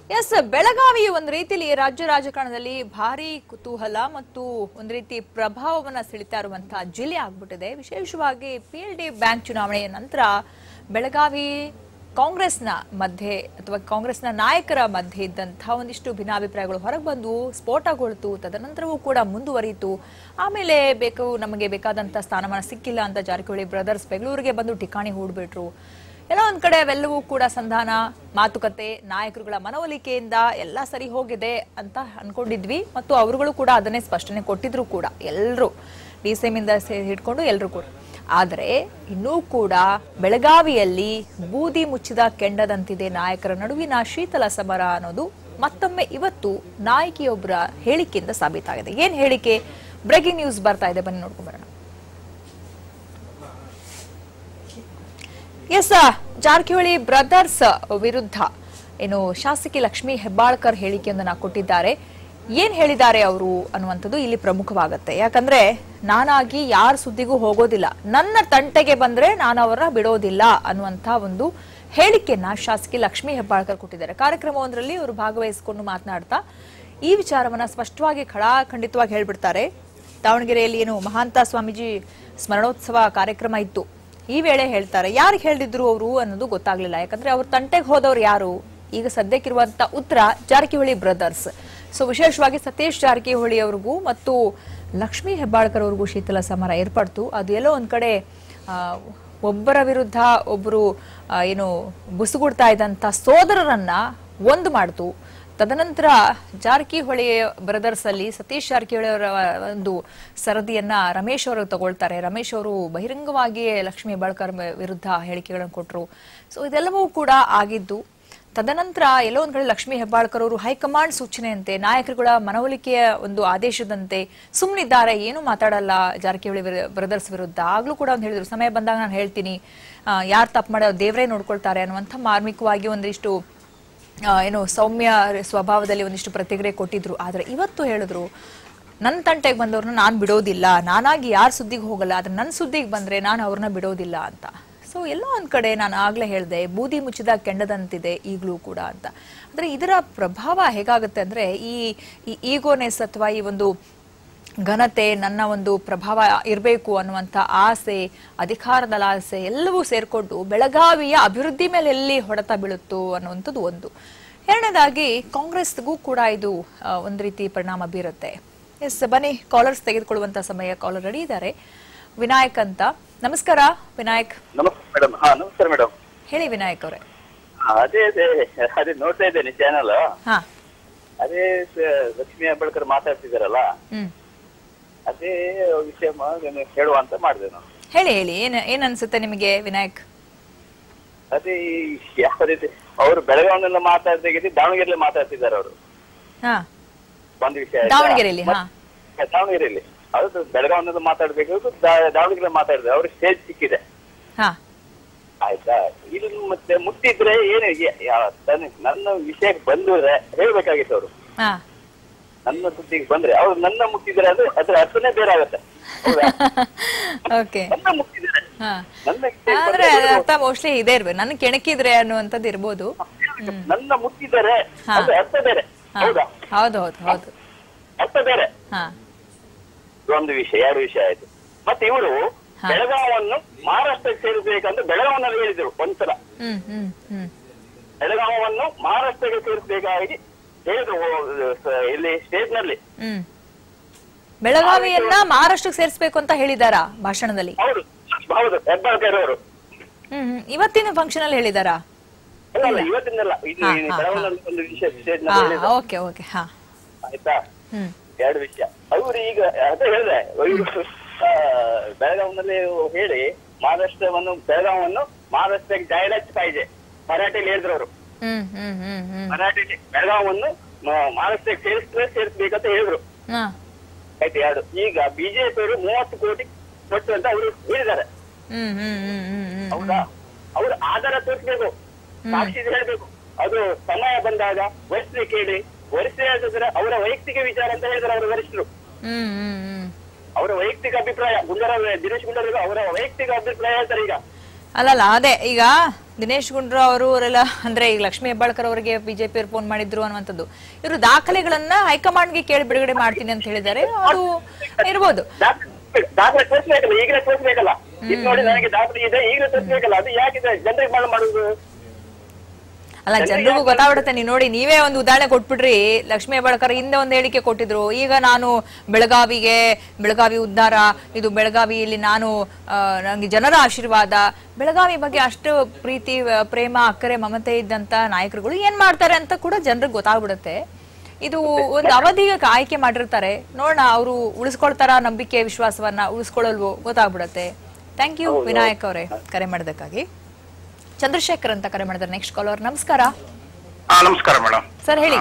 S Belagavi ಒಂದು ರೀತಿಯಲ್ಲಿ ರಾಜ್ಯ ರಾಜಕಾರಣದಲ್ಲಿ ಭಾರಿ ಕುತೂಹಲ ಮತ್ತು ಒಂದು ರೀತಿ ಪ್ರಭಾವವನ್ನ ಸೆಳಿತಾ ಇರುವಂತಹ ಜಿಲ್ಲೆ ಆಗ್ಬಿಟ್ಟಿದೆ ವಿಶೇಷವಾಗಿ ಪಿ ಎಲ್ ಡಿ ಬ್ಯಾಂಕ್ ಚುನಾವಣೆಯ ನಂತರ ಬೆಳಗಾವಿ ಕಾಂಗ್ರೆಸ್ನ ಮಧ್ಯೆ ಅಥವಾ ಕಾಂಗ್ರೆಸ್ನ ನಾಯಕರ ಮಧ್ಯೆ ಇದ್ದಂತಹ ಒಂದಿಷ್ಟು ಭಿನ್ನಾಭಿಪ್ರಾಯಗಳು ಹೊರಗೆ ಬಂದು ಸ್ಫೋಟಗೊಳ್ತು ತದನಂತರವೂ ಕೂಡ ಮುಂದುವರಿಯಿತು ಆಮೇಲೆ ಬೇಕು ನಮಗೆ ಬೇಕಾದಂತ ಸ್ಥಾನಮಾನ ಸಿಕ್ಕಿಲ್ಲ ಅಂತ ಜಾರಕಿಹೊಳಿ ಬ್ರದರ್ಸ್ ಬೆಂಗಳೂರಿಗೆ ಬಂದು ಠಿಕಾಣಿ ಹೂಡ್ಬಿಟ್ರು ಎಲ್ಲ ಒಂದ್ ಕಡೆ ಅವೆಲ್ಲವೂ ಕೂಡ ಸಂಧಾನ ಮಾತುಕತೆ ನಾಯಕರುಗಳ ಮನವೊಲಿಕೆಯಿಂದ ಎಲ್ಲ ಸರಿ ಹೋಗಿದೆ ಅಂತ ಅನ್ಕೊಂಡಿದ್ವಿ ಮತ್ತು ಅವರುಗಳು ಕೂಡ ಅದನ್ನೇ ಸ್ಪಷ್ಟನೆ ಕೊಟ್ಟಿದ್ರು ಕೂಡ ಎಲ್ಲರೂ ಡಿ ಸಿ ಇಂದ ಸೇ- ಹಿಡ್ಕೊಂಡು ಎಲ್ಲರೂ ಕೂಡ ಆದರೆ ಇನ್ನೂ ಕೂಡ ಬೆಳಗಾವಿಯಲ್ಲಿ ಬೂದಿ ಮುಚ್ಚಿದ ಕೆಂಡದಂತಿದೆ ನಾಯಕರ ನಡುವಿನ ಶೀತಲ ಸಮರ ಅನ್ನೋದು ಮತ್ತೊಮ್ಮೆ ಇವತ್ತು ನಾಯಕಿಯೊಬ್ಬರ ಹೇಳಿಕೆಯಿಂದ ಸಾಬೀತಾಗಿದೆ ಏನ್ ಹೇಳಿಕೆ ಬ್ರೇಕಿಂಗ್ ನ್ಯೂಸ್ ಬರ್ತಾ ಇದೆ ಬನ್ನಿ ನೋಡ್ಕೊಂಡ್ ಬರೋಣ ಎಸ್ ಜಾರಕಿಹೊಳಿ ಬ್ರದರ್ಸ್ ವಿರುದ್ಧ ಏನು ಶಾಸಕಿ ಲಕ್ಷ್ಮಿ ಹೆಬ್ಬಾಳ್ಕರ್ ಹೇಳಿಕೆಯೊಂದನ್ನ ಕೊಟ್ಟಿದ್ದಾರೆ ಏನ್ ಹೇಳಿದ್ದಾರೆ ಅವರು ಅನ್ನುವಂಥದ್ದು ಇಲ್ಲಿ ಪ್ರಮುಖವಾಗುತ್ತೆ ಯಾಕಂದ್ರೆ ನಾನಾಗಿ ಯಾರ ಸುದ್ದಿಗೂ ಹೋಗೋದಿಲ್ಲ ನನ್ನ ತಂಟೆಗೆ ಬಂದ್ರೆ ನಾನು ಅವರನ್ನ ಬಿಡೋದಿಲ್ಲ ಅನ್ನುವಂಥ ಒಂದು ಹೇಳಿಕೆಯನ್ನ ಶಾಸಕಿ ಲಕ್ಷ್ಮಿ ಹೆಬ್ಬಾಳ್ಕರ್ ಕೊಟ್ಟಿದ್ದಾರೆ ಕಾರ್ಯಕ್ರಮವೊಂದರಲ್ಲಿ ಅವರು ಭಾಗವಹಿಸಿಕೊಂಡು ಮಾತನಾಡ್ತಾ ಈ ವಿಚಾರವನ್ನ ಸ್ಪಷ್ಟವಾಗಿ ಖಡಾಖಂಡಿತವಾಗಿ ಹೇಳ್ಬಿಡ್ತಾರೆ ದಾವಣಗೆರೆಯಲ್ಲಿ ಏನು ಮಹಾಂತ ಸ್ವಾಮೀಜಿ ಸ್ಮರಣೋತ್ಸವ ಕಾರ್ಯಕ್ರಮ ಇತ್ತು ಈ ವೇಳೆ ಹೇಳ್ತಾರೆ ಯಾರಿಗೆ ಹೇಳಿದ್ರು ಅವರು ಅನ್ನೋದು ಗೊತ್ತಾಗ್ಲಿಲ್ಲ ಯಾಕಂದ್ರೆ ಅವ್ರ ತಂಟೆಗೆ ಹೋದವ್ರು ಯಾರು ಈಗ ಸದ್ಯಕ್ಕಿರುವಂತ ಉತ್ತರ ಜಾರಕಿಹೊಳಿ ಬ್ರದರ್ಸ್ ಸೊ ವಿಶೇಷವಾಗಿ ಸತೀಶ್ ಜಾರಕಿಹೊಳಿ ಅವ್ರಿಗೂ ಮತ್ತು ಲಕ್ಷ್ಮೀ ಹೆಬ್ಬಾಳ್ಕರ್ ಅವ್ರಿಗೂ ಶೀತಲ ಸಮರ ಏರ್ಪಡ್ತು ಅದು ಎಲ್ಲೋ ಒಂದ್ ಕಡೆ ಆ, ಒಬ್ಬರ ವಿರುದ್ಧ ಒಬ್ಬರು ಏನು ಬುಸುಗುಡ್ತಾ ಇದ್ದಂತ ಸೋದರರನ್ನ ಒಂದು ಮಾಡ್ತು ತದನಂತರ ಜಾರಕಿಹೊಳಿ ಬ್ರದರ್ಸ್ ಅಲ್ಲಿ ಸತೀಶ್ ಜಾರಕಿಹೊಳಿ ಅವರ ಒಂದು ಸರದಿಯನ್ನ ರಮೇಶ್ ಅವರು ತಗೊಳ್ತಾರೆ ರಮೇಶ್ ಅವರು ಬಹಿರಂಗವಾಗಿಯೇ ಲಕ್ಷ್ಮೀ ಹೆಬ್ಬಾಳ್ಕರ್ ಮ- ವಿರುದ್ಧ ಹೇಳಿಕೆಗಳನ್ನು ಕೊಟ್ಟರು ಸೊ ಇದೆಲ್ಲವೂ ಕೂಡ ಆಗಿದ್ದು ತದನಂತರ ಎಲ್ಲೋ ಒಂದ್ ಕಡೆ ಲಕ್ಷ್ಮೀ ಹೆಬ್ಬಾಳ್ಕರ್ ಅವರು ಹೈಕಮಾಂಡ್ ಸೂಚನೆಯಂತೆ ನಾಯಕರುಗಳ ಮನವೊಲಿಕೆಯ ಒಂದು ಆದೇಶದಂತೆ ಸುಮ್ಮನಿದ್ದಾರೆ ಏನು ಮಾತಾಡಲ್ಲ ಜಾರಕಿಹೊಳಿ ವಿರು- ಬ್ರದರ್ಸ್ ವಿರುದ್ಧ ಆಗ್ಲೂ ಕೂಡ ಒಂದು ಹೇಳಿದ್ರು ಸಮಯ ಬಂದಾಗ ನಾನು ಹೇಳ್ತೀನಿ ಯಾರು ತಪ್ಪು ಮಾಡೋ ದೇವರೇ ನೋಡ್ಕೊಳ್ತಾರೆ ಅನ್ನುವಂಥ ಮಾರ್ಮಿಕವಾಗಿ ಒಂದಿಷ್ಟು ಆ, ಏನು ಸೌಮ್ಯ ಸ್ವಭಾವದಲ್ಲಿ ಒಂದಿಷ್ಟು ಪ್ರತಿಕ್ರಿಯೆ ಕೊಟ್ಟಿದ್ರು ಆದ್ರೆ ಇವತ್ತು ಹೇಳಿದ್ರು ನನ್ನ ತಂಟೆಗೆ ಬಂದವ್ರನ್ನ ನಾನು ಬಿಡೋದಿಲ್ಲ ನಾನಾಗಿ ಯಾರ ಸುದ್ದಿಗೆ ಹೋಗಲ್ಲ ಆದ್ರೆ ನನ್ನ ಸುದ್ದಿಗೆ ಬಂದ್ರೆ ನಾನು ಅವ್ರನ್ನ ಬಿಡೋದಿಲ್ಲ ಅಂತ ಸೊ ಎಲ್ಲೋ ಒಂದ್ ಕಡೆ ನಾನು ಆಗ್ಲೇ ಹೇಳ್ದೆ ಬೂದಿ ಮುಚ್ಚಿದ ಕೆಂಡದಂತಿದೆ ಈಗಲೂ ಕೂಡ ಅಂತ ಅಂದ್ರೆ ಇದರ ಪ್ರಭಾವ ಹೇಗಾಗುತ್ತೆ ಅಂದ್ರೆ ಈ ಈಗೋನೆಸ್ ಅಥವಾ ಈ ಒಂದು ಘನತೆ ನನ್ನ ಒಂದು ಪ್ರಭಾವ ಇರಬೇಕು ಅನ್ನುವಂಥ ಆಸೆ ಅಧಿಕಾರದ ಆಸೆ ಎಲ್ಲವೂ ಸೇರ್ಕೊಂಡು ಬೆಳಗಾವಿಯ ಅಭಿವೃದ್ಧಿ ಮೇಲೆ ಎಲ್ಲಿ ಹೊಡೆತ ಬೀಳುತ್ತೋ ಅನ್ನುವಂಥದ್ದು ಒಂದು ಎರಡನೇದಾಗಿ ಕಾಂಗ್ರೆಸ್ಗೂ ಕೂಡ ಇದು ಆ, ಒಂದು ರೀತಿ ಪರಿಣಾಮ ಬೀರುತ್ತೆ ಎಸ್ ಬನ್ನಿ ಕಾಲರ್ಸ್ ತೆಗೆದುಕೊಳ್ಳುವಂತ ಸಮಯ ಕಾಲರ್ ರೆಡಿ ಇದ್ದಾರೆ ವಿನಾಯಕ್ ಅಂತ ನಮಸ್ಕಾರ ವಿನಾಯಕ್ ನಮಸ್ತೆ ಮೇಡಮ್ ಹಾ ನಮಸ್ಕಾರ ಮೇಡಮ್ ಹೇಳಿ ವಿನಾಯಕ್ ಅವರೇ ಅದೇ ಅದೇ ಅದೇ ನೋಡ್ತಾ ಇದ್ದೇನೆ ಚಾನಲ್ ಹಾ ಅದೇ ಸ- ಲಕ್ಷ್ಮೀ ಹೆಬ್ಬಾಳ್ಕರ್ ಮಾತಾಡ್ತಿದಾರಲ್ಲ ಹ್ಮ್ ಅದೇ ವಿಷಯ ಮ- ನಾನು ಹೇಳುವ ಅಂತ ಮಾಡಿದೆ ನಾನು ಹೇಳಿ ಹೇಳಿ ಏನ್ ಏನ್ ಅನ್ಸುತ್ತೆ ನಿಮಗೆ ವಿನಾಯಕ್ ಅದೇ ಈ ಯಾವ ರೀತಿ ಅವರು ಬೆಳಗಾವಿನೆಲ್ಲ ಮಾತಾಡ್ತಿದ್ದೀರಿ ದಾವಣಗೆರೆಯಲ್ಲಿ ಮಾತಾಡ್ತಿದ್ದಾರೆ ಅವರು ಹಾ ಒಂದು ವಿಷಯ ಆಯ್ತಾ? ದಾವಣಗೆರೆಯಲ್ಲಿ, ಹಾ. ಮತ್ತೆ ದಾವಣಗೆರೆಯಲ್ಲಿ ಹೌದು ಬೆಳಗಾವಿನೆಲ್ಲ ಮಾತಾಡ್ಬೇಕು ದಾ- ದಾವಣಗೆರೆ ಮಾತಾಡಿದ್ರೆ ಅವ್ರಿಗೆ ಸ್ಟೇಜ್ ಸಿಕ್ಕಿದೆ ಹಾ ಆಯ್ತಾ ಇಲ್ಲಿ ಮತ್ತೆ ಮುಟ್ಟಿದ್ರೆ ಏನು ಯ- ಯಾ- ತನ್ನ- ನನ್ನ ವಿಷಯಕ್ಕೆ ಬಂದ್ರೆ ಹೇಳ್ಬೇಕಾಗಿತ್ತು ಅವರು ಹಾ ನನ್ನ ಸುದ್ದಿಗೆ ಬಂದ್ರೆ ಅವ್ರು ನನ್ನ ಮುಟ್ಟಿದ್ರೆ ಅಂದ್ರೆ ಅದ್ರ ಅರ್ಥನೇ ಬೇರೆ ಆಗತ್ತೆ ಹೌದಾ ಓಕೆ ನನ್ನ ಮುಟ್ಟಿದ್ರೆ ಹಾ ನನ್ನ ವಿಷಯಕ್ಕೆ ಆದ್ರೆ ಬಂದ್ರೆ ಅದ್ರ ಅರ್ಥ ಮೋಸ್ಟ್ಲಿ ಇದೇ ಇರ್ಬೇಕು ನನ್ ಕೆಣಕಿದ್ರೆ ಅನ್ನುವಂಥದ್ದು ಇರ್ಬೋದು ನನ್ನ ಮುಟ್ಟಿದ್ದಾರೆ ಹಾ. ಅದ್ರ ಅರ್ಥ ಬೇರೆ ಹಾ. ಹೌದಾ ಹೌದು ಹೌದು ಹೌದು ಅರ್ಥ ಬೇರೆ ಹಾ ಒಂದು ವಿಷಯ ಎರಡು ವಿಷಯ ಆಯ್ತು ಮತ್ತೆ ಇವರು ಹಾ. ಬೆಳಗಾವನ್ನು ಮಹಾರಾಷ್ಟ್ರಕ್ಕೆ ಸೇರಿಸಬೇಕಂತ ಬೆಳಗಾವನಲ್ಲಿ ಹೇಳಿದ್ರು ಒಂದ್ಸಲ ಹ್ಮ್ ಹ್ಮ್ ಹ್ಮ್ ಬೆಳಗಾವವನ್ನು ಮಹಾರಾಷ್ಟ್ರಕ್ಕೆ ಸೇರಿಸಬೇಕಾಗಿ ಹೇಳಿದ್ರು ಓ, ಸ- ಇಲ್ಲಿ ಸ್ಟೇಟ್ ನಲ್ಲಿ ಹ್ಮ್ ಬೆಳಗಾವಿಯನ್ನ ಮಹಾರಾಷ್ಟ್ರಕ್ಕೆ ಸೇರಿಸಬೇಕು ಅಂತ ಹೇಳಿದಾರಾ ಭಾಷಣದಲ್ಲಿ ಹೌದು ಹೌದು ಹೆಬ್ಬಾಳ್ಕರ್ ಅವರು ಹ್ಮ್ ಹ್ಮ್ ಇವತ್ತಿನ ಫಂಕ್ಷನ್ ಅಲ್ಲಿ ಹೇಳಿದಾರಾ ಅಲ್ಲ ಅಲ್ಲ ಇವತ್ತಿನಲ್ಲ ಇದು ಹಾ, ಈ ಹಾ, ಬೆಳಗಾವಿನಲ್ಲಿ ಒಂದು ವಿಷಯ ಸ್ಟೇಟ್ ಹಾ ನಲ್ಲಿ ಹೇಳಿದ್ರು ಓಕೆ ಓಕೆ ಹಾ ಆಯ್ತಾ ಹ್ಮ್ ಎರಡು ವಿಷಯ ಅವರು ಈಗ ಅದೇ ಹೇಳಿದೆ ಇವ್ರು, ಆ, ಬೆಳಗಾವಿನಲ್ಲಿ ಹೇಳಿ ಮಹಾರಾಷ್ಟ್ರವನ್ನು ಬೆಳಗಾವನ್ನು ಮಹಾರಾಷ್ಟ್ರಕ್ಕೆ ಡೈರೆಕ್ಟ್ ಪಾಯಿದೆ ಮರಾಠಿಯಲ್ಲಿ ಹೇಳಿದ್ರು ಅವರು ಹ್ಮ್ ಹ್ಮ್ ಹ್ಮ್ ಹ್ಮ್ ಮರಾಠಿಯಲ್ಲಿ ಬೆಳಗಾವನ್ನು ಮ- ಮಹಾರಾಷ್ಟ್ರಕ್ಕೆ ಸೇರಿಸಿದ್ರೆ ಸೇರಿಸ್ಬೇಕಂತ ಹೇಳಿದ್ರು ಹಾ ಆಯ್ತು ಎರಡು ಈಗ ಬಿಜೆಪಿ ಅವರು ಮೂವತ್ತು ಕೋಟಿ ಕೊಟ್ಟು ಅಂತ ಅವರು ಹೇಳಿದ್ದಾರೆ ಹ್ಮ್ ಹ್ಮ್ ಹ್ಮ್ ಹ್ಮ್ ಹ್ಮ್ ಹೌದಾ ಅವರು ಆಧಾರ ತೋರಿಸ್ಬೇಕು ಸಾಕ್ಷಿ ಹೇಳ್ಬೇಕು ಅದು ಸಮಯ ಬಂದಾಗ ವರಿಷ್ಠರು ಕೇಳಿ ವರಿಷ್ಠ ಹೇಳಿದ್ರೆ ಅವರ ವೈಯಕ್ತಿಕ ವಿಚಾರ ಅಂತ ಹೇಳಿದ್ರೆ ಅವರ ವರಿಷ್ಠರು ಹ್ಮ್ ಹ್ಮ್ ಹ್ಮ್ ಅವರ ವೈಯಕ್ತಿಕ ಅಭಿಪ್ರಾಯ ಗುಂಡರ ದಿನೇಶ್ ಗುಂಡೂರಾವ್ ಅವರ ವೈಯಕ್ತಿಕ ಅಭಿಪ್ರಾಯ ಹೇಳ್ತಾರೆ ಈಗ ಅಲ್ಲಲ್ಲ ಅದೇ ಈಗ ದಿನೇಶ್ ಗುಂಡ್ರಾವ್ ಅವರು ಅವರೆಲ್ಲ ಅಂದ್ರೆ ಈಗ ಲಕ್ಷ್ಮೀ ಹೆಬ್ಬಾಳ್ಕರ್ ಅವರಿಗೆ ಬಿಜೆಪಿ ಅವ್ರು ಫೋನ್ ಮಾಡಿದ್ರು ಅನ್ನುವಂಥದ್ದು ಇವರು ದಾಖಲೆಗಳನ್ನ ಹೈಕಮಾಂಡ್ಗೆ ಕೇಳಿ ಬಿಡುಗಡೆ ಮಾಡ್ತೀನಿ ಅಂತ ಹೇಳಿದ್ದಾರೆ ಅದು ಇರ್ಬೋದು ದಾಖಲೆ ದಾಖಲೆ ತೋರಿಸ್ಬೇಕಲ್ಲ ಈಗಲೇ ತೋರಿಸ್ಬೇಕಲ್ಲ ಇದು ನೋಡಿ ನನಗೆ ದಾಖಲೆ ಇದೆ ಈಗಲೇ ತೋರಿಸ್ಬೇಕಲ್ಲ ಅದು ಯಾಕಿದೆ ಜನರಿಗೆ ಮಾಡ ಮಾಡುದು ಅಲ್ಲ ಜನರಿಗೂ ಗೊತ್ತಾಗ್ಬಿಡುತ್ತೆ ನೀವು ನೋಡಿ ನೀವೇ ಒಂದು ಉದಾಹರಣೆ ಕೊಟ್ಬಿಡ್ರಿ ಲಕ್ಷ್ಮೀ ಹೆಬ್ಬಾಳ್ಕರ್ ಹಿಂದೆ ಒಂದು ಹೇಳಿಕೆ ಕೊಟ್ಟಿದ್ರು ಈಗ ನಾನು ಬೆಳಗಾವಿಗೆ ಬೆಳಗಾವಿ ಉದ್ಧಾರ ಇದು ಬೆಳಗಾವಿಯಲ್ಲಿ ನಾನು ಆ, ನಂಗೆ ಜನರ ಆಶೀರ್ವಾದ ಬೆಳಗಾವಿ ಬಗ್ಗೆ ಅಷ್ಟು ಪ್ರೀತಿ ಆ, ಪ್ರೇಮ ಅಕ್ಕರೆ ಮಮತೆ ಇದ್ದಂತ ನಾಯಕರುಗಳು ಏನ್ ಮಾಡ್ತಾರೆ ಅಂತ ಕೂಡ ಜನರಿಗೆ ಗೊತ್ತಾಗ್ಬಿಡುತ್ತೆ ಇದು ಒಂದು ಅವಧಿಗೆ ಆಯ್ಕೆ ಮಾಡಿರ್ತಾರೆ ನೋಡೋಣ ಅವರು ಉಳಿಸ್ಕೊಳ್ತಾರ ನಂಬಿಕೆ ವಿಶ್ವಾಸವನ್ನ ಉಳಿಸ್ಕೊಳ್ಳಲ್ವೋ ಗೊತ್ತಾಗ್ಬಿಡುತ್ತೆ ಥ್ಯಾಂಕ್ ಯು ವಿನಾಯಕ್ ಅವರೇ ಕರೆ ಮಾಡೋದಕ್ಕಾಗಿ ಚಂದ್ರಶೇಖರ್ ಅಂತ ಕರೆ ಮಾಡಿದ್ದಾರೆ ನೆಕ್ಸ್ಟ್ ಕಾಲರ್ ನಮಸ್ಕಾರ ಹಾ ನಮಸ್ಕಾರ ಮೇಡಮ್ ಸರ್ ಹೇಳಿ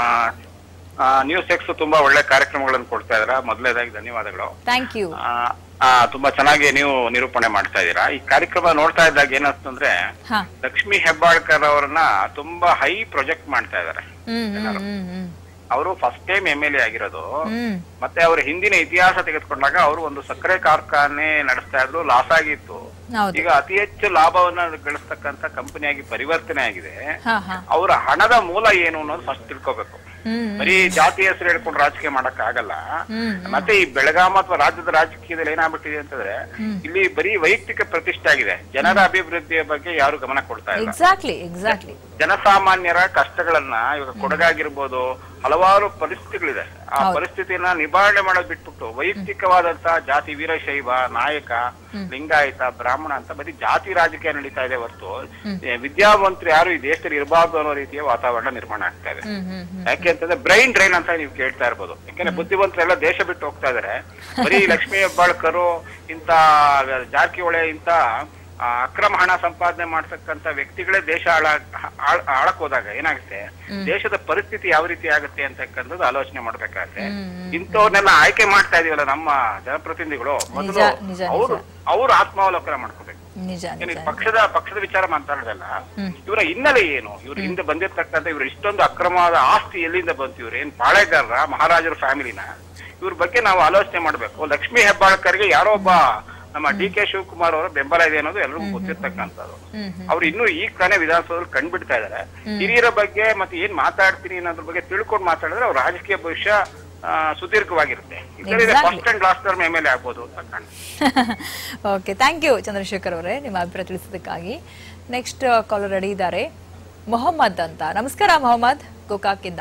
ನ್ಯೂಸ್ ಎಕ್ಸ್ ತುಂಬಾ ಒಳ್ಳೆ ಕಾರ್ಯಕ್ರಮಗಳನ್ನು ಕೊಡ್ತಾ ಇದ್ದೀರಾ ಮೊದಲನೇದಾಗಿ ಧನ್ಯವಾದಗಳು ಥ್ಯಾಂಕ್ ಯು ಆ, ಆ, ತುಂಬಾ ಚೆನ್ನಾಗಿ ನೀವು ನಿರೂಪಣೆ ಮಾಡ್ತಾ ಇದ್ದೀರಾ ಈ ಕಾರ್ಯಕ್ರಮ ನೋಡ್ತಾ ಇದ್ದಾಗ ಏನಂತಂದ್ರೆ ಹಾ ಲಕ್ಷ್ಮಿ ಹೆಬ್ಬಾಳ್ಕರ್ ಅವರನ್ನ ತುಂಬಾ ಹೈ ಪ್ರೊಜೆಕ್ಟ್ ಮಾಡ್ತಾ ಇದ್ದಾರೆ ಹ್ಮ್ ಹ್ಮ್ ಹ್ಮ್ ಹ್ಮ್ ಅವರು first time M L A ಆಗಿರೋದು ಹ್ಮ್ ಮತ್ತೆ ಅವರ ಹಿಂದಿನ ಇತಿಹಾಸ ತೆಗೆದುಕೊಂಡಾಗ ಅವರು ಒಂದು ಸಕ್ಕರೆ ಕಾರ್ಖಾನೆ ನಡೆಸ್ತಾ ಇದ್ರು ಲಾಸ್ ಆಗಿತ್ತು ಹೌದು ಈಗ ಅತಿ ಹೆಚ್ಚು ಲಾಭವನ್ನ ಗಳಿಸ್ತಕ್ಕಂತ ಕಂಪನಿಯಾಗಿ ಪರಿವರ್ತನೆ ಆಗಿದೆ ಹಾ ಹಾ ಅವರ ಹಣದ ಮೂಲ ಏನು ಅನ್ನೋದು ಫಸ್ಟ್ ತಿಳ್ಕೊಬೇಕು ಹ್ಮ್ ಬರೀ ಜಾತಿ ಹೆಸರು ಹೇಳ್ಕೊಂಡು ರಾಜಕೀಯ ಮಾಡಕ್ ಆಗಲ್ಲ ಹ್ಮ್ ಮತ್ತೆ ಈ ಬೆಳಗಾಂ ಅಥವಾ ರಾಜ್ಯದ ರಾಜಕೀಯದಲ್ಲಿ ಏನಾಗ್ಬಿಟ್ಟಿದೆ ಅಂತಂದ್ರೆ ಇಲ್ಲಿ ಬರೀ ವೈಯಕ್ತಿಕ ಪ್ರತಿಷ್ಠೆ ಆಗಿದೆ ಜನರ ಅಭಿವೃದ್ಧಿಯ ಬಗ್ಗೆ ಯಾರು ಗಮನ ಕೊಡ್ತಾ ಇಲ್ಲ ಎಕ್ಸಾಕ್ಟ್ಲಿ ಎಕ್ಸಾಕ್ಟ್ಲಿ ಜನಸಾಮಾನ್ಯರ ಕಷ್ಟಗಳನ್ನ ಇವಾಗ ಕೊಡಗಾಗಿರ್ಬೋದು ಹಲವಾರು ಪರಿಸ್ಥಿತಿಗಳಿದೆ ಆ ಪರಿಸ್ಥಿತಿಯನ್ನ ನಿವಾರಣೆ ಮಾಡೋದ್ ಬಿಟ್ಬಿಟ್ಟು ವೈಯಕ್ತಿಕವಾದಂತ ಜಾತಿ ವೀರಶೈವ ನಾಯಕ ಲಿಂಗಾಯತ ಬ್ರಾಹ್ಮಣ ಅಂತ ಬರೀ ಜಾತಿ ರಾಜಕೀಯ ನಡೀತಾ ಇದೆ ಹೊರತು ಏ, ವಿದ್ಯಾವಂತರು ಯಾರು ಈ ದೇಶದಲ್ಲಿ ಇರಬಾರ್ದು ಅನ್ನೋ ರೀತಿಯ ವಾತಾವರಣ ನಿರ್ಮಾಣ ಆಗ್ತಾ ಇದೆ ಹ್ಮ್ ಹ್ಮ್ ಹ್ಮ್ ಯಾಕೆ ಅಂತಂದ್ರೆ ಬ್ರೈನ್ ಡ್ರೈನ್ ಅಂತ ನೀವು ಕೇಳ್ತಾ ಇರ್ಬೋದು ಯಾಕಂದ್ರೆ ಬುದ್ಧಿವಂತರೆಲ್ಲ ದೇಶ ಬಿಟ್ಟು ಹೋಗ್ತಾ ಇದಾರೆ ಬರೀ ಲಕ್ಷ್ಮೀ ಹೆಬ್ಬಾಳ್ಕರು ಇಂತ ಜಾರಕಿಹೊಳಿ ಇಂತ ಆ, ಅಕ್ರಮ ಹಣ ಸಂಪಾದನೆ ಮಾಡ್ತಕ್ಕಂತ ವ್ಯಕ್ತಿಗಳೇ ದೇಶ ಆಳ ಆಳ್- ಆಳಕ್ ಹೋದಾಗ ಏನಾಗುತ್ತೆ ದೇಶದ ಪರಿಸ್ಥಿತಿ ಯಾವ ರೀತಿ ಆಗುತ್ತೆ ಅಂತಕ್ಕಂಥದ್ದು ಆಲೋಚನೆ ಮಾಡ್ಬೇಕಾಗುತ್ತೆ ಇಂಥವ್ರನ್ನೆಲ್ಲ ಆಯ್ಕೆ ಮಾಡ್ತಾ ಇದೀವಲ್ಲ ನಮ್ಮ ಜನಪ್ರತಿನಿಧಿಗಳು ಮೊದಲು ನಿಜ, ನಿಜ, ಅವರು ಅವ್ರು ಆತ್ಮಾವಲೋಕನ ಮಾಡ್ಕೋಬೇಕು ನಿಜ ಏನು ನಿಜ ಈ ಪಕ್ಷದ ಪಕ್ಷದ ವಿಚಾರ ಮಾತಾಡೋದಲ್ಲ ಇವರ ಹಿನ್ನೆಲೆ ಏನು ಇವ್ರ ಹಿಂದೆ ಬಂದಿರ್ತಕ್ಕಂಥ ಇವ್ರ ಇಷ್ಟೊಂದು ಅಕ್ರಮವಾದ ಆಸ್ತಿ ಎಲ್ಲಿಂದ ಬಂತು ಇವ್ರು ಏನ್ ಪಾಳೆಗಾರರ ಮಹಾರಾಜರ ಫ್ಯಾಮಿಲಿನ ಇವ್ರ ಬಗ್ಗೆ ನಾವು ಆಲೋಚನೆ ಮಾಡ್ಬೇಕು ಲಕ್ಷ್ಮೀ ಹೆಬ್ಬಾಳ್ಕರ್ಗೆ ಯಾರೋ ಒಬ್ಬ ನಮ್ಮ ಡಿ ಕೆ ಶಿವಕುಮಾರ್ ಅವರ ಬೆಂಬಲ ಇದೆ ಅನ್ನೋದು ಎಲ್ರಿಗೂ ಗೊತ್ತಿರ್ತಕ್ಕಂಥದ್ದು ಹ್ಮ್ ಹ್ಮ್ ಅವ್ರು ಇನ್ನೂ ಈಗ ತಾನೇ ವಿಧಾನಸೌಧದಲ್ಲಿ ಕಂಡ್ಬಿಡ್ತಾ ಇದಾರೆ ಹಿರಿಯರ ಬಗ್ಗೆ ಮತ್ತೆ ಏನ್ ಮಾತಾಡ್ತೀನಿ ಅನ್ನೋದ್ರ ಬಗ್ಗೆ ತಿಳ್ಕೊಂಡು ಮಾತಾಡಿದ್ರೆ ಅವ್ರ ರಾಜಕೀಯ ಭವಿಷ್ಯ ಆ, ಸುದೀರ್ಘವಾಗಿರುತ್ತೆ ಇದರಲ್ಲಿ Exactly. First and last term M L A ಆಗ್ಬೋದು ಅಂತ ಕಾಣ್ತದೆ ಓಕೆ ಥ್ಯಾಂಕ್ ಯು ಚಂದ್ರಶೇಖರ್ ಅವರೇ ನಿಮ್ಮ ಅಭಿಪ್ರಾಯ ತಿಳಿಸೋದಕ್ಕಾಗಿ ನೆಕ್ಸ್ಟ್ ಕಾಲರ್ ರೆಡಿ ಇದ್ದಾರೆ ಮೊಹಮ್ಮದ್ ಅಂತ ನಮಸ್ಕಾರ ಮೊಹಮ್ಮದ್ ಗೋಕಾಕಿಂದ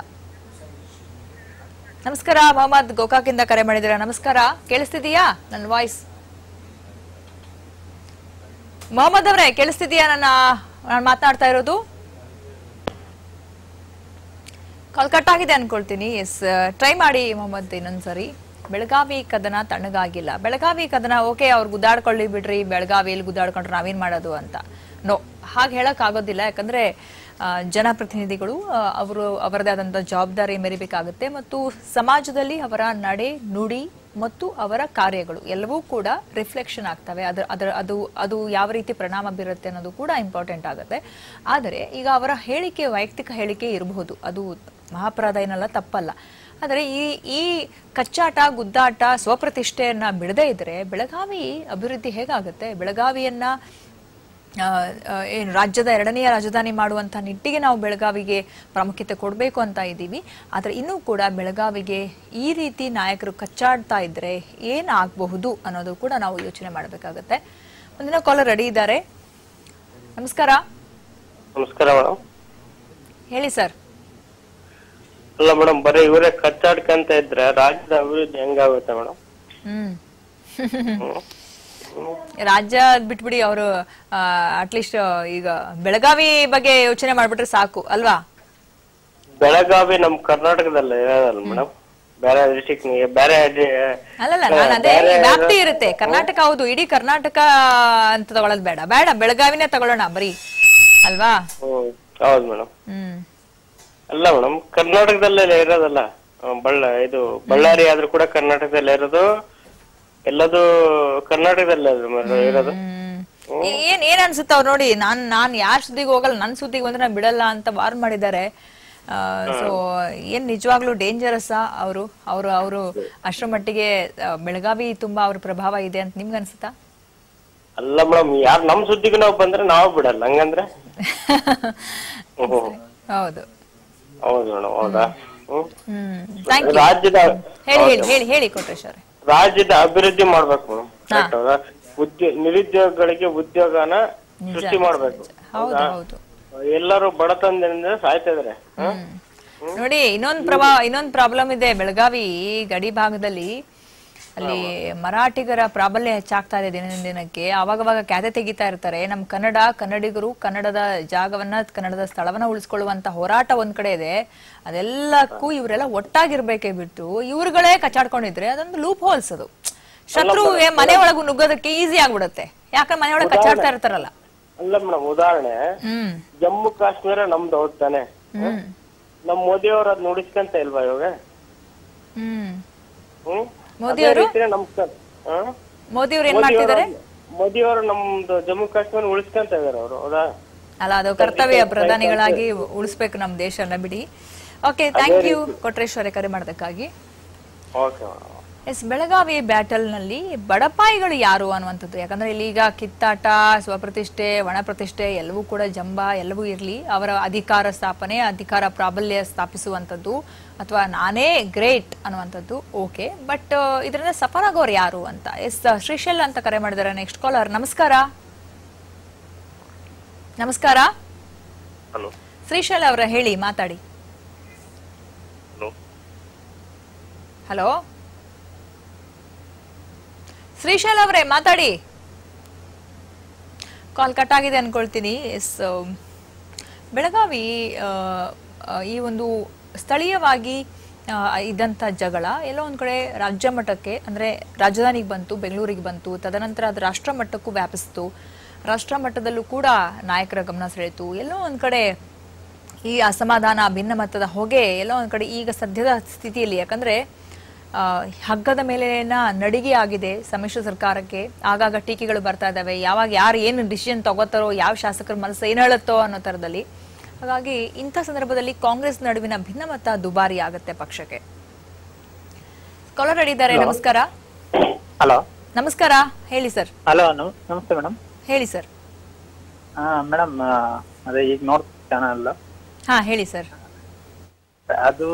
ನಮಸ್ಕಾರ ಮೊಹಮ್ಮದ್ ಗೋಕಾಕಿಂದ ಕರೆ ಮಾಡಿದ್ದೀರಾ ನಮಸ್ಕಾರ ಕೇಳಿಸ್ತಿದೀಯಾ ನನ್ನ ವಾಯ್ಸ್ ಮೊಹಮ್ಮದ್ ಅವರೇ ಕೇಳಿಸ್ತಿದೀಯಾ ನನ್ನ ನಾನು ಮಾತನಾಡ್ತಾ ಇರೋದು ಕಾಲ್ ಕಟ್ ಆಗಿದೆ ಅನ್ಕೊಳ್ತೀನಿ ಎಸ್ ಟ್ರೈ ಮಾಡಿ ಮೊಹಮ್ಮದ್ ಇನ್ನೊಂದ್ಸರಿ ಬೆಳಗಾವಿ ಕದನ ತಣ್ಣಗಾಗಿಲ್ಲ ಬೆಳಗಾವಿ ಕದನ ಓಕೆ ಅವ್ರು ಗುದ್ದಾಡ್ಕೊಳ್ಳಿ ಬಿಡ್ರಿ ಬೆಳಗಾವಿಯಲ್ಲಿ ಗುದ್ದಾಡ್ಕೊಂಡ್ರೆ ನಾವೇನ್ ಮಾಡೋದು ಅಂತ ನೋ ಹಾಗೆ ಹೇಳಕ್ ಆಗೋದಿಲ್ಲ ಯಾಕಂದ್ರೆ ಆ, ಜನಪ್ರತಿನಿಧಿಗಳು ಆ, ಅವರು ಅವರದೇ ಆದಂಥ ಜವಾಬ್ದಾರಿ ಮೆರಿಬೇಕಾಗುತ್ತೆ ಮತ್ತು ಸಮಾಜದಲ್ಲಿ ಅವರ ನಡೆ ನುಡಿ ಮತ್ತು ಅವರ ಕಾರ್ಯಗಳು ಎಲ್ಲವೂ ಕೂಡ ರಿಫ್ಲೆಕ್ಷನ್ ಆಗ್ತವೆ ಅದರ ಅದರ ಅದು ಅದು ಯಾವ ರೀತಿ ಪರಿಣಾಮ ಬೀರುತ್ತೆ ಅನ್ನೋದು ಕೂಡ ಇಂಪಾರ್ಟೆಂಟ್ ಆಗುತ್ತೆ ಆದರೆ ಈಗ ಅವರ ಹೇಳಿಕೆ ವೈಯಕ್ತಿಕ ಹೇಳಿಕೆ ಇರಬಹುದು ಅದು ಮಹಾಪರಾಧ ಏನಲ್ಲ ತಪ್ಪಲ್ಲ ಆದರೆ ಈ ಈ ಕಚ್ಚಾಟ ಗುದ್ದಾಟ ಸ್ವಪ್ರತಿಷ್ಠೆಯನ್ನ ಬಿಡದೇ ಇದ್ರೆ ಬೆಳಗಾವಿ ಅಭಿವೃದ್ಧಿ ಹೇಗಾಗುತ್ತೆ ಬೆಳಗಾವಿಯನ್ನ ಆ, ಆ, ಏನು ರಾಜ್ಯದ ಎರಡನೆಯ ರಾಜಧಾನಿ ಮಾಡುವಂಥ ನಿಟ್ಟಿಗೆ ನಾವು ಬೆಳಗಾವಿಗೆ ಪ್ರಾಮುಖ್ಯತೆ ಕೊಡಬೇಕು ಅಂತ ಇದ್ದೀವಿ ಆದರೆ ಇನ್ನೂ ಕೂಡ ಬೆಳಗಾವಿಗೆ ಈ ರೀತಿ ನಾಯಕರು ಕಚ್ಚಾಡ್ತಾ ಇದ್ರೆ ಏನಾಗಬಹುದು ಅನ್ನೋದು ಕೂಡ ನಾವು ಯೋಚನೆ ಮಾಡಬೇಕಾಗತ್ತೆ ಮುಂದಿನ ಕಾಲರ್ ರೆಡಿ ಇದ್ದಾರೆ ನಮಸ್ಕಾರ ನಮಸ್ಕಾರ ಮೇಡಮ್ ಹೇಳಿ ಸರ್ ಅಲ್ಲ ಮೇಡಮ್ ಬರೀ ಇವರೇ ಕಚ್ಚಾಡ್ಕಂತ ಇದ್ರೆ ರಾಜ್ಯದ ಅಭಿವೃದ್ಧಿ ಹೆಂಗಾಗುತ್ತೆ ಮೇಡಮ್ ಹ್ಮ್ ರಾಜ್ಯ ಬಿಟ್ಬಿಡಿ ಅವರು ಅಟ್ಲೀಸ್ಟ್ ಈಗ ಬೆಳಗಾವಿ ಬಗ್ಗೆ ಯೋಚನೆ ಮಾಡ್ಬಿಟ್ರೆ ಸಾಕು ಅಲ್ವಾ ಬೆಳಗಾವಿ ನಮ್ ಕರ್ನಾಟಕದಲ್ಲಿ ಇರೋದಲ್ಲ ಮೇಡಮ್ ಬೇರೆ ಡಿಸ್ಟಿಕ್ ಬೇರೆ ಡಿ- ಅಲ್ಲಲ್ಲ ನಾನು ಅದೇ ಈ ವ್ಯಾಪ್ತಿ ಇರುತ್ತೆ ಕರ್ನಾಟಕ ಹೌದು ಇಡೀ ಕರ್ನಾಟಕ ಅಂತ ತಗೊಳ್ಳೋದು ಬೇಡ ಬೇಡ ಬೆಳಗಾವಿನೇ ತಗೊಳ್ಳೋಣ ಬರೀ ಅಲ್ವಾ ಹ್ಮ್ ಹೌದು ಮೇಡಮ್ ಹ್ಮ್ ಅಲ್ಲ ಮೇಡಮ್ ಕರ್ನಾಟಕದಲ್ಲೇ ಇರೋದಲ್ಲ ಆ, ಬಳ್ಳ ಇದು ಬಳ್ಳಾರಿ ಆದ್ರೂ ಕೂಡ ಕರ್ನಾಟಕದಲ್ಲೇ ಇರೋದು ಎಲ್ಲದು ಕರ್ನಾಟಕದಲ್ಲೇ ಅದು ಮೇಡಮ್ ಇರೋದು ಹ್ಮ್. ಏ- ಏನ್ ಏನ್ ಅನ್ಸುತ್ತೆ ಅವ್ರು ನೋಡಿ ನಾನ್ ನಾನ್ ಯಾರ ಸುದ್ದಿಗೆ ಹೋಗಲ್ಲ ನನ್ ಸುದ್ದಿಗೆ ಬಂದ್ರೆ ನಾನ್ ಬಿಡಲ್ಲ ಅಂತ ವಾರ್ ಮಾಡಿದ್ದಾರೆ ಸೊ ಏನ್ ನಿಜವಾಗ್ಲೂ ಡೇಂಜರಸ್ ಅವರು ಅವರು ಅವರು ಅಷ್ಟರ ಮಟ್ಟಿಗೆ ಆ, ಬೆಳಗಾವಿ ತುಂಬಾ ಅವ್ರ ಪ್ರಭಾವ ಇದೆ ಅಂತ ನಿಮ್ಗೆ ಅನ್ಸುತ್ತಾ ಅಲ್ಲ ಮೇಡಮ್ ಯಾರು ನಮ್ ಸುದ್ದಿಗೆ ನಾವು ಬಂದ್ರೆ ನಾವು ಬಿಡಲ್ಲ ಹಂಗಂದ್ರೆ ಹ್ಮ್ ಹೌದು ಹೌದು ಮೇಡಮ್ ಹೌದಾ ಹ್ಮ್ ಹ್ಮ್ ಥ್ಯಾಂಕ್ ಯು ರಾಜ್ಯದ ಹೇಳಿ ಹೇಳಿ ಹೇಳಿ ಹೇಳಿ ಕೊಟ್ರೇಶ್ ಅವರೇ ರಾಜ್ಯದ ಅಭಿವೃದ್ಧಿ ಮಾಡ್ಬೇಕು ಮೇಡಮ್ ಕರೆಕ್ಟ್ ಹೌದಾ ಉದ್ಯೋಗ ನಿರುದ್ಯೋಗಗಳಿಗೆ ಉದ್ಯೋಗನ ಸೃಷ್ಟಿ ಮಾಡ್ಬೇಕು ಹೌದು ಹೌದು ಎಲ್ಲರೂ ಬಡತನದಿಂದ ಸಾಯ್ತಾ ಇದಾರೆ ಹ? ನೋಡಿ ಇನ್ನೊಂದ್ ಪ್ರಭಾ ಇನ್ನೊಂದ್ ಪ್ರಾಬ್ಲಮ್ ಇದೆ ಬೆಳಗಾವಿ ಗಡಿ ಭಾಗದಲ್ಲಿ ಅಲ್ಲಿ ಮರಾಠಿಗರ ಪ್ರಾಬಲ್ಯ ಹೆಚ್ಚಾಗ್ತಾ ಇದೆ ದಿನದಿಂದ ದಿನಕ್ಕೆ ಅವಾಗವಾಗ ಕ್ಯಾತೆ ತೆಗಿತಾ ಇರ್ತಾರೆ ನಮ್ ಕನ್ನಡ ಕನ್ನಡಿಗರು ಕನ್ನಡದ ಜಾಗವನ್ನ ಕನ್ನಡದ ಸ್ಥಳವನ್ನ ಉಳಿಸ್ಕೊಳ್ಳುವಂತ ಹೋರಾಟ ಒಂದ್ ಕಡೆ ಇದೆ ಅದೆಲ್ಲಕ್ಕೂ ಇವರೆಲ್ಲ ಒಟ್ಟಾಗಿರ್ಬೇಕೇ ಬಿಟ್ಟು ಇವ್ರುಗಳೇ ಕಚ್ಚಾಡ್ಕೊಂಡಿದ್ರೆ ಅದೊಂದು ಲೂಪ್ ಹೋಲ್ಸ್ ಅದು ಶತ್ರುವಿಗೆ ಮನೆ ಒಳಗು ನುಗ್ಗೋದಕ್ಕೆ ಈಸಿ ಆಗ್ಬಿಡುತ್ತೆ ಯಾಕಂದ್ರೆ ಮನೆ ಒಳಗೆ ಕಚ್ಚಾಡ್ತಾ ಇರ್ತಾರಲ್ಲ ಅಲ್ಲ ಮೇಡಮ್ ಉದಾಹರಣೆ ಹ್ಮ್ ಜಮ್ಮು ಕಾಶ್ಮೀರ ನಮ್ದು ಹೌದ್ ತಾನೆ ಹ್ಮ್ ನಮ್ ಮೋದಿ ಅವ್ರ ಅದ್ ನುಡಿಸ್ಕಂತ ಇಲ್ವಾ ಇವಾಗ ಹ್ಮ್ ಹ್ಮ್ ಮೋದಿ ಅದೇ ಅವರು ರೀತಿನೇ ನಮ್ ಕ- ಹ? ಮೋದಿ ಅವ್ರು ಏನ್ ಮಾಡ್ತಿದ್ದಾರೆ ಮೋದಿ ಅವರು ನಮ್ದು ಜಮ್ಮು ಕಾಶ್ಮೀರ ಉಳಿಸ್ಕಂತ ಇದಾರೆ ಅವರು ಹೌದಾ ಅಲ್ಲ ಅದು ಕರ್ತವ್ಯ ಪ್ರಧಾನಿಗಳಾಗಿ ಉಳಿಸ್ಬೇಕು ನಮ್ಮ ದೇಶನ ಬಿಡಿ ಓಕೆ ಥ್ಯಾಂಕ್ ಯು ಕೊಟ್ರೇಶ್ವರ ಕರೆ ಮಾಡೋದಕ್ಕಾಗಿ okay madam yes Belagavi battle ನಲ್ಲಿ ಬಡಪಾಯಿಗಳು ಯಾರು ಅನ್ನುವಂಥದ್ದು ಯಾಕಂದ್ರೆ ಇಲ್ಲಿ ಈಗ ಕಿತ್ತಾಟ ಸ್ವಪ್ರತಿಷ್ಠೆ ಒಣಪ್ರತಿಷ್ಠೆ ಎಲ್ಲವೂ ಕೂಡ ಜಂಬ ಎಲ್ಲವೂ ಇರಲಿ ಅವರ ಅಧಿಕಾರ ಸ್ಥಾಪನೆ ಅಧಿಕಾರ ಪ್ರಾಬಲ್ಯ ಸ್ಥಾಪಿಸುವಂಥದ್ದು ಅಥವಾ ನಾನೇ ಗ್ರೇಟ್ ಅನ್ನುವಂಥದ್ದು ಓಕೆ ಬಟ್ ಇದರಿಂದ ಸಫರ್ ಆಗೋರು ಯಾರು ಅಂತ ಎಸ್ ಶ್ರೀಶೈಲ್ ಅಂತ ಕರೆ ಮಾಡಿದ್ದಾರೆ ನೆಕ್ಸ್ಟ್ ಕಾಲರ್ ನಮಸ್ಕಾರ ನಮಸ್ಕಾರ ಹಲೋ ಶ್ರೀಶೈಲ್ ಅವರ ಹೇಳಿ ಮಾತಾಡಿ ಹಲೋ ಹಲೋ ಶ್ರೀಶೈಲ್ ಅವರೇ ಮಾತಾಡಿ ಕಾಲ್ ಕಟ್ ಆಗಿದೆ ಅನ್ಕೊಳ್ತೀನಿ ಎಸ್ ಬೆಳಗಾವಿ ಆ, ಆ, ಈ ಒಂದು ಸ್ಥಳೀಯವಾಗಿ ಆ, ಇದ್ದಂಥ ಜಗಳ ಎಲ್ಲೋ ಒಂದ್ ಕಡೆ ರಾಜ್ಯ ಮಟ್ಟಕ್ಕೆ ಅಂದ್ರೆ ರಾಜಧಾನಿಗೆ ಬಂತು ಬೆಂಗಳೂರಿಗೆ ಬಂತು ತದನಂತರ ಅದು ರಾಷ್ಟ್ರ ಮಟ್ಟಕ್ಕೂ ವ್ಯಾಪಿಸ್ತು ರಾಷ್ಟ್ರ ಮಟ್ಟದಲ್ಲೂ ಕೂಡ ನಾಯಕರ ಗಮನ ಸೆಳೆಯಿತು ಎಲ್ಲೋ ಒಂದ್ ಕಡೆ ಈ ಅಸಮಾಧಾನ ಭಿನ್ನಮತದ ಹೊಗೆ ಎಲ್ಲೋ ಒಂದ್ ಕಡೆ ಈಗ ಸದ್ಯದ ಸ್ಥಿತಿಯಲ್ಲಿ ಯಾಕಂದ್ರೆ ಆ, ಹಗ್ಗದ ಮೇಲಿನ ನಡಿಗೆ ಆಗಿದೆ ಸಮ್ಮಿಶ್ರ ಸರ್ಕಾರಕ್ಕೆ ಆಗಾಗ ಟೀಕೆಗಳು ಬರ್ತಾ ಇದಾವೆ ಯಾವಾಗ ಯಾರು ಏನು ಡಿಸಿಷನ್ ತಗೋತಾರೋ ಯಾವ ಶಾಸಕರ ಮನಸ್ಸು ಏನ್ ಹೇಳುತ್ತೋ ಅನ್ನೋ ತರದಲ್ಲಿ ಹಾಗಾಗಿ ಇಂಥ ಸಂದರ್ಭದಲ್ಲಿ ಕಾಂಗ್ರೆಸ್ ನಡುವಿನ ಭಿನ್ನಮತ ದುಬಾರಿ ಆಗತ್ತೆ ಪಕ್ಷಕ್ಕೆ ಕಾಲರ್ ಇದ್ದಾರೆ ನಮಸ್ಕಾರ ಹಲೋ ನಮಸ್ಕಾರ ಹೇಳಿ ಸರ್ ಹಲೋ ನಮಸ್ತೆ ಮೇಡಮ್ ಹೇಳಿ ಸರ್ ಮೇಡಮ್ ಅದೇ ಈಗ ನೋಡ್ ಚಾನಲ್ ಹಾ ಹೇಳಿ ಸರ್ ಅದು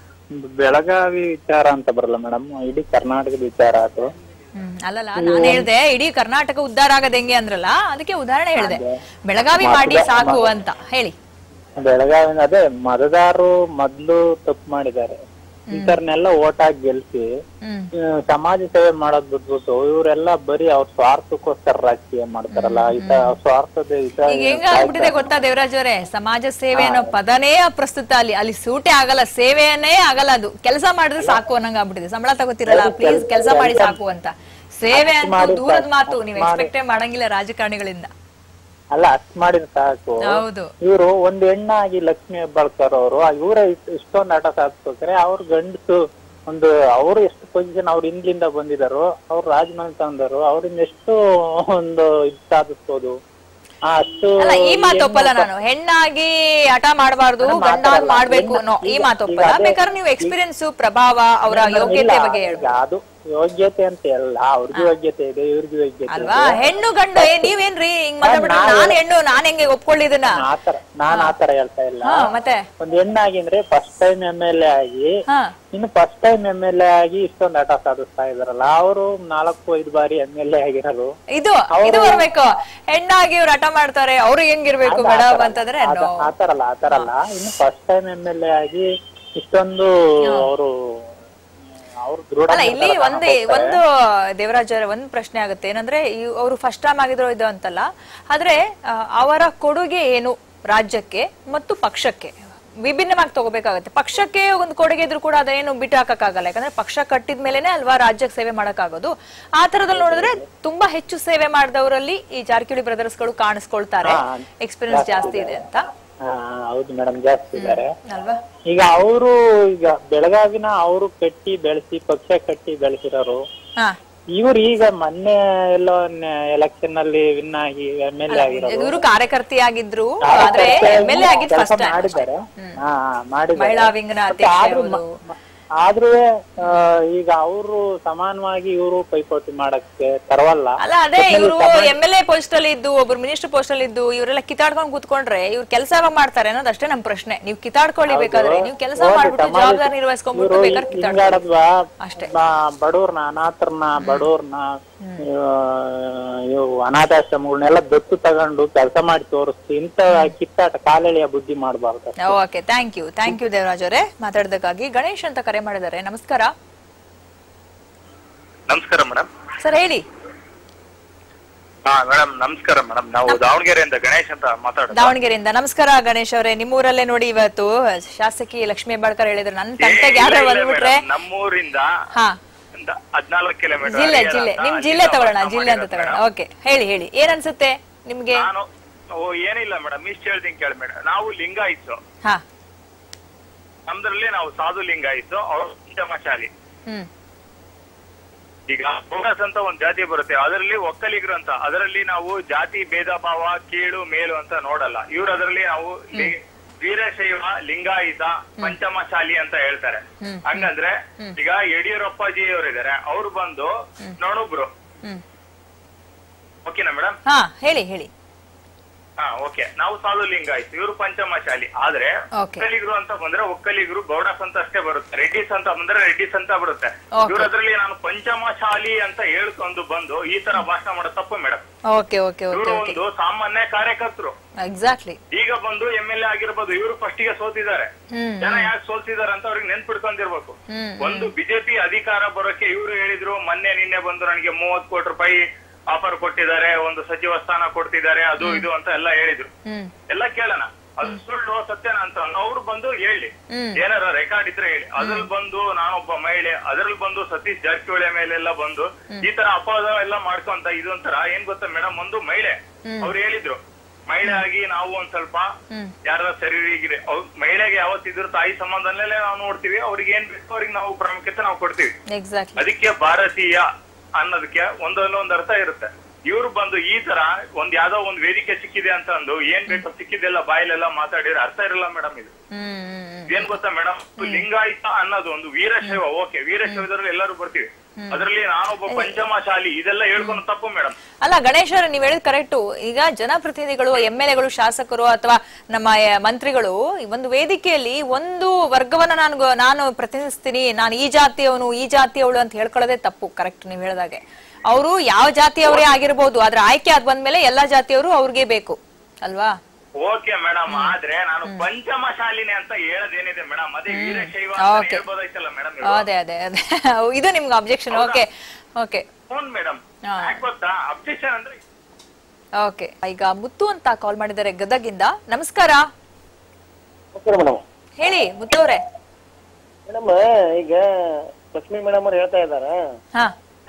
ಬೆಳಗಾವಿ ವಿಚಾರ ಅಂತ ಬರಲ್ಲ ಮೇಡಮ್ ಇಡೀ ಕರ್ನಾಟಕದ ವಿಚಾರ ಅದು ಹ್ಮ್ ಅಲ್ಲಲ್ಲ ನಾನು ಹೇಳ್ದೆ ಇಡೀ ಕರ್ನಾಟಕ ಉದ್ಧಾರ ಆಗದ ಹೆಂಗೆ ಅಂದ್ರಲ್ಲ ಅದಕ್ಕೆ ಉದಾಹರಣೆ ಹೇಳ್ದೆ ಬೆಳಗಾವಿ ಮಾಡಿ ಸಾಕು ಅಂತ ಹೇಳಿ ಬೆಳಗಾವಿ ಅದೇ ಮತದಾರರು ಮೊದ್ಲು ತಪ್ಪು ಮಾಡಿದ್ದಾರೆ ಇಂಥರ್ನೆಲ್ಲ ಓಟ್ ಹಾಕಿ ಗೆಲ್ಸಿ ಹ್ಮ್ ಆ, ಸಮಾಜ ಸೇವೆ ಮಾಡೋದ್ ಬಿಟ್ಬಿಟ್ಟು ಇವರೆಲ್ಲ ಬರೀ ಅವ್ರ ಸ್ವಾರ್ಥಕ್ಕೋಸ್ಕರ ರಾಜಕೀಯ ಮಾಡ್ತಾರಲ್ಲ ಇತ ಸ್ವಾರ್ಥದ ಇತ ಈಗ ಹೆಂಗ ಆಗ್ಬಿಟ್ಟಿದೆ ಗೊತ್ತಾ ದೇವರಾಜ್ ಅವರೇ ಸಮಾಜ ಸೇವೆ ಅನ್ನೋ ಪದನೇ ಅಪ್ರಸ್ತುತ ಅಲ್ಲಿ ಅಲ್ಲಿ ಸೂಟೆ ಆಗಲ್ಲ ಸೇವೆನೇ ಆಗಲ್ಲ ಅದು ಕೆಲಸ ಮಾಡಿದ್ರೆ ಸಾಕು ಅನ್ನಂಗ ಆಗ್ಬಿಟ್ಟಿದೆ ಸಂಬಳ ತಗೋತಿರಲ್ಲ ಪ್ಲೀಸ್ ಕೆಲಸ ಮಾಡಿ ಸಾಕು ಅಂತ ಸೇವೆ ಅಂತ ದೂರದ ಮಾತು ನೀವು ಎಕ್ಸ್ಪೆಕ್ಟೇ ಮಾಡಂಗಿಲ್ಲ ರಾಜಕಾರಣಿಗಳಿಂದ ಅಲ್ಲ ಅಷ್ಟ್ ಮಾಡಿದ್ರೆ ಸಾಕು ಹೌದು ಇವರು ಒಂದ್ ಹೆಣ್ಣಾಗಿ ಲಕ್ಷ್ಮಿ ಹೆಬ್ಬಾಳ್ಕರ್ ಅವರು ಇವರ ಇಷ್ಟೊಂದು ಆಟ ಸಾಧಿಸ್ಕೋತಾರೆ ಅವ್ರ ಗಂಡಸು ಒಂದು ಅವರು ಎಷ್ಟು ಪೊಸಿಷನ್ ಅವ್ರ ಹಿಂದ್ಲಿಂದ ಬಂದಿದಾರೋ ಅವ್ರು ರಾಜಮನೆ ತಂದರು ಅವ್ರಿಂದ ಎಷ್ಟು ಒಂದು ಇದು ಸಾಧಿಸ್ಬೋದು ಆ ಅಷ್ಟು ಅಲ್ಲ ಈ ಮಾತು ಒಪ್ಪಲ್ಲ ನಾನು ಹೆಣ್ಣಾಗಿ ಹಠ ಮಾಡಬಾರ್ದು ಗಂಡಾಗಿ ಮಾಡ್ಬೇಕು ಅನ್ನೋ ಈ ಮಾತು ಒಪ್ಪಲ್ಲ ಬೇಕಾದ್ರೆ ನೀವು ಎಕ್ಸ್ಪೀರಿಯನ್ಸ್ ಪ್ರಭಾವ ಅವರ ಯೋಗ್ಯತೆ ಬಗ್ಗೆ ಈಗ ಹೇಳ್ಬೇಕು ಅದು ಯೋಗ್ಯತೆ ಅಂತ ಅಲ್ಲ ಅವ್ರಿಗೂ ಯೋಗ್ಯತೆ ಇದೆ ಇವ್ರಿಗೂ ಯೋಗ್ಯತೆ ಅಲ್ವಾ ಹೆಣ್ಣು ಗಂಡು ಏ, ನೀವೇನ್ರಿ ಹಿಂಗ್ ಮಾತಾಡ್ಬಿಟ್ಟು ನಾನ್ ಹೆಣ್ಣು ನಾನ್ ಹೆಂಗೆ ಒಪ್ಕೊಳ್ಳಿದನ ಆತರ ನಾನ್ ಆತರ ಹೇಳ್ತಾ ಇಲ್ಲ ಹಾ ಮತ್ತೆ ಒಂದ್ ಹೆಣ್ಣಾಗಿ ಅಂದ್ರೆ first time M L A ಆಗಿ ಹಾ ಇನ್ನು first time M L A ಆಗಿ ಇಷ್ಟೊಂದು ಆಟ ಸಾಧಿಸ್ತಾ ಇದಾರಲ್ಲ ಅವರು ನಾಲ್ಕು ಐದು ಬಾರಿ ಎಂ ಎಲ್ ಎ ಆಗಿರೋರು ಇದು ಇದು ಬರ್ಬೇಕು ಹೆಣ್ಣಾಗಿ ಇವ್ರು ಹಠ ಮಾಡ್ತಾರೆ ಅವ್ರಿಗೆ ಹೆಂಗಿರ್ಬೇಕು ಮೇಡಮ್ ಅಂತಂದ್ರೆ no. ಆತರ ಅಲ್ಲ ಆತರ ಅಲ್ಲ ಇನ್ನು first time M L A ಆಗಿ ಇಷ್ಟೊಂದು ಅವರು ಅವ್ರು ದೃಢ ಅಲ್ಲ ಇಲ್ಲಿ ಒಂದೇ ಒಂದು ದೇವರಾಜ್ ಅವರೇ ಒಂದ್ ಪ್ರಶ್ನೆ ಆಗುತ್ತೆ ಏನಂದ್ರೆ ಅವರು ಫಸ್ಟ್ ಟೈಮ್ ಆಗಿದ್ರು ಇದು ಅಂತಲ್ಲ ಆದ್ರೆ ಆ, ಅವರ ಕೊಡುಗೆ ಏನು ರಾಜ್ಯಕ್ಕೆ ಮತ್ತು ಪಕ್ಷಕ್ಕೆ ವಿಭಿನ್ನವಾಗಿ ತಗೋಬೇಕಾಗತ್ತೆ ಪಕ್ಷಕ್ಕೆ ಒಂದು ಕೊಡುಗೆ ಇದ್ರು ಕೂಡ ಅದೇನು ಬಿಟ್ಟು ಹಾಕಕ್ಕಾಗಲ್ಲ ಯಾಕಂದ್ರೆ ಪಕ್ಷ ಕಟ್ಟಿದ ಮೇಲೆನೆ ಅಲ್ವಾ ರಾಜ್ಯಕ್ಕೆ ಸೇವೆ ಮಾಡಕ್ಕಾಗೋದು ಆ ತರದಲ್ಲಿ ನೋಡಿದ್ರೆ ತುಂಬಾ ಹೆಚ್ಚು ಸೇವೆ ಮಾಡಿದವರಲ್ಲಿ ಈ ಜಾರಕಿಹೊಳಿ ಬ್ರದರ್ಸ್ ಗಳು ಕಾಣಿಸ್ಕೊಳ್ತಾರೆ ಎಕ್ಸ್ಪೀರಿಯನ್ಸ್ ಜಾಸ್ತಿ ಇದೆ ಅಂತ ಹಾ, ಹೌದು ಮೇಡಮ್ ಜಾಸ್ತಿ ಇದ್ದಾರೆ ಅಲ್ವಾ ಈಗ ಅವರು ಈಗ ಬೆಳಗಾವಿನ ಅವರು ಕಟ್ಟಿ ಬೆಳೆಸಿ ಪಕ್ಷ ಕಟ್ಟಿ ಬೆಳೆಸಿರೋರು ಹಾ ಇವ್ರು ಈಗ ಮೊನ್ನೆ ಎಲ್ಲೋ ಎಲೆಕ್ಷನ್ ಅಲ್ಲಿ ವಿನ್ ಆಗಿ ಎಂ ಎಲ್ ಎ ಆಗಿರೋರು ಇವರು ಕಾರ್ಯಕರ್ತೆಯಾಗಿದ್ರು ಆದ್ರೆ ಎಂ ಎಲ್ ಎ ಆಗಿದ್ ಕೆಲಸ ಫಸ್ಟ್ ಟೈಮ್ ಮಾಡಿದ್ದಾರೆ ಹಾ ಹಾ, ಮಾಡಿದ್ದಾರೆ ಮಹಿಳಾ ವಿಂಗ್ನ ಮತ್ತೆ ಅಧ್ಯಕ್ಷೆ ಆದ್ರೂ ಹೌದು. ಮ- ಮ- ಆದ್ರೂ ಈಗ ಅವರು ಸಮಾನವಾಗಿ ಇವರು ಪೈಪೋಟಿ ಮಾಡಕ್ಕೆ ತರವಲ್ಲ ಅಲ್ಲ ಅದೇ ಇವರು ಎಂ ಎಲ್ ಎ ಪೋಸ್ಟ್ ಅಲ್ಲಿ ಇದ್ದು ಒಬ್ರು ಮಿನಿಸ್ಟರ್ ಪೋಸ್ಟ್ ಅಲ್ಲಿ ಇದ್ದು ಇವರೆಲ್ಲ ಕಿತಾಡ್ಕೊಂಡ್ ಕೂತ್ಕೊಂಡ್ರೆ ಇವ್ರು ಕೆಲಸ ಮಾಡ್ತಾರೆ ಅನ್ನೋದು ಅಷ್ಟೇ ನಮ್ ಪ್ರಶ್ನೆ ನೀವು ಕಿತಾಡ್ಕೊಳ್ಳಿ ಬೇಕಾದ್ರೆ ನೀವು ಕೆಲಸ ಮಾಡ್ಬಿಟ್ಟು ಜವಾಬ್ದಾರಿ ನಿರ್ವಹಿಸ್ಕೊಂಡ್ಬಿಟ್ಟು ಬೇಕಾದ್ರೆ ಕಿತಾಡ್ಕೊಳ್ಳಿ ಹಿಂಗಾಡದ್ವಾ ಅಷ್ಟೇ. ಬಡವ್ರನ್ನ ಅನಾಥರನ್ನ ಬಡವ್ರನ್ನ ಇವು ಅನಾಥಾಶ್ರಮಗಳನ್ನೆಲ್ಲ ದತ್ತು ತಗೊಂಡು ಕೆಲಸ ಮಾಡಿ ತೋರಿಸ್ತು ಇಂತ ಕಿತ್ತಾಟ ಕಾಲೆಳೆಯ ಬುದ್ಧಿ ಮಾಡಬಾರ್ದು okay thank you thank you Devaraj ಅವರೇ ಮಾತಾಡೋದಕ್ಕಾಗಿ ಗಣೇಶ್ ಅಂತ ಕರೆ ಮಾಡಿದ್ದಾರೆ ನಮಸ್ಕಾರ ನಮಸ್ಕಾರ ಮೇಡಮ್ ಸರ್ ಹೇಳಿ ಹಾ ಮೇಡಮ್ ನಮಸ್ಕಾರ ಮೇಡಮ್ ನಾವು ದಾವಣಗೆರೆಯಿಂದ ಗಣೇಶ್ ಅಂತ ಮಾತಾಡೋದು ದಾವಣಗೆರೆಯಿಂದ ನಮಸ್ಕಾರ ಗಣೇಶ್ ಅವರೇ ನಿಮ್ಮೂರಲ್ಲೇ ನೋಡಿ ಇವತ್ತು ಶಾಸಕಿ ಲಕ್ಷ್ಮೀ ಹೆಬ್ಬಾಳ್ಕರ್ ಹೇಳಿದ್ರು ನನ್ನ ತಂಟೆಗೆ ಯಾರೋ ಇಲ್ಲ, ಇಲ್ಲ ಬಂದ್ಬಿಟ್ರೆ madam, ನಮ್ಮೂರಿಂದ ಹಾ ಹದಿನಾಲ್ಕು ಕಿಲೋಮೀಟರ್ ಜಿಲ್ಲೆ ಜಿಲ್ಲೆ ನಿಮ್ ಜಿಲ್ಲೆ ತಗೊಳ್ಳೋಣ ಜಿಲ್ಲೆ ಅಂತ ತಗೊಳ್ಳೋಣ ಓಕೆ ಹೇಳಿ ಹೇಳಿ ಏನ್ ಅನ್ಸುತ್ತೆ ನಿಮ್ಗೆ ನಾನು ಓ ಏನಿಲ್ಲ ಮೇಡಮ್ ಇಷ್ಟ ಹೇಳ್ತೀನಿ ಕೇಳಿ ಮೇಡಮ್ ನಾವು ಲಿಂಗಾಯಿತು ಹಾ ನಮ್ದ್ರಲ್ಲಿ ನಾವು ಸಾಧು ಲಿಂಗಾಯಿತು ಅವ್ರು ಪಂಚಮಶಾಲಿ ಹ್ಮ್ ಈಗ ಬೋಗಸ್ ಅಂತ ಒಂದ್ ಜಾತಿ ಬರುತ್ತೆ ಅದರಲ್ಲಿ ಒಕ್ಕಲಿಗರು ಅಂತ ಅದರಲ್ಲಿ ನಾವು ಜಾತಿ ಭೇದ ಭಾವ ಕೀಳು ಮೇಲು ಅಂತ ನೋಡಲ್ಲ ಇವ್ರು ಅದರಲ್ಲಿ ನಾವು ಲಿ- ವೀರಶೈವ ಲಿಂಗಾಯಿತ ಪಂಚಮಶಾಲಿ ಅಂತ ಹೇಳ್ತಾರೆ ಹಂಗಂದ್ರೆ ಈಗ ಯಡಿಯೂರಪ್ಪಾಜಿ ಅವರಿದ್ದಾರೆ ಅವ್ರು ಬಂದು ನೋಡೊಬ್ರು ಹ್ಮ್ ಓಕೆನಾ ಮೇಡಮ್ ಹಾ ಹೇಳಿ ಹೇಳಿ ಹಾ ಓಕೆ ನಾವು ಸಾಲು ಲಿಂಗಾಯಿತು ಇವರು ಪಂಚಮಶಾಲಿ ಆದ್ರೆ Okay. ಒಕ್ಕಲಿಗರು ಅಂತ ಬಂದ್ರೆ ಒಕ್ಕಲಿಗರು ಗೌಡಸ್ ಅಂತ ಅಷ್ಟೇ ಬರುತ್ತೆ ರೆಡ್ಡಿಸ್ ಅಂತ ಬಂದ್ರೆ ರೆಡ್ಡಿಸ್ ಅಂತ ಬರುತ್ತೆ Okay. ಇವ್ರು ಅದ್ರಲ್ಲಿ ನಾನು ಪಂಚಮಶಾಲಿ ಅಂತ ಹೇಳ್ಕೊಂಡು ಬಂದು ಈ ತರ ಭಾಷಣ ಮಾಡೋದು ತಪ್ಪು ಮೇಡಮ್ ಓಕೆ ಓಕೆ ಓಕೆ ಇವರು ಓಕೆ ಒಂದು ಸಾಮಾನ್ಯ ಕಾರ್ಯಕರ್ತರು ಎಕ್ಸಾಕ್ಟ್ಲಿ ಈಗ ಬಂದು ಎಂ ಎಲ್ ಎ ಆಗಿರ್ಬೋದು ಇವರು ಫಸ್ಟ್ ಗೆ ಸೋತಿದ್ದಾರೆ ಹ್ಮ್ ಜನ ಯಾಕೆ ಸೋಲ್ತಿದ್ದಾರೆ ಅಂತ ಅವ್ರಿಗೆ ನೆನ್ಪಿಡ್ಕೊಂಡಿರ್ಬೇಕು ಹ್ಮ್, ಒಂದು ಬಿಜೆಪಿ ಅಧಿಕಾರ ಬರೋಕೆ ಇವರು ಹೇಳಿದ್ರು ಮೊನ್ನೆ ನಿನ್ನೆ ಬಂದು ನನಗೆ ಮೂವತ್ ಕೋಟಿ ರೂಪಾಯಿ ಆಫರ್ ಕೊಟ್ಟಿದ್ದಾರೆ ಒಂದು ಸಚಿವ ಸ್ಥಾನ ಕೊಡ್ತಿದ್ದಾರೆ ಅದು ಇದು ಅಂತ ಎಲ್ಲ ಹೇಳಿದ್ರು ಹ್ಮ್ ಎಲ್ಲ ಕೇಳೋಣ ಅದು ಸುಳ್ಳು ಸತ್ಯನ ಅಂತ ಅವ್ರು ಬಂದು ಹೇಳಿ ಹ್ಮ್. ಏನಾರ ರೆಕಾರ್ಡ್ ಇದ್ರೆ ಹೇಳಿ ಅದ್ರಲ್ಲಿ ಬಂದು ನಾನೊಬ್ಬ ಮಹಿಳೆ ಅದ್ರಲ್ಲಿ ಬಂದು ಸತೀಶ್ ಜಾರಕಿಹೊಳಿ ಮೇಲೆಲ್ಲ ಬಂದು ಈ ತರ ಅಪವಾದ ಎಲ್ಲ ಮಾಡ್ಕೊಂತ ಇದು ಒಂಥರ ಏನ್ ಗೊತ್ತಾ ಮೇಡಮ್ ಒಂದು ಮಹಿಳೆ ಅವ್ರು ಹೇಳಿದ್ರು ಮಹಿಳೆ ಆಗಿ ನಾವು ಒಂದ್ ಸ್ವಲ್ಪ ಹ್ಮ್. ಯಾರ ಸರಿಯಾಗಿದೆ ಅವ್ರು ಮಹಿಳೆಗೆ ಯಾವತ್ತಿದ್ರು ತಾಯಿ ಸಂಬಂಧನಲ್ಲೇ ನಾವು ನೋಡ್ತೀವಿ ಅವ್ರಿಗೆ ಏನ್ ಬೇಕು ಅವ್ರಿಗೆ ನಾವು ಪ್ರಾಮುಖ್ಯತೆ ನಾವು ಕೊಡ್ತೀವಿ ಎಕ್ಸಾಕ್ಟ್ಲಿ ಅದಕ್ಕೆ ಭಾರತೀಯ ಅನ್ನೋದಕ್ಕೆ ಒಂದಲ್ಲ ಒಂದ್ ಅರ್ಥ ಇರುತ್ತೆ ಇವ್ರು ಬಂದು ಈ ತರ ಒಂದ್ ಯಾವ್ದೋ ಒಂದ್ ವೇದಿಕೆ ಸಿಕ್ಕಿದೆ ಅಂತ ಅಂದು ಏನ್ ಬೇಕೋ ಸಿಕ್ಕಿದೆಲ್ಲ ಬಾಯಲ್ಲೆಲ್ಲ ಮಾತಾಡಿದ್ರೆ ಅರ್ಥ ಇರಲ್ಲ ಮೇಡಮ್ ಇದು ಹ್ಮ್ ಹ್ಮ್ ಹ್ಮ್ ಏನ್ ಗೊತ್ತಾ ಮೇಡಮ್ ಲಿಂಗಾಯತ ಅನ್ನೋದು ಒಂದು ವೀರಶೈವ ಓಕೆ ವೀರಶೈವದಲ್ಲಿ ಎಲ್ಲರೂ ಬರ್ತೀವಿ ಅದರಲ್ಲಿ ನಾನೊಬ್ಬ ಪಂಚಮಶಾಲಿ ಇದೆಲ್ಲ ಹೇಳ್ಕೊಂಡು ತಪ್ಪು ಮೇಡಮ್ ಅಲ್ಲ ಗಣೇಶ್ ಅವ್ರೆ ನೀವ್ ಹೇಳಿದ್ ಕರೆಕ್ಟು ಈಗ ಜನಪ್ರತಿನಿಧಿಗಳು ಎಂ ಎಲ್ ಎಗಳು ಶಾಸಕರು ಅಥವಾ ನಮ್ಮ ಆ, ಮಂತ್ರಿಗಳು ಈ ಒಂದು ವೇದಿಕೆಯಲ್ಲಿ ಒಂದು ವರ್ಗವನ್ನ ನಾನು ಗೊ- ನಾನು ಪ್ರತಿನಿಧಿಸ್ತೀನಿ ನಾನು ಈ ಜಾತಿಯವನು ಈ ಜಾತಿಯವಳು ಅಂತ ಹೇಳ್ಕೊಳ್ಳೋದೇ ತಪ್ಪು ಕರೆಕ್ಟ್ ನೀವ್ ಹೇಳ್ದಾಗೆ ಅವರು ಯಾವ ಜಾತಿಯವರೇ ಆಗಿರ್ಬೋದು ಆದ್ರೆ ಆಯ್ಕೆ ಆದ್ ಬಂದ್ಮೇಲೆ ಎಲ್ಲಾ ಜಾತಿಯವರು ಅವ್ರಿಗೆ ಬೇಕು ಅಲ್ವಾ ಓಕೆ ಮೇಡಮ್ ಆದ್ರೆ ನಾನು ಪಂಚಮಶಾಲಿನಿ ಅಂತ ಹೇಳೋದೇನಿದೆ ಮೇಡಮ್ ಅದೇ ವೀರಶೈವ ಅಂತ Okay. ಹೇಳ್ಬೋದಾಯ್ತಲ್ಲ ಮೇಡಮ್ ಅದೇ ಅದೇ ಅದೇ ಇದು ನಿಮ್ಗೆ objection okay okay phone madam ಹಾ. ಯಾಕೆ ಗೊತ್ತಾ ಅಬ್ಜೆಕ್ಷನ್ ಅಂದ್ರೆ ಓಕೆ ಈಗ ಮುತ್ತು ಅಂತ ಕಾಲ್ ಮಾಡಿದ್ದಾರೆ ಗದಗಿಂದ ನಮಸ್ಕಾರ ಮೇಡಮ್ ಹೇಳಿ ಮುತ್ತು ಅವರೇ ಮೇಡಮ್ ಈಗ ಲಕ್ಷ್ಮೀ ಮೇಡಮ್ ಅವ್ರು ಹೇಳ್ತಾ ಇದಾರ ಹಾ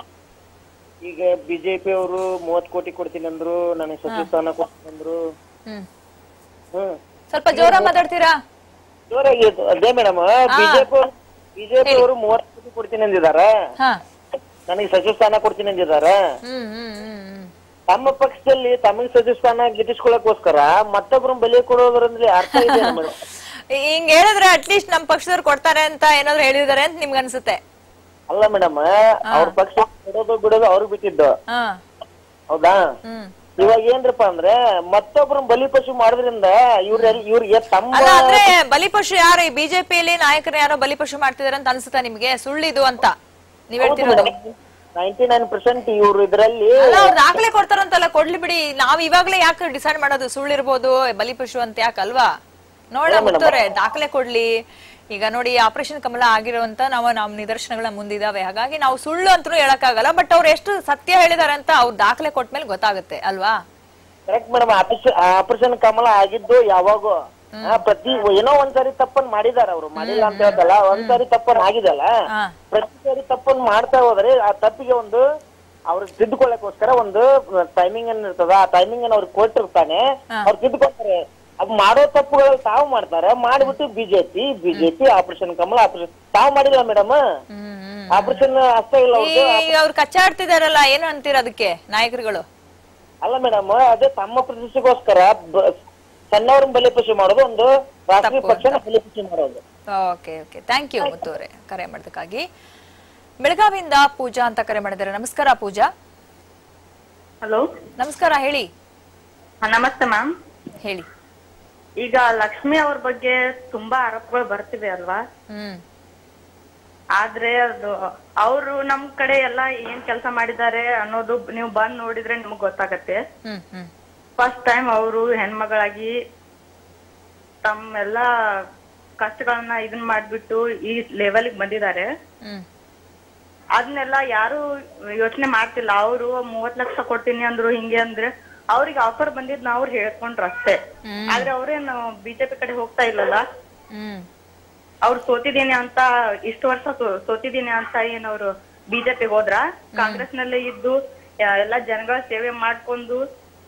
ಈಗ ಬಿಜೆಪಿ ಅವರು ಮೂವತ್ ಕೋಟಿ ಕೊಡ್ತೀನಿ ಅಂದ್ರು ನನಗೆ ಸಚಿವ ಸ್ಥಾನ ಕೊಡ್ತೀನಿ ಅಂದ್ರು ಹ್ಮ್ ಹ್ಮ್ ಸ್ವಲ್ಪ ಜೋರ ಮಾತಾಡ್ತೀರಾ ಜೋರಾಗಿ ಅದೇ ಮೇಡಮ್ ಬಿಜೆಪಿ ಬಿಜೆಪಿ ಅವರು ಮೂವತ್ ಕೋಟಿ ಕೊಡ್ತೀನಿ ಅಂದಿದಾರ ಹಾ ನನಗೆ ಸಚಿವ ಸ್ಥಾನ ಕೊಡ್ತೀನಿ ಅಂದಿದಾರ ಹ್ಮ್ ಹ್ಮ್ ಹ್ಮ್ ಹ್ಮ್ ತಮ್ಮ ಪಕ್ಷದಲ್ಲಿ ತಮಗೆ ಸಚಿವ ಸ್ಥಾನ ಗಿಟ್ಟಿಸ್ಕೊಳಕೋಸ್ಕರ ಮತ್ತೊಬ್ರನ್ನ ಬಲಿ ಕೊಡೋದ್ರಲ್ಲಿ ಅರ್ಥ ಇದೆ ಮೇಡಮ್ ಹಿಂಗ್ ಹೇಳಿದ್ರೆ ಅಟ್ಲೀಸ್ಟ್ ನಮ್ ಪಕ್ಷದವ್ರು ಕೊಡ್ತಾರೆ ಅಂತ ಏನಾದ್ರು ಹೇಳಿದಾರೆ ಅಂತ ನಿಮ್ಗೆ ಅನ್ಸುತ್ತೆ ಅಲ್ಲ ಮೇಡಮ್ ಅವ್ರ ಪಕ್ಷ ಕೊಡೋದು ಬಿಡೋದು ಅವ್ರಿಗೆ ಬಿಟ್ಟಿದ್ದು ಹಾ ಹೌದಾ ಹ್ಮ್ ಇವಾಗ ಏನ್ರಪ್ಪ ಅಂದ್ರೆ ಮತ್ತೊಬ್ರನ್ನ ಬಲಿಪಶು ಮಾಡೋದ್ರಿಂದ ಇವ್ರ ಇವ್ರಿಗೆ ತಮ್ಮ ಅಲ್ಲ ಅಂದ್ರೆ ಬಲಿಪಶು ಯಾರು ಈ ಬಿಜೆಪಿಯಲ್ಲಿ ನಾಯಕರು ಯಾರೋ ಬಲಿಪಶು ಮಾಡ್ತಿದಾರೆ ಅಂತ ಅನ್ಸುತ್ತಾ ನಿಮ್ಗೆ ಸುಳ್ಳಿದು ಅಂತ ನೀವ್ ಹೇಳ್ತಿರೋದು ನೈಂಟಿ ನೈನ್ ಪರ್ಸೆಂಟ್ ಇವ್ರು ಇದ್ರಲ್ಲಿ ಅಲ್ಲ ಅವ್ರು ದಾಖಲೆ ಕೊಡ್ತಾರಂತಲ್ಲ ಕೊಡ್ಲಿ ಬಿಡಿ ನಾವ್ ಇವಾಗ್ಲೇ ಯಾಕೆ ಡಿಸೈಡ್ ಮಾಡೋದು ಸುಳ್ಳಿರ್ಬೋದು ಬಲಿಪಶು ಅಂತ ಯಾಕಲ್ವಾ ನೋಡ ಮುತ್ತವ್ರೆ ದಾಖಲೆ ಕೊಡ್ಲಿ ಈಗ ನೋಡಿ ಆಪರೇಷನ್ ಕಮಲ ಆಗಿರುವಂತ ನಾವು ನಮ್ ನಿದರ್ಶನಗಳ ಮುಂದಿದಾವೆ ಹಾಗಾಗಿ ನಾವು ಸುಳ್ಳು ಅಂತೂ ಹೇಳಕ್ಕಾಗಲ್ಲ ಬಟ್ ಅವ್ರು ಎಷ್ಟು ಸತ್ಯ ಹೇಳಿದಾರೆ ಅಂತ ಅವ್ರು ದಾಖಲೆ ಕೊಟ್ಮೇಲೆ ಗೊತ್ತಾಗುತ್ತೆ ಅಲ್ವಾ ಕರೆಕ್ಟ್ ಮೇಡಮ್ ಆಪರೇಷನ್ ಕಮಲ ಆಗಿದ್ದು ಯಾವಾಗೋ ಆ, ಪ್ರತಿ ಏನೋ ಒಂದ್ಸರಿ ತಪ್ಪನ್ ಮಾಡಿದಾರ ಅವ್ರು ಮಾಡಿಲ್ಲ ಅಂತ ಹೇಳ್ದಲ್ಲ ಒಂದ್ಸರಿ ತಪ್ಪನ್ ಆಗಿದಲ್ಲ ಹಾ. ಪ್ರತಿ ಸರಿ ತಪ್ಪನ್ ಮಾಡ್ತಾ ಹೋದ್ರೆ ಆ ತಪ್ಪಿಗೆ ಒಂದು ಅವ್ರಿಗೆ ತಿದ್ದುಕೊಳ್ಳಕ್ಕೋಸ್ಕರ ಒಂದು ಟೈಮಿಂಗ್ ಏನ್ ಇರ್ತದ ಆ ಟೈಮಿಂಗ್ ಅನ್ನ ಅವ್ರಿಗೆ ಕೊಟ್ಟಿರ್ತಾನೆ ಅವ್ರು ತಿದ್ದುಕೊಳ್ತಾರೆ ಅದ್ ಮಾಡೋ ತಪ್ಪುಗಳು ತಾವು ಮಾಡ್ತಾರೆ ಮಾಡ್ಬಿಟ್ಟು BJP BJP operation Kamala operation ತಾವು ಮಾಡಿಲ್ಲ ಮೇಡಮ್ ಹ್ಮ್ ಹ್ಮ್ ಆಪರೇಷನ್ ಅಷ್ಟೇ ಇಲ್ಲ ಈ ಅವ್ರದ್ದು ಅವ್ರು ಕಚ್ಚಾಡ್ತಿದಾರಲ್ಲ ಏನು ಅಂತೀರ ಅದಕ್ಕೆ ನಾಯಕರುಗಳು ಅಲ್ಲ ಮೇಡಮ್ ಅದೇ ತಮ್ಮ ಪ್ರತಿಷ್ಠೆಗೋಸ್ಕರ ಬ- ಸಣ್ಣವ್ರನ್ನ ಬಲಿಪಶು ಮಾಡೋದು ಒಂದು ರಾಷ್ಟ್ರೀಯ ಪಕ್ಷನ ಬಲಿಪಶು ಮಾಡೋದು okay okay thank you Muttu ಅವರೇ ಕರೆ ಮಾಡೋದಕ್ಕಾಗಿ ಬೆಳಗಾವಿಯಿಂದ ಪೂಜಾ ಅಂತ ಕರೆ ಮಾಡಿದ್ದಾರೆ ನಮಸ್ಕಾರ ಪೂಜಾ ಹಲೋ ನಮಸ್ಕಾರ ಹೇಳಿ ನಮಸ್ತೆ ಮ್ಯಾಮ್ ಹೇಳಿ ಈಗ ಲಕ್ಷ್ಮಿ ಅವ್ರ ಬಗ್ಗೆ ತುಂಬಾ ಆರೋಪಗಳು ಬರ್ತಿವೆ ಅಲ್ವಾ ಹ್ಮ್ ಆದ್ರೆ ಅದು ಅವರು ನಮ್ ಕಡೆ ಎಲ್ಲ ಏನ್ ಕೆಲಸ ಮಾಡಿದ್ದಾರೆ ಅನ್ನೋದು ನೀವು ಬಂದ್ ನೋಡಿದ್ರೆ ನಿಮ್ಗ್ ಗೊತ್ತಾಗತ್ತೆ ಹ್ಮ್ ಹ್ಮ್ ಫಸ್ಟ್ ಟೈಮ್ ಅವರು ಹೆಣ್ಮಗಳಾಗಿ ತಮ್ಮೆಲ್ಲ ಕಷ್ಟಗಳನ್ನ ಇದನ್ ಮಾಡ್ಬಿಟ್ಟು ಈ ಲೆವೆಲ್ಗೆ ಬಂದಿದ್ದಾರೆ ಹ್ಮ್ ಅದನ್ನೆಲ್ಲ ಯಾರು ಯೋಚನೆ ಮಾಡ್ತಿಲ್ಲ ಅವರು ಮೂವತ್ ಲಕ್ಷ ಕೊಡ್ತೀನಿ ಅಂದ್ರು ಹಿಂಗೆ ಅಂದ್ರೆ ಅವ್ರಿಗೆ ಆಫರ್ ಬಂದಿದ್ನ ಅವ್ರು ಹೇಳ್ಕೊಂಡ್ರು ಅಷ್ಟೇ ಆದ್ರೆ ಅವ್ರೇನು ಬಿಜೆಪಿ ಕಡೆ ಹೋಗ್ತಾ ಇಲ್ಲಲ್ಲ ಹ್ಮ್ ಅವ್ರು ಸೋತಿದೀನಿ ಅಂತ ಇಷ್ಟು ವರ್ಷ ಸೋ- ಸೋತಿದೀನಿ ಅಂತ ಏನ್ ಅವ್ರು ಬಿಜೆಪಿ ಹೋದ್ರ ಕಾಂಗ್ರೆಸ್ ನಲ್ಲೇ ಇದ್ದು ಯಾ- ಎಲ್ಲಾ ಜನಗಳ ಸೇವೆ ಮಾಡ್ಕೊಂಡು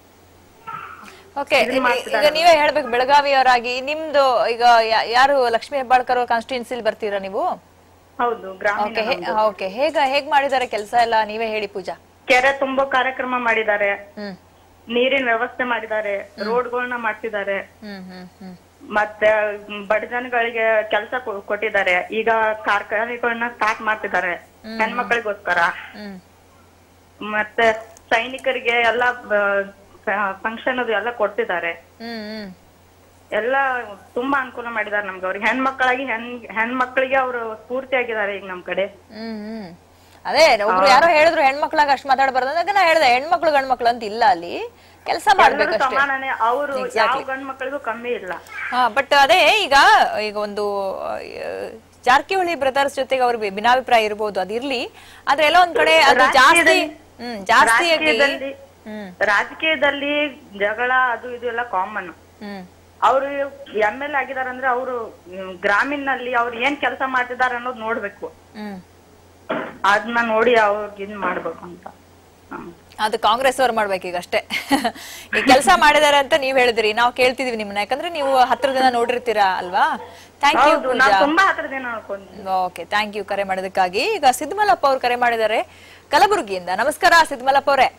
ಓಕೆ ಈಗ ನೀವೇ ಹೇಳ್ಬೇಕು ಬೆಳಗಾವಿಯವರಾಗಿ ನಿಮ್ದು ಈಗ ಯಾ- ಯಾರು ಲಕ್ಷ್ಮೀ ಹೆಬ್ಬಾಳ್ಕರ್ ಕಾನ್ಸ್ಟಿಟ್ಯೂನ್ಸಿಲ್ ಬರ್ತೀರಾ ನೀವು ಹೌದು ಗ್ರಾಮೀಣ ಓಕೆ ಓಕೆ ಹೇಗ ಹೇಗ್ ಮಾಡಿದ್ದಾರೆ ಕೆಲಸ ಎಲ್ಲ ನೀವೇ ಹೇಳಿ ಪೂಜಾ ಕೆರೆ ತುಂಬೋ ಕಾರ್ಯಕ್ರಮ ಮಾಡಿದ್ದಾರೆ ಹ್ಮ್ ನೀರಿನ ವ್ಯವಸ್ಥೆ ಮಾಡಿದ್ದಾರೆ ರೋಡ್ಗಳನ್ನ ಮಾಡ್ತಿದ್ದಾರೆ ಹ್ಮ್ ಹ್ಮ್ ಹ್ಮ್ ಮತ್ತೆ ಬಡ ಜನಗಳಿಗೆ ಕೆಲಸ ಕೊಟ್ಟಿದ್ದಾರೆ ಈಗ ಕಾರ್ಖಾನೆಗಳನ್ನ ಸ್ಟಾರ್ಟ್ ಮಾಡ್ತಿದ್ದಾರೆ ಹೆಣ್ಮಕ್ಳಿಗೋಸ್ಕರ ಹ್ಮ್ ಮತ್ತೆ ಸೈನಿಕರಿಗೆ ಎಲ್ಲ ಫಂಕ್ಷನ್ ಅದು ಎಲ್ಲ ಕೊಡ್ತಿದ್ದಾರೆ ಹ್ಮ್ ಹ್ಮ್ ಎಲ್ಲ ತುಂಬಾ ಅನುಕೂಲ ಮಾಡಿದ್ದಾರೆ ನಮ್ಗೆ ಅವ್ರಿಗೆ ಹೆಣ್ಮಕ್ಳಾಗಿ ಹೆಣ್ ಹೆಣ್ಮಕ್ಳಿಗೆ ಅವರು ಸ್ಫೂರ್ತಿ ಆಗಿದ್ದಾರೆ ಈಗ ನಮ್ ಕಡೆ ಹ್ಮ್ ಹ್ಮ್ ಅದೇ ಒಬ್ರು ಯಾರೋ ಹೇಳಿದ್ರು ಹೆಣ್ಮಕ್ಳಾಗ ಅಷ್ಟ್ ಮಾತಾಡಬಾರ್ದು ಅಂದಾಗ ನಾ ಹೇಳ್ದೆ ಹೆಣ್ಮಕ್ಳು ಗಂಡ್ಮಕ್ಳು ಅಂತ ಇಲ್ಲ ಅಲ್ಲಿ ಕೆಲಸ ಎಲ್ಲರೂ ಮಾಡ್ಬೇಕಷ್ಟೇ ಸಮಾನನೇ ಅವರು ಯಾವ ಗಂಡ್ ಮಕ್ಳಿಗೂ ಕಮ್ಮಿ ಇಲ್ಲ ಹಾ ಬಟ್ ಅದೇ ಈಗ ಈಗ ಒಂದು ಆ, ಜಾರಕಿಹೊಳಿ ಬ್ರದರ್ಸ್ ಜೊತೆಗೆ ಅವ್ರ ಭಿನ್ನಾಭಿಪ್ರಾಯ ಇರ್ಬೋದು ಅದಿರ್ಲಿ ಆದ್ರೆ ಎಲ್ಲ ಒಂದ್ ಕಡೆ ಅದು ಜಾಸ್ತಿ ಹ್ಮ್ ಜಾಸ್ತಿಯಾಗಿ ರಾಜಕೀಯದಲ್ಲಿ ಹ್ಮ್ ರಾಜಕೀಯದಲ್ಲಿ ಜಗಳ ಅದು ಇದು ಎಲ್ಲ ಕಾಮನ್ ಹ್ಮ್ ಅವರು ಎಂ ಎಲ್ ಆಗಿದಾರೆ ಅಂದ್ರೆ ಅವರು ಗ್ರಾಮೀಣಲ್ಲಿ ಅವ್ರು ಏನ್ ಕೆಲಸ ಮಾಡ್ತಿದಾರೆ ಅನ್ನೋದು ನೋಡ್ಬೇಕು ಹ್ಮ್ ಅದನ್ನ ನೋಡಿ ಅವ್ರಿಗೆ ಇದ್ ಮಾಡ್ಬೇಕು ಅಂತ ಹ್ಮ್. ಅದು ಕಾಂಗ್ರೆಸ್ ಅವ್ರು ಮಾಡ್ಬೇಕೀಗ ಅಷ್ಟೇ ಈ ಕೆಲಸ ಮಾಡಿದಾರೆ ಅಂತ ನೀವ್ ಹೇಳಿದ್ರಿ ನಾವು ಕೇಳ್ತಿದೀವಿ ನಿಮ್ಮನ್ನ ಯಾಕಂದ್ರೆ ನೀವು ಹತ್ರ ದಿನ ನೋಡಿರ್ತೀರಾ ಅಲ್ವಾ ಥ್ಯಾಂಕ್ ಯು ಹೌದು ನಾನ್ ತುಂಬಾ ಹತ್ರದಿಂದ ನೋಡ್ಕೊಂಡು ಓಕೆ ಥ್ಯಾಂಕ್ ಯು ಕರೆ ಮಾಡೋದಕ್ಕಾಗಿ ಈಗ ಸಿದ್ಮಲಪ್ಪ ಅವ್ರು ಕರೆ ಮಾಡಿದ್ದಾರೆ ಕಲಬುರಗಿಯಿಂದ ನಮಸ್ಕಾರ ಸಿದ್ಮಲಪ್ಪ ಅವರೇ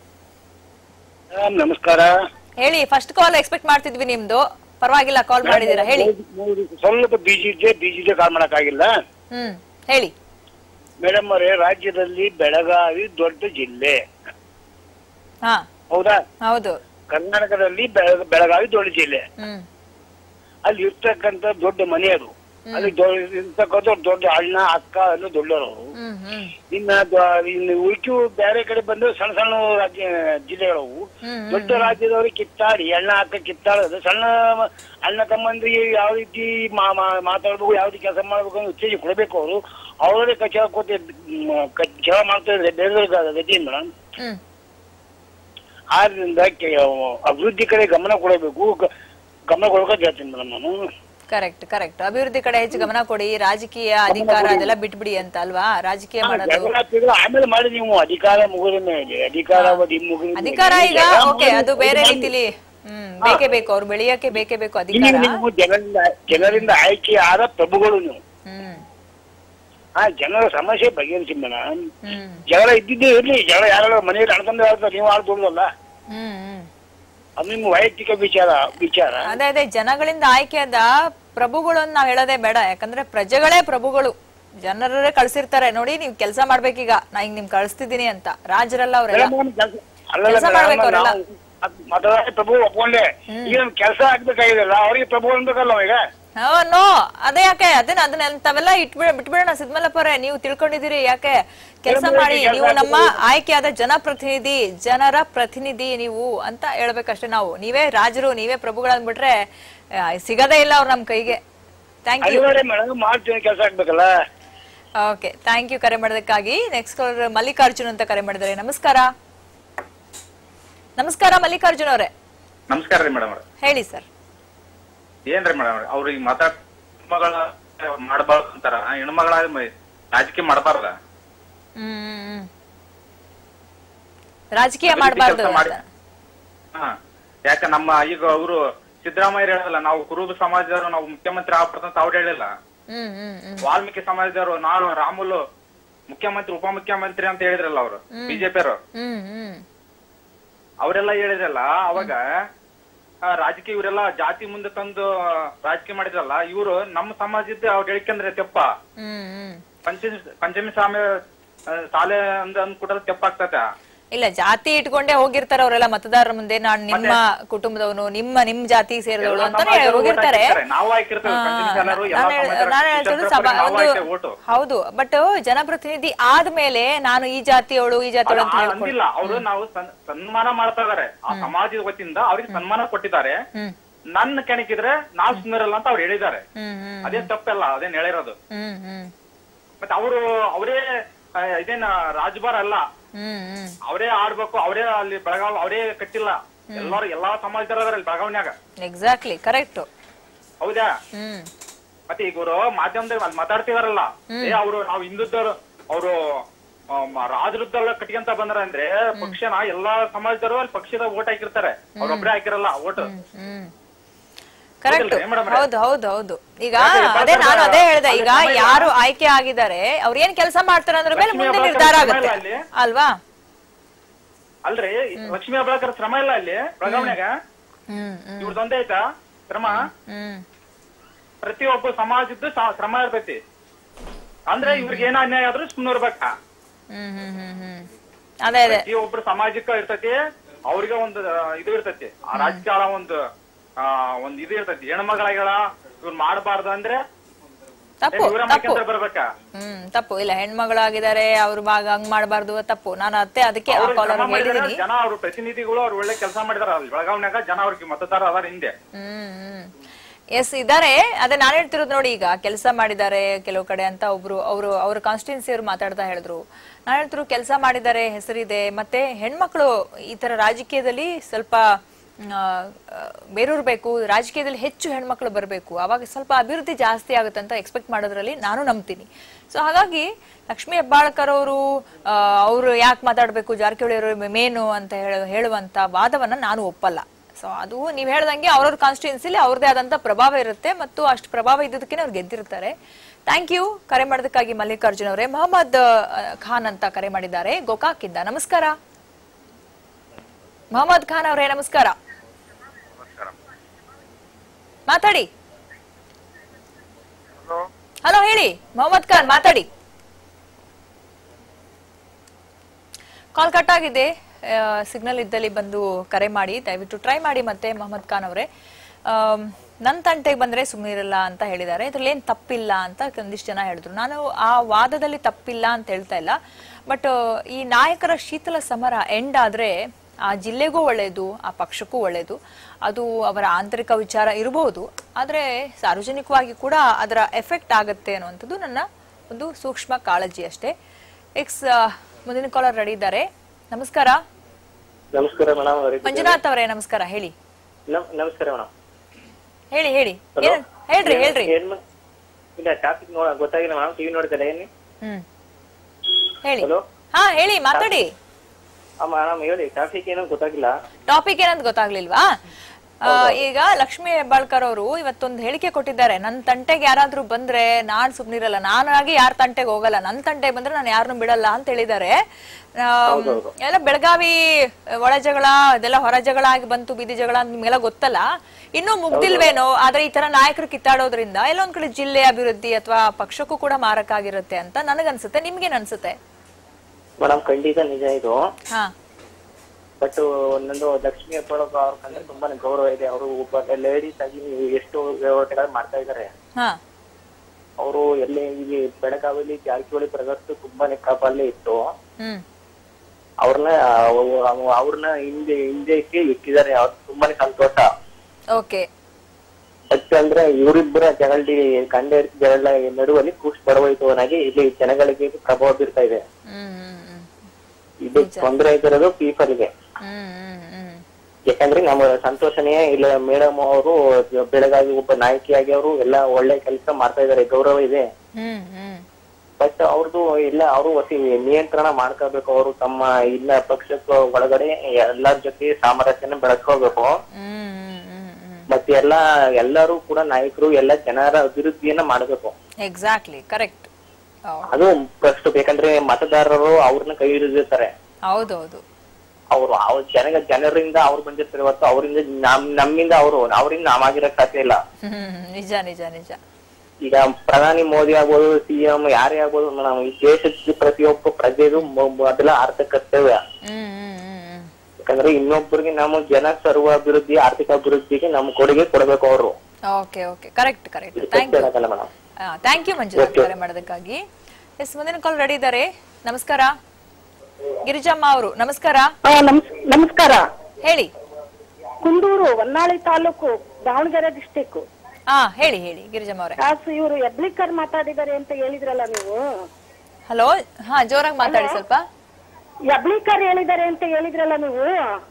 ನಮಸ್ಕಾರ ಹೇಳಿ ಫಸ್ಟ್ ಕಾಲ್ ಎಕ್ಸ್ಪೆಕ್ಟ್ ಮಾಡ್ತಿದ್ವಿ ನಿಮ್ದು ಪರವಾಗಿಲ್ಲ ಕಾಲ್ ಮಾಡಿದೀರಾ ಹೇಳಿ ಸ್ವಲ್ಪ ಬಿಜಿ ಇದೆ ಬಿಜಿ ಇದೆ ಕಾಲ್ ಮಾಡಕ್ಕಾಗಿಲ್ಲ ಹ್ಮ್ ಹೇಳಿ ಮೇಡಮ್ ಅವರೇ ರಾಜ್ಯದಲ್ಲಿ ಬೆಳಗಾವಿ ದೊಡ್ಡ ಜಿಲ್ಲೆ ಹಾ ಹೌದಾ ಹೌದು ಕರ್ನಾಟಕದಲ್ಲಿ ಬೆಳ- ಬೆಳಗಾವಿ ದೊಡ್ಡ ಜಿಲ್ಲೆ ಹ್ಮ್ ಅಲ್ಲಿ ಇರ್ತಕ್ಕಂತ ದೊಡ್ಡ ಮನೆ ಅದು ಅಲ್ಲಿ ದೊ- ಇರ್ತಕ್ಕಂಥ ದೊಡ್ಡ ಅಣ್ಣ ಅಕ್ಕ ಅನ್ನೋ ದೊಡ್ಡವರು ಹ್ಮ್ ಹ್ಮ್ ಇನ್ನ ದ- ಇನ್ನು ಉಳ್ಕಿ ಬೇರೆ ಕಡೆ ಬಂದು ಸಣ್ಣ ಸಣ್ಣ ರಾಜ್ಯ ಜಿಲ್ಲೆಗಳವು ಹ್ಮ್, ದೊಡ್ಡ ರಾಜ್ಯದವ್ರಿಗೆ ಕಿತ್ತಾಡಿ ಅಣ್ಣ ಅಕ್ಕ ಕಿತ್ತಾಡೋದು ಸಣ್ಣ ಮ- ಅಣ್ಣ ತಮ್ಮಂದಿರಿಗೆ ಯಾವ ರೀತಿ ಮಾ- ಮಾ- ಮಾತಾಡ್ಬೇಕು ಯಾವ ರೀತಿ ಕೆಲಸ ಮಾಡ್ಬೇಕು ಅನ್ನೋ ಉತ್ತೇಜ ಕೊಡಬೇಕು ಅವರು ಅವರೇ ಕಚಾ ಕೂತಿ ಕೆಲಸ ಮಾಡ್ತಾ ಇದ್ರೆ ಬೇರೆ ಗತಿಯಿಂದ ಮೇಡಮ್ ಹ್ಮ್ ಆದ್ರಿಂದ ಕೆ- ಅಭಿವೃದ್ಧಿ ಕಡೆ ಗಮನ ಕೊಡಬೇಕು ಗ- ಗಮನ ಕೊಡೋಕೆ ಹೇಳ್ತೀನಿ ಮೇಡಮ್ ನಾನು ಕರೆಕ್ಟ್ ಕರೆಕ್ಟ್ ಅಭಿವೃದ್ಧಿ ಕಡೆ ಹೆಚ್ಚು ಗಮನ ಕೊಡಿ ರಾಜಕೀಯ ಅಧಿಕಾರ ಅದೆಲ್ಲ ಬಿಟ್ಬಿಡಿ ಅಂತ ಅಲ್ವಾ ರಾಜಕೀಯ ಮಾಡೋದು ಜಗಳ ಆಗ್ತಿದ್ರೆ ಆಮೇಲೆ ಮಾಡಿ ನೀವು ಅಧಿಕಾರ ಮುಗಿದ ಮೇಲೆ ಅಧಿಕಾರಾವಧಿ ಮುಗಿದ ಮೇಲೆ ಅಧಿಕಾರ ಈಗ ಜಗಳ ಓಕೆ ಮಾಡಿ- ಅದು ಬೇರೆ ರೀತಿಲಿ ಹ್ಮ್ ಬೇಕೇ ಬೇಕು ಅವ್ರು ಬೆಳೆಯಕ್ಕೆ ಬೇಕೇ ಬೇಕು ಅಧಿಕಾರ ಇಲ್ಲಿ ನೀವು ಜನರಿಂದ ಜನರಿಂದ ಆಯ್ಕೆಯಾದ ಪ್ರಭುಗಳು ನೀವು ಹ್ಮ್ ಆ ಜನರ ಸಮಸ್ಯೆ ಬಗೆಹರಿಸಿ ಮೇಡಮ್ ಹ್ಮ್ ಜಗಳ ಇದ್ದಿದ್ದೇ ಇರ್ಲಿ ಜಗಳ ಯಾರ ಮನೆಯಲ್ಲಿ ಅಣ್ತಂದ್ರೆ ಆಡ್ತಾರೆ ನೀವು ಆಡ್ಬೋದಲ್ಲ ಹ್ಮ್ ಹ್ಮ್ ಅದು ನಿಮ್ಮ ವೈಯಕ್ತಿಕ ವಿಚಾರ ವಿಚಾರ ಅದೇ ಅದೇ ಜನಗಳಿಂದ ಆಯ್ಕೆಯಾದ ಪ್ರಭುಗಳು ಅಂತ ನಾವ್ ಹೇಳೋದೇ ಬೇಡ ಯಾಕಂದ್ರೆ ಪ್ರಜೆಗಳೇ ಪ್ರಭುಗಳು ಜನರೇ ಕಳ್ಸಿರ್ತಾರೆ ನೋಡಿ ನೀವ್ ಕೆಲಸ ಮಾಡ್ಬೇಕೀಗ ನಾ ಹಿಂಗ್ ನಿಮ್ ಕಳಿಸ್ತಿದೀನಿ ಅಂತ ರಾಜರಲ್ಲ ಅವರೆಲ್ಲ ಮೇಡಮ್, ಕೆಲ್ಸ- ಅಲ್ಲಲ್ಲ ಕೆಲ್ಸ ಮೇಡಮ್, ಮಾಡ್ಬೇಕು ಅವ್ರೆಲ್ಲ. ನಾವು ಅದ್ ಮತದಾರ ಪ್ರಭು ಒಪ್ಕೊಂಡೆ ಈಗ ಕೆಲಸ ಆಗ್ಬೇಕಾಗಿದೆಲ್ಲ ಅವ್ರಿಗೆ ಪ್ರಭು ಅನ್ಬೇಕಲ್ಲ ಈಗ ನೋ ಅದೇ ಯಾಕೆ ಅದನ್ನ ಅದನ್ನ ತಾವೆಲ್ಲ ಇಟ್ಬಿಡ ಬಿಟ್ಬಿಡೋಣ ಸಿದ್ಮಲ್ಲಪ್ಪ ಅವರೇ ನೀವು ತಿಳ್ಕೊಂಡಿದ್ದೀರಿ ಯಾಕೆ ಕೆಲಸ ಮೇಡಮ್, ಮಾಡಿ ಕೆಲ್ಸ ನೀವು ನಮ್ಮ ಆಗ್ಬೇಕು. ಆಯ್ಕೆಯಾದ ಜನಪ್ರತಿನಿಧಿ ಜನರ ಪ್ರತಿನಿಧಿ ನೀವು ಅಂತ ಹೇಳ್ಬೇಕಷ್ಟೇ ನಾವು ನೀವೇ ರಾಜರು ನೀವೇ ಪ್ರಭುಗಳಂದ್ಬಿಟ್ರೆ ಆ, ಸಿಗದೇ ಇಲ್ಲ ಅವ್ರು ನಮ್ ಕೈಗೆ ಥ್ಯಾಂಕ್ ಯು ಅನಿವಾರ್ಯ ಮೇಡಮ್ ಮಾಡ್ತೀನಿ ಕೆಲಸ ಆಗ್ಬೇಕಲ್ಲ ಓಕೆ ಥ್ಯಾಂಕ್ ಯು ಕರೆ ಮಾಡೋದಕ್ಕಾಗಿ ನೆಕ್ಸ್ಟ್ ಕಾಲರ್ ಮಲ್ಲಿಕಾರ್ಜುನ್ ಅಂತ ಕರೆ ಮಾಡಿದ್ದಾರೆ ನಮಸ್ಕಾರ ನಮಸ್ಕಾರ ಮಲ್ಲಿಕಾರ್ಜುನ್ ಅವರೇ ನಮಸ್ಕಾರ ರೀ ಮೇಡಮ್ ಹೇಳಿ ಸರ್ ಏನ್ರಿ ಮೇಡಮ್ ಅವ್ರಿಗೆ ಮಾತಾಡ್ ಮಗಳ ಮಾಡಬಾರ್ದು ಅಂತಾರ ಹೆಣ್ಮಗಳಾಗಿ ಮ- ರಾಜಕೀಯ ಮಾಡಬಾರ್ದ ಹ್ಮ್ ಹ್ಮ್, ಹ್ಮ್. ರಾಜಕೀಯ ಮಾಡಬಾರ್ದು ಕೆಲ್ಸ ಮಾಡಿ- ಹಾ ಯಾಕ ನಮ್ಮ ಈಗ ಅವರು ಸಿದ್ದರಾಮಯ್ಯ ಹೇಳಲ್ಲ ನಾವು ಕುರುಬ ಸಮಾಜದವರು ನಾವು ಮುಖ್ಯಮಂತ್ರಿ ಆಗ್ಬಾರ್ದು ಅಂತ ಅವ್ರು ಹೇಳಿಲ್ಲ ಹ್ಮ್ ಹ್ಮ್ ಹ್ಮ್ ವಾಲ್ಮೀಕಿ ಸಮಾಜದವರು ನಾನು ರಾಮುಲು ಮುಖ್ಯಮಂತ್ರಿ ಉಪಮುಖ್ಯಮಂತ್ರಿ ಅಂತ ಹೇಳಿದ್ರಲ್ಲ ಅವರು ಬಿಜೆಪಿ ಅವರು ಹ್ಮ್ ಹ್ಮ್ ಅವರೆಲ್ಲ ಹೇಳಿದ್ರಲ್ಲ ಅವಾಗ ಆ, ರಾಜಕೀಯ ಇವರೆಲ್ಲ ಜಾತಿ ಮುಂದೆ ತಂದು ಆ, ರಾಜಕೀಯ ಮಾಡಿದ್ರಲ್ಲ ಇವರು ನಮ್ಮ ಸಮಾಜದ ಅವ್ರು ಹೇಳಿಕಂದ್ರೆ ತೆಪ್ಪ ಹ್ಮ್ ಹ್ಮ್ ಪಂಚಮಿ ಪಂಚಮಿ ಸಾಮೆ ಆ, ಸಾಲೆ ಅಂದ ಅಂದ್ಬಿಟ್ರೆ ತೆಪ್ಪಾಗ್ತತೆ ಇಲ್ಲ ಜಾತಿ ಇಟ್ಕೊಂಡೇ ಹೋಗಿರ್ತಾರೆ ಅವರೆಲ್ಲ ಮತದಾರರ ಮುಂದೆ ನಾನು ನಿಮ್ಮ ಕುಟುಂಬದವನು ನಿಮ್ಮ ನಿಮ್ ಜಾತಿ ಸೇರಿದವಳು ಎಲ್ಲ ಅಂತಾನೆ ಸಮಾಜದವ್ರು ಹೋಗಿರ್ತಾರೆ vote ಹಾಕಿರ್ತಾರೆ. ನಾವು ಹಾಕಿರ್ತೇವೆ ಆ, ಪಂಚಮಿ ಸಾಲರು ಎಲ್ಲ ನಾನು ಹೇಳ್- ಸಮಾಜದವ್ರು ನಾನು ಹೇಳ್ತಿರೋದು ಸಭಾ ಚಂದ್ರಪ್ಪರಿಗೆ ನಾವು ಒಂದು ಹಾಕ್ತೇವೆ vote. ಹೌದು ಬಟ್ ಜನಪ್ರತಿನಿಧಿ ಆದ್ಮೇಲೆ ನಾನು ಈ ಜಾತಿಯವಳು ಈ ಜಾತಿಯವಳು ಅಂತ ಅಲ್ಲ, ಹೇಳ್ಕೊಂಡು ಅಂದಿಲ್ಲ ಅವರು ನಾವು ಸನ್- ಸನ್ಮಾನ ಮಾಡ್ತಾ ಇದಾರೆ ಆ ಸಮಾಜದ ವತಿಯಿಂದ ಅವ್ರಿಗೆ ಸನ್ಮಾನ ಕೊಟ್ಟಿದ್ದಾರೆ ಹ್ಮ್ ನನ್ನ ಕೆಣಕಿದ್ರೆ ನಾವ್ ಸುಮ್ಮನಿರಲ್ಲ ಅಂತ ಅವ್ರು ಹೇಳಿದ್ದಾರೆ ಹ್ಮ್ ಹ್ಮ್ ಅದೇನ್ ತಪ್ಪಲ್ಲ ಅದೇನ್ ಹೇಳಿರೋದು ಹ್ಮ್ ಹ್ಮ್ ಮತ್ತೆ ಅವರು ಅವರೇ ಇದೇನ ರಾಜಭಾರ ಅಲ್ಲ ಹ್ಮ್ ಹ್ಮ್ ಅವರೇ ಆಡ್ಬೇಕು ಅವರೇ ಅಲ್ಲಿ ಬೆಳಗಾವ್ ಅವರೇ ಕಟ್ಟಿಲ್ಲ ಎಲ್ಲಾರು ಎಲ್ಲಾ ಸಮಾಜದವ್ರು ಅದಾರ ಇಲ್ಲಿ ಬೆಳಗಾವ್ನ್ಯಾಗ ಎಕ್ಸಾಕ್ಟ್ಲಿ ಕರೆಕ್ಟ್ ಹೌದಾ ಹ್ಮ್ ಮತ್ತೆ ಈಗ ಇವರು ಮಾಧ್ಯಮದಾಗ ಅಲ್ಲಿ ಮಾತಾಡ್ತಿದಾರಲ್ಲ ಏ ಅವರು ನಾವು ಹಿಂದುದ್ದವ್ರು ಅವರು ರಾಜರುದ್ದೆಲ್ಲ ಕಟ್ಕೊಂತ ಬಂದ್ರ ಅಂದ್ರೆ ಪಕ್ಷನ ಎಲ್ಲಾ ಸಮಾಜದವರು ಅಲ್ಲಿ ಪಕ್ಷದ ಓಟ್ ಹಾಕಿರ್ತಾರೆ ಅವ್ರೊಬ್ರೇ ಹಾಕಿರಲ್ಲ ಓಟ್ ಹ್ಮ್ ಕರೆಕ್ಟ್ ಹೌದಲ್ರಿ madam ಅವ್ರೆ? ಹೌದು ಹೌದು ಹೌದು ಈಗ ಯಾಕೆ ಅದೇ ಹೆಬ್ಬಾಳ್ಕರ್ ನಾನು ಅದೇ ಹೇಳ್ದೆ ಈಗ ಅಲ್ಲಿ ಸಮಯ- ಯಾರು ಆಯ್ಕೆ ಆಗಿದ್ದಾರೆ ಅವ್ರು ಏನ್ ಕೆಲಸ ಮಾಡ್ತಾರೆ ಅದ್ರ ಮೇಲೆ ಲಕ್ಷ್ಮೀ ಮುಂದೆ ಹೆಬ್ಬಾಳ್ಕರ್ ನಿರ್ಧಾರ ಶ್ರಮ ಆಗುತ್ತೆ ಇಲ್ಲ ಅಲ್ಲಿ? ಅಲ್ವಾ ಅಲ್ರಿ ಲಕ್ಷ್ಮೀ ಹೆಬ್ಬಾಳ್ಕರ್ ಶ್ರಮ ಇಲ್ಲ ಅಲ್ಲಿ ಬೆಳಗಾವ್ನ್ಯಾಗ ಹ್ಮ್ ಹ್ಮ್ ಇವ್ರದೊಂದೇ ಐತಾ ಶ್ರಮ ಹ್ಮ್ ಪ್ರತಿಯೊಬ್ಬ ಸಮಾಜದ್ದು ಸ- ಶ್ರಮ ಇರ್ತೈತಿ ಅಂದ್ರೆ ಇವ್ರಿಗೆ ಏನ ಅನ್ಯಾಯ ಆದ್ರೂ ಸುಮ್ಮನೆ ಇರ್ಬೇಕ ಹ್ಮ್ ಹ್ಮ್ ಹ್ಮ್ ಹ್ಮ್ ಅದೇ ಅದೇ ಪ್ರತಿಯೊಬ್ರು ಸಾಮಾಜಿಕ ಇರ್ತೈತಿ ಅವ್ರಿಗೆ ಒಂದು ಆ, ಇದು ಇರ್ತೈತಿ ಆ ರಾಜಕೀಯ ಒಂದು ಆ, ಒಂದ್ ಇದು ಇರ್ತೈತಿ ಹೆಣ್ಮಗಳಗಳ ಇವ್ರು ಮಾಡಬಾರ್ದು ಅಂದ್ರೆ ತಪ್ಪು ಇವ್ರ ತಪ್ಪು ಮಾಡ್ಕೊಂತ ಬರ್ಬೇಕಾ ಹ್ಮ್ ತಪ್ಪು ಇಲ್ಲ ಹೆಣ್ಮಗಳಾಗಿದ್ದಾರೆ ಅವ್ರು ಭಾಗ ಹಂಗ್ ಮಾಡಬಾರ್ದು ತಪ್ಪು ನಾನು ಅತ್ತೆ ಅದಕ್ಕೆ ಆ ಅವ್ರು ಕಾಲರ್ ಶ್ರಮ ಮಾಡಿದಾರೆ, ಹೇಳಿದೀನಿ ಜನ ಅವ್ರ ಪ್ರತಿನಿಧಿಗಳು ಅವ್ರು ಒಳ್ಳೆ ಕೆಲಸ ಮಾಡಿದಾರ ಅಲ್ಲಿ ಬೆಳಗಾವ್ನ್ಯಾಗ ಜನ ಅವ್ರಿಗೆ ಮತದಾರ ಅದಾರ ಹಿಂದೆ ಹ್ಮ್ ಹ್ಮ್ ಎಸ್ ಇದಾರೆ ಅದೇ ನಾನ್ ಹೇಳ್ತಿರೋದು ನೋಡಿ ಈಗ ಕೆಲಸ ಮಾಡಿದ್ದಾರೆ ಕೆಲವು ಕಡೆ ಅಂತ ಒಬ್ರು ಅವರು ಅವ್ರ ಕಾನ್ಸ್ಟಿಟ್ಯೂನ್ಸಿ ಅವ್ರು ಮಾತಾಡ್ತಾ ಹೇಳಿದ್ರು ನಾನ್ ಹೇಳ್ತಿರು ಕೆಲಸ ಮಾಡಿದ್ದಾರೆ ಹೆಸರಿದೆ ಮತ್ತೆ ಹೆಣ್ಮಕ್ಳು ಈ ತರ ರಾಜಕೀಯದಲ್ಲಿ ಸ್ವಲ್ಪ ಆ, ಆ, ಬೇರೂರ್ಬೇಕು ರಾಜಕೀಯದಲ್ಲಿ ಹೆಚ್ಚು ಹೆಣ್ಮಕ್ಳು ಬರಬೇಕು ಅವಾಗ ಸ್ವಲ್ಪ ಅಭಿವೃದ್ಧಿ ಜಾಸ್ತಿ ಆಗುತ್ತೆ ಅಂತ ಎಕ್ಸ್ಪೆಕ್ಟ್ ಮಾಡೋದ್ರಲ್ಲಿ ನಾನು ನಂಬ್ತೀನಿ ಸೊ ಹಾಗಾಗಿ ಲಕ್ಷ್ಮೀ ಹೆಬ್ಬಾಳ್ಕರ್ ಅವರು ಅವರು ಯಾಕೆ ಮಾತಾಡಬೇಕು ಜಾರಕಿಹೊಳಿ ಅವರು ಮೇನು ಅಂತ ಹೇಳ ಹೇಳುವಂತ ವಾದವನ್ನ ನಾನು ಒಪ್ಪಲ್ಲ ಸೊ ಅದು ನೀವ್ ಹೇಳ್ದಂಗೆ ಅವ್ರವ್ರ ಕಾನ್ಸ್ಟಿಟ್ಯೂನ್ಸಿಲಿ ಅವ್ರದೇ ಆದಂತ ಪ್ರಭಾವ ಇರುತ್ತೆ ಮತ್ತು ಅಷ್ಟು ಪ್ರಭಾವ ಇದ್ದದಕ್ಕೆ ಅವ್ರು ಗೆದ್ದಿರ್ತಾರೆ ಥ್ಯಾಂಕ್ ಯು ಕರೆ ಮಾಡೋದಕ್ಕಾಗಿ ಮಲ್ಲಿಕಾರ್ಜುನ್ ಅವರೇ ಮೊಹಮ್ಮದ್ ಆ, ಖಾನ್ ಅಂತ ಕರೆ ಮಾಡಿದ್ದಾರೆ ಗೋಕಾಕಿಂದ ನಮಸ್ಕಾರ ಮೊಹಮ್ಮದ್ ಖಾನ್ ಅವರೇ ನಮಸ್ಕಾರ ಮಾತಾಡಿ ಹಲೋ ಹೇಳಿ ಮೊಹಮ್ಮದ್ ಖಾನ್ ಮಾತಾಡಿ ಕಾಲ್ ಕಟ್ ಆಗಿದೆ ಸಿಗ್ನಲ್ ಇದ್ದಲ್ಲಿ ಬಂದು ಕರೆ ಮಾಡಿ ದಯವಿಟ್ಟು ಟ್ರೈ ಮಾಡಿ ಮತ್ತೆ ಮೊಹಮ್ಮದ್ ಖಾನ್ ಅವರೇ ನನ್ನ ತಂಟೆಗೆ ಬಂದ್ರೆ ಸುಮ್ಮನೆ ಇರಲ್ಲ ಅಂತ ಹೇಳಿದ್ದಾರೆ ಇದ್ರಲ್ಲಿ ಏನ್ ತಪ್ಪಿಲ್ಲ ಅಂತ ಒಂದಿಷ್ಟು ಜನ ಹೇಳಿದ್ರು ನಾನು ಆ ವಾದದಲ್ಲಿ ತಪ್ಪಿಲ್ಲ ಅಂತ ಹೇಳ್ತಾ ಇಲ್ಲ ಬಟ್ ಈ ನಾಯಕರ ಶೀತಲ ಸಮರ ಎಂಡ್ ಆದ್ರೆ ಆ ಜಿಲ್ಲೆಗೂ ಒಳ್ಳೆಯದು ಆ ಪಕ್ಷಕ್ಕೂ ಒಳ್ಳೆಯದು ಅದು ಅವರ ಆಂತರಿಕ ವಿಚಾರ ಇರಬಹುದು ಆದ್ರೆ ಸಾರ್ವಜನಿಕವಾಗಿ ಕೂಡ ಅದರ ಎಫೆಕ್ಟ್ ಆಗತ್ತೆ ಅನ್ನುವಂಥದ್ದು ನನ್ನ ಒಂದು ಸೂಕ್ಷ್ಮ ಕಾಳಜಿ ಅಷ್ಟೇ ಎಕ್ಸ್ ಮುಂದಿನ ಕಾಲರ್ ರೆಡಿ ಇದ್ದಾರೆ ನಮಸ್ಕಾರ ನಮಸ್ಕಾರ ಮೇಡಮ್ ಮಂಜುನಾಥ್ ಅವರೇ ನಮಸ್ಕಾರ ಹೇಳಿ ನಮಸ್ಕಾರ ಮೇಡಮ್ ಹೇಳಿ ಹೇಳಿ ಏನ್- ಹೇಳ್ರಿ ಹೇಳ್ರಿ ಇಲ್ಲ ಟಾಪಿಕ್ ನೋಡ ಗೊತ್ತಾಗಿಲ್ಲ ಮೇಡಮ್ ಟಿವಿ ನೋಡ್ತಾರೆ ಏನು ಹ್ಮ್ ಹೇಳಿ ಹಲೋ ಹಾ ಹೇಳಿ ಮಾತಾಡಿ ಮೇಡಮ್ ಹೇಳಿ ಟಾಪಿಕ್ ಏನೋ ಗೊತ್ತಾಗಿಲ್ಲ ಟಾಪಿಕ್ ಏನಂತ ಗೊತ್ತಾಗ್ಲಿಲ್ವಾ ಆ, ಈಗ ಲಕ್ಷ್ಮೀ ಹೆಬ್ಬಾಳ್ಕರ್ ಅವರು ಇವತ್ತೊಂದು ಹೇಳಿಕೆ ಕೊಟ್ಟಿದ್ದಾರೆ ನನ್ನ ತಂಟೆಗೆ ಯಾರಾದ್ರೂ ಬಂದ್ರೆ ನಾನ್ ಸುಮ್ನಿರಲ್ಲ ನಾನಾಗಿ ಯಾರ ತಂಟೆಗೆ ಹೋಗಲ್ಲ ನನ್ನ ತಂಟೆಗೆ ಬಂದ್ರೆ ನಾನು ಯಾರನ್ನು ಬಿಡಲ್ಲ ಅಂತ ಹೇಳಿದ್ದಾರೆ ಆ, ಎಲ್ಲ ಬೆಳಗಾವಿ ಒಳ ಜಗಳ ಅದೆಲ್ಲ ಹೊರ ಜಗಳ ಆಗಿ ಬಂತು ಬೀದಿ ಜಗಳ ಅಂತ ನಿಮ್ಗೆಲ್ಲ ಗೊತ್ತಲ್ಲ ಇನ್ನೂ ಮುಗ್ದಿಲ್ವೇನೋ ಆದ್ರೆ ಈ ತರ ನಾಯಕರು ಕಿತ್ತಾಡೋದ್ರಿಂದ ಎಲ್ಲೊಂದ್ ಕಡೆ ಜಿಲ್ಲೆ ಅಭಿವೃದ್ಧಿ ಅಥವಾ ಪಕ್ಷಕ್ಕೂ ಕೂಡ ಮಾರಕ ಆಗಿರುತ್ತೆ ಅಂತ ನನಗನ್ಸುತ್ತೆ ನಿಮ್ಗೇನ್ ಅನ್ಸುತ್ತೆ ಮೇಡಮ್ ಖಂಡಿತ ನಿಜ ಇದು ಹಾ ಬಟ್ ಒಂದೊಂದು ಲಕ್ಷ್ಮಿ ಹೆಬ್ಬಾಳಕ ಅವ್ರ ಕಂಡ್ರೆ ತುಂಬಾನೇ ಗೌರವ ಇದೆ ಅವರು ಒಬ್ಬ ಲೇಡೀಸ್ ಆಗಿ ಎಷ್ಟು ಹೋರಾಟಗಳು ಮಾಡ್ತಾ ಇದ್ದಾರೆ ಹಾ ಅವರು ಎಲ್ಲಿ ಇಲ್ಲಿ ಬೆಳಗಾವಿಲಿ ಜಾರಕಿಹೊಳಿ ಪ್ರಗತಿ ತುಂಬಾನೇ ಪ್ರಾಬಲ್ಯ ಇತ್ತು ಹ್ಮ್ ಅವ್ರನ್ನ ಅವ್ರನ್ನ ಹಿಂದೆ ಹಿಂದೆಕ್ಕೆ ಇಟ್ಟಿದ್ದಾರೆ ಅವ್ರು ತುಂಬಾನೇ ಸಂತೋಷ ಓಕೆ ಬಟ್ ಅಂದ್ರೆ ಇವರಿಬ್ಬರ ಜಗಳದಿ ಕಂಡ ಜಗಳ ನಡುವಲ್ಲಿ ಕೂಸ್ ಬಡವೈತವನಾಗಿ ಇಲ್ಲಿ ಜನಗಳಿಗೆ ಪ್ರಭಾವ ಬೀರ್ತಾ ಇದೆ ಹ್ಮ್ ಹ್ಮ್ ಹ್ಮ್ ಇದು ತೊಂದರೆ ಆಗಿರೋದು ಪೀಪಲ್ಗೆ ಹ್ಮ್ ಹ್ಮ್ ಹ್ಮ್ ಯಾಕಂದ್ರೆ ನಮ್ಮ ಸಂತೋಷನೇ ಇಲ್ಲ ಮೇಡಮ್ ಅವರು ಬೆಳಗಾಗಿ ಒಬ್ಬ ನಾಯಕಿಯಾಗಿ ಅವರು ಎಲ್ಲ ಒಳ್ಳೆ ಕೆಲಸ ಮಾಡ್ತಾ ಇದಾರೆ ಗೌರವ ಇದೆ ಹ್ಮ್ ಹ್ಮ್ ಬಟ್ ಅವ್ರದ್ದು ಇಲ್ಲ ಅವರು ಒಸಿ ನಿಯಂತ್ರಣ ಮಾಡ್ಕೋಬೇಕು ಅವರು ತಮ್ಮ ಇಲ್ಲ ಪಕ್ಷಕ್ಕೆ ಒಳಗಡೆ ಎಲ್ಲರ ಜೊತೆ ಸಾಮರಸ್ಯನ ಬೆಳೆಸ್ಕೋಬೇಕು ಹ್ಮ್ ಹ್ಮ್ ಹ್ಮ್ ಹ್ಮ್ ಮತ್ತೆ ಎಲ್ಲ ಎಲ್ಲರೂ ಕೂಡ ನಾಯಕರು ಎಲ್ಲ ಜನರ ಅಭಿವೃದ್ಧಿಯನ್ನ ಮಾಡಬೇಕು ಎಕ್ಸಾಕ್ಟ್ಲಿ ಕರೆಕ್ಟ್ ಅದು ಫಸ್ಟ್ ಬೇಕಂದ್ರೆ ಮತದಾರರು ಅವ್ರನ್ನ ಕೈ ಹಿಡಿದಿರ್ತಾರೆ ಹೌದೌದು ಅವ್ರು ಅವ್ರ ಜನ ಜನರಿಂದ ಅವ್ರು ಬಂದಿರ್ತಾರೆ ಇವತ್ತು ಅವರಿಂದ ನಮ್ ನಮ್ಮಿಂದ ಅವರು ಅವರಿಂದ ನಾವಾಗಿರಕ್ ಸಾಧ್ಯ ಇಲ್ಲ ಹ್ಮ್ ನಿಜ ನಿಜ ನಿಜ ಈಗ ಪ್ರಧಾನಿ ಮೋದಿ ಆಗ್ಬೋದು ಸಿಎಂ ಯಾರೇ ಆಗ್ಬೋದು ನಾವು ಈ ದೇಶದ ಪ್ರತಿಯೊಬ್ಬ ಪ್ರಜೆಗೂ ಮೊ- ಮೊದಲ ಆರ್ಥಿಕ ಕರ್ತವ್ಯ ಹ್ಮ್ ಹ್ಮ್ ಹ್ಮ್ ಹ್ಮ್ ಯಾಕಂದ್ರೆ ಇನ್ನೊಬ್ಬರಿಗೆ ನಮ್ಮ ಜನ ಸರ್ವ ಅಭಿವೃದ್ಧಿ ಆರ್ಥಿಕ ಅಭಿವೃದ್ಧಿಗೆ ನಮ್ ಕೊಡುಗೆ ಕೊಡ್ಬೇಕು ಅವರು okay okay correct correct thank you ಹೇಳಕ್ಕಲ್ಲ ಮೇಡಮ್ ಥ್ಯಾಂಕ್ ಯು ಮಂಜುನಾಥ್ ಕರೆ ಮಾಡೋದಕ್ಕಾಗಿ ಎಸ್ ಮುಂದಿನ ಕಾಲ್ ರೆಡಿ ಇದ್ದಾರೆ ನಮಸ್ಕಾರ ಗಿರಿಜಮ್ಮ ಅವರು ನಮಸ್ಕಾರ ನಮಸ್ಕಾರ ಹೇಳಿ ಕುಂದೂರು ಹೊನ್ನಾಳಿ ತಾಲೂಕು ದಾವಣಗೆರೆ ಡಿಸ್ಟಿಕ್ ಹಾ ಹೇಳಿ ಹೇಳಿ ಗಿರಿಜಮ್ಮ ಅವರೇ ಇವರು ಎಬ್ಲಿಕರ್ ಮಾತಾಡಿದ್ದಾರೆ ಅಂತ ಹೇಳಿದ್ರಲ್ಲ ನೀವು ಹಲೋ ಹಾ ಜೋರಾಗಿ ಮಾತಾಡಿ ಸ್ವಲ್ಪ ಎಬ್ಲಿಕರ್ ಹೇಳಿದ್ದಾರೆ ಅಂತ ಹೇಳಿದ್ರಲ್ಲ ನೀವು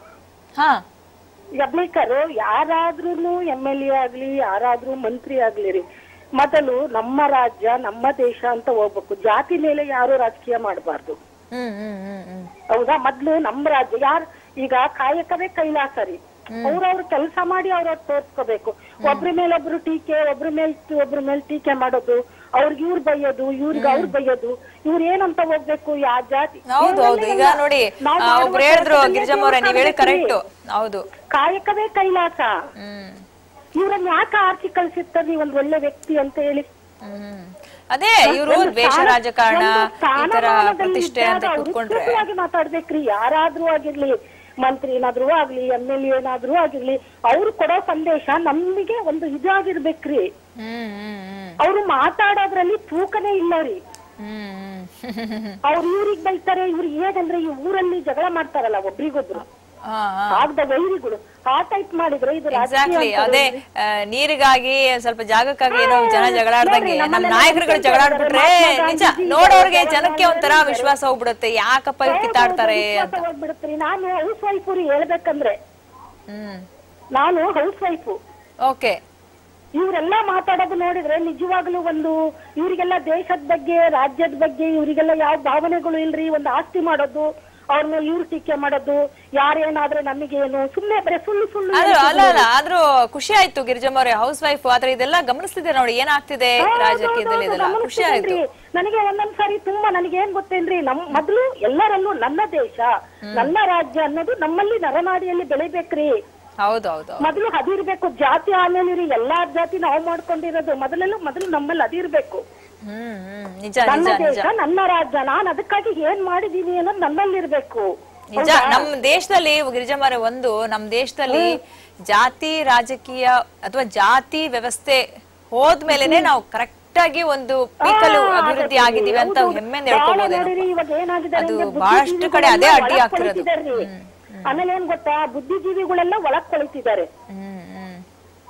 ಹಾ ಎಬ್ಲಿಕರ್ ಯಾರಾದ್ರೂ ಎಂ ಎಲ್ ಎ ಆಗ್ಲಿ ಯಾರಾದ್ರೂ ಮಂತ್ರಿ ಆಗ್ಲಿ ರೀ ಮೊದಲು ನಮ್ಮ ರಾಜ್ಯ ನಮ್ಮ ದೇಶ ಅಂತ ಹೋಗ್ಬೇಕು ಜಾತಿ ಮೇಲೆ ಯಾರು ರಾಜಕೀಯ ಮಾಡಬಾರ್ದು ಹ್ಮ್ ಹ್ಮ್ ಹ್ಮ್ ಹ್ಮ್ ಹೌದಾ ಮೊದ್ಲು ನಮ್ಮ ರಾಜ್ಯ ಯಾರ್ ಈಗ ಕಾಯಕವೇ ಕೈಲಾಸ ರೀ ಅವ್ರವ್ರ ಕೆಲಸ ಮಾಡಿ ಅವ್ರವ್ರ ತೋರ್ಸ್ಕೋಬೇಕು ಒಬ್ರ ಮೇಲೆ ಒಬ್ರು ಟೀಕೆ ಒಬ್ರ ಮೇಲ್ ಒಬ್ರ ಮೇಲೆ ಟೀಕೆ ಮಾಡೋದು ಅವ್ರಿಗೆ ಇವ್ರ್ ಬೈಯೋದು ಇವ್ರಿಗೆ ಅವ್ರ್ ಬೈಯೋದು ಇವ್ರ ಏನಂತ ಹೋಗ್ಬೇಕು ಯಾ ಜಾತಿ ಹೌದು ಹೌದು ಈಗ ನೋಡಿ ನಾವ್ ಆ, ಮಾಡುವ ಒಬ್ರು ಹೇಳಿದ್ರು ಕೆಲ್ಸದಲ್ಲೇ ಗಿರಿಜಮ್ಮ ಅವರೇ ನೀವ್ ಹೇಳಿ ದೇವ್ರು ಕರೆಕ್ಟ್ ಕಾಣ್ಬೇಕ್ರಿ. ಹೌದು ಕಾಯಕವೇ ಕೈಲಾಸ ಹ್ಮ್ ಇವ್ರನ್ನ ಯಾಕೆ ಆರ್ಸಿ ಕಳ್ಸಿರ್ತಾರೆ ಒಂದ್ ಒಳ್ಳೆ ವ್ಯಕ್ತಿ ಅಂತ ಹೇಳಿ ಹ್ಮ್ ಅದೇ ಇವರು ಒಂದು ದ್ವೇಷ ಸ್ಥಾನ- ರಾಜಕಾರಣ ಒಂದು ಈ ತರ ಸ್ಥಾನಮಾನದಲ್ಲಿ ಪ್ರತಿಷ್ಠೆ ಅಂತ ಇದ್ದಾಗ ಕೂತ್ಕೊಂಡ್ರೆ ಉತ್ಕೃಷ್ಟವಾಗಿ ಮಾತಾಡ್ಬೇಕ್ರಿ ಯಾರಾದ್ರೂ ಆಗಿರ್ಲಿ ಮಂತ್ರಿ ಏನಾದ್ರೂ ಆಗ್ಲಿ ಎಂ ಎಲ್ ಏನಾದ್ರೂ ಆಗಿರ್ಲಿ ಅವ್ರು ಕೊಡೋ ಸಂದೇಶ ನಮಗೆ ಒಂದು ಇದಾಗಿರ್ಬೇಕ್ರಿ ಹ್ಮ್ ಹ್ಮ್ ಹ್ಮ್ ಅವ್ರು ಮಾತಾಡೋದ್ರಲ್ಲಿ ತೂಕನೇ ಇಲ್ಲ ರೀ ಹ್ಮ್ ಹ್ಮ್ ಅವ್ರು ಇವ್ರಿಗೆ ಬೈತಾರೆ ಇವ್ರಿಗೆ ಹೇಗಂದ್ರೆ ಈ ಊರಲ್ಲಿ ಜಗಳ ಮಾಡ್ತಾರಲ್ಲ ಒಬ್ರಿಗೊಬ್ರು ಹಾ ಹಾ ಆಗ್ದ ವೈರಿಗಳು ಆ ಟೈಪ್ ಮಾಡಿದ್ರೆ ಇದು ರಾಜಕೀಯ ಎಕ್ಸಾಕ್ಟ್ಲಿ ಅಂತ ಅದೇ ಹೇಳಿ. ಆ, ನೀರಿಗಾಗಿ ಸ್ವಲ್ಪ ಜಾಗಕ್ಕಾಗಿ ಏನೋ ಜನ ಜಗಳಾಡ್ದಂಗೆ ನೋಡ್ರಿ, ನಮ್ ನಮ್ಮಲ್ಲೆಲ್ಲ ನಾಯಕರುಗಳು ಹೇಳ್ತಾರೆ, ಜಗಳಾಡ್ಬಿಟ್ರೆ ಮಹಾತ್ಮ ನಿಜ ಗಾಂಧೀಜಿ ನೋಡೋರ್ಗೆ ಜವಾಹರ್ಲಾಲ್ ಜನಕ್ಕೆ ಒಂಥರ ನೆಹರು ವಿಶ್ವಾಸ ಹೋಗ್ಬಿಡುತ್ತೆ ಯಾಕಪ್ಪ ಇವ್ರು ಕಿತ್ತಾಡ್ತಾರೆ ಅಂತ ಹೋಗ್ಬಿಡುತ್ತೀರಿ ನಾನು ಹೌಸ್ ವೈಫ್ ಹೇಳ್ಬೇಕಂದ್ರೆ ಹ್ಮ್ ನಾನು ಹೌಸ್ ವೈಫು ಓಕೆ ಇವರೆಲ್ಲ ಮಾತಾಡೋದು ನೋಡಿದ್ರೆ ನಿಜವಾಗ್ಲೂ ಒಂದು ಇವರಿಗೆಲ್ಲ ದೇಶದ ಬಗ್ಗೆ ರಾಜ್ಯದ ಬಗ್ಗೆ ಇವರಿಗೆಲ್ಲ ಯಾವ ಭಾವನೆಗಳು ಇಲ್ರಿ ಒಂದು ಆಸ್ತಿ ಮಾಡೋದು ಅವ್ರನ್ನ ಇವ್ರು ಟೀಕೆ ಮಾಡೋದು ಯಾರೇನಾದ್ರೆ ನಮಗೇನು ಸುಮ್ನೆ ಬರೀ ಸುಳ್ಳು ಸುಳ್ಳು ಅದು ಅಲ್ಲ ಹೇಳ್ತಿದ್ರು. ಅಲ್ಲ ಆದ್ರೂ ಖುಷಿ ಆಯ್ತು ಗಿರಿಜಮ್ಮ ಅವ್ರೆ ಹೌಸ್ ವೈಫ್ ಆದ್ರೆ ಇದೆಲ್ಲ ಗಮನಿಸ್ತಿದೆ ನೋಡಿ ಏನಾಗ್ತಿದೆ ರಾಜಕೀಯದಲ್ಲಿ ಇದೆಲ್ಲ ಖುಷಿ ಆಯ್ತು ಗಮನಿಸ್ತಿದ್ದೇನ್ರಿ. ನನಗೆ ಒಂದೊಂದ್ ಸಾರಿ ತುಂಬಾ ನನಗೆ ಏನ್ ಗೊತ್ತೇನ್ರಿ ನಮ್ ಮೊದ್ಲು ಎಲ್ಲರಲ್ಲೂ ನನ್ನ ದೇಶ ನನ್ನ ರಾಜ್ಯ ಅನ್ನೋದು ನಮ್ಮಲ್ಲಿ ನರನಾಡಿಯಲ್ಲಿ ಬೆಳಿಬೇಕ್ರಿ ಹೌದು ಹೌದು ಮೊದಲು ಅದಿರ್ಬೇಕು ಜಾತಿ ಆಮೇಲೆ ರೀ ಎಲ್ಲಾ ಜಾತಿ ನಾವು ಮಾಡ್ಕೊಂಡಿರೋದು ಮೊದಲೆಲ್ಲ ಮೊದಲು ನಮ್ಮಲ್ಲಿ ಅದಿರ್ಬೇಕು ಹ್ಮ್ ಹ್ಮ್ ನಿಜ ನನ್ನ ನಿಜ ನಿಜ ದೇಶ ನನ್ನ ರಾಜ್ಯ ನಾನ್ ಅದಕ್ಕಾಗಿ ಏನ್ ಮಾಡಿದೀನಿ ಅನ್ನೋದು ನನ್ನಲ್ಲಿರ್ಬೇಕು ನಿಜ ನಮ್ ದೇಶದಲ್ಲಿ ಗಿರಿಜಮ್ಮರೆ ಒಂದು ನಮ್ ದೇಶದಲ್ಲಿ ಜಾತಿ ರಾಜಕೀಯ ಅಥವಾ ಜಾತಿ ವ್ಯವಸ್ಥೆ ಹೋದ್ಮೇಲೆನೆ ನಾವು ಕರೆಕ್ಟ್ ಆಗಿ ಒಂದು ಪೀಕಲು ಅಭಿವೃದ್ಧಿ ಆಗಿದೀವಿ ಅಂತ ಹೆಮ್ಮೆಯಿಂದ ಹೇಳ್ಕೊಬೋದೇನೋ ನೋಡಿರಿ ಇವಾಗ ಏನಾಗಿದೆ ಅದು ಅಂದ್ರೆ ಬಹಳಷ್ಟು ಕಡೆ ಅದೇ ಅಡ್ಡಿ ಒಳಗ್ ಆಗ್ತಿರೋದು ಕೊಳಿತಿದಾರ್ರಿ. ಆಮೇಲೆ ಏನ್ ಗೊತ್ತಾ ಬುದ್ಧಿಜೀವಿಗಳೆಲ್ಲ ಒಳಗ್ ಕೊಳಿತಿದ್ದಾರೆ ಹ್ಮ್ ಹ್ಮ್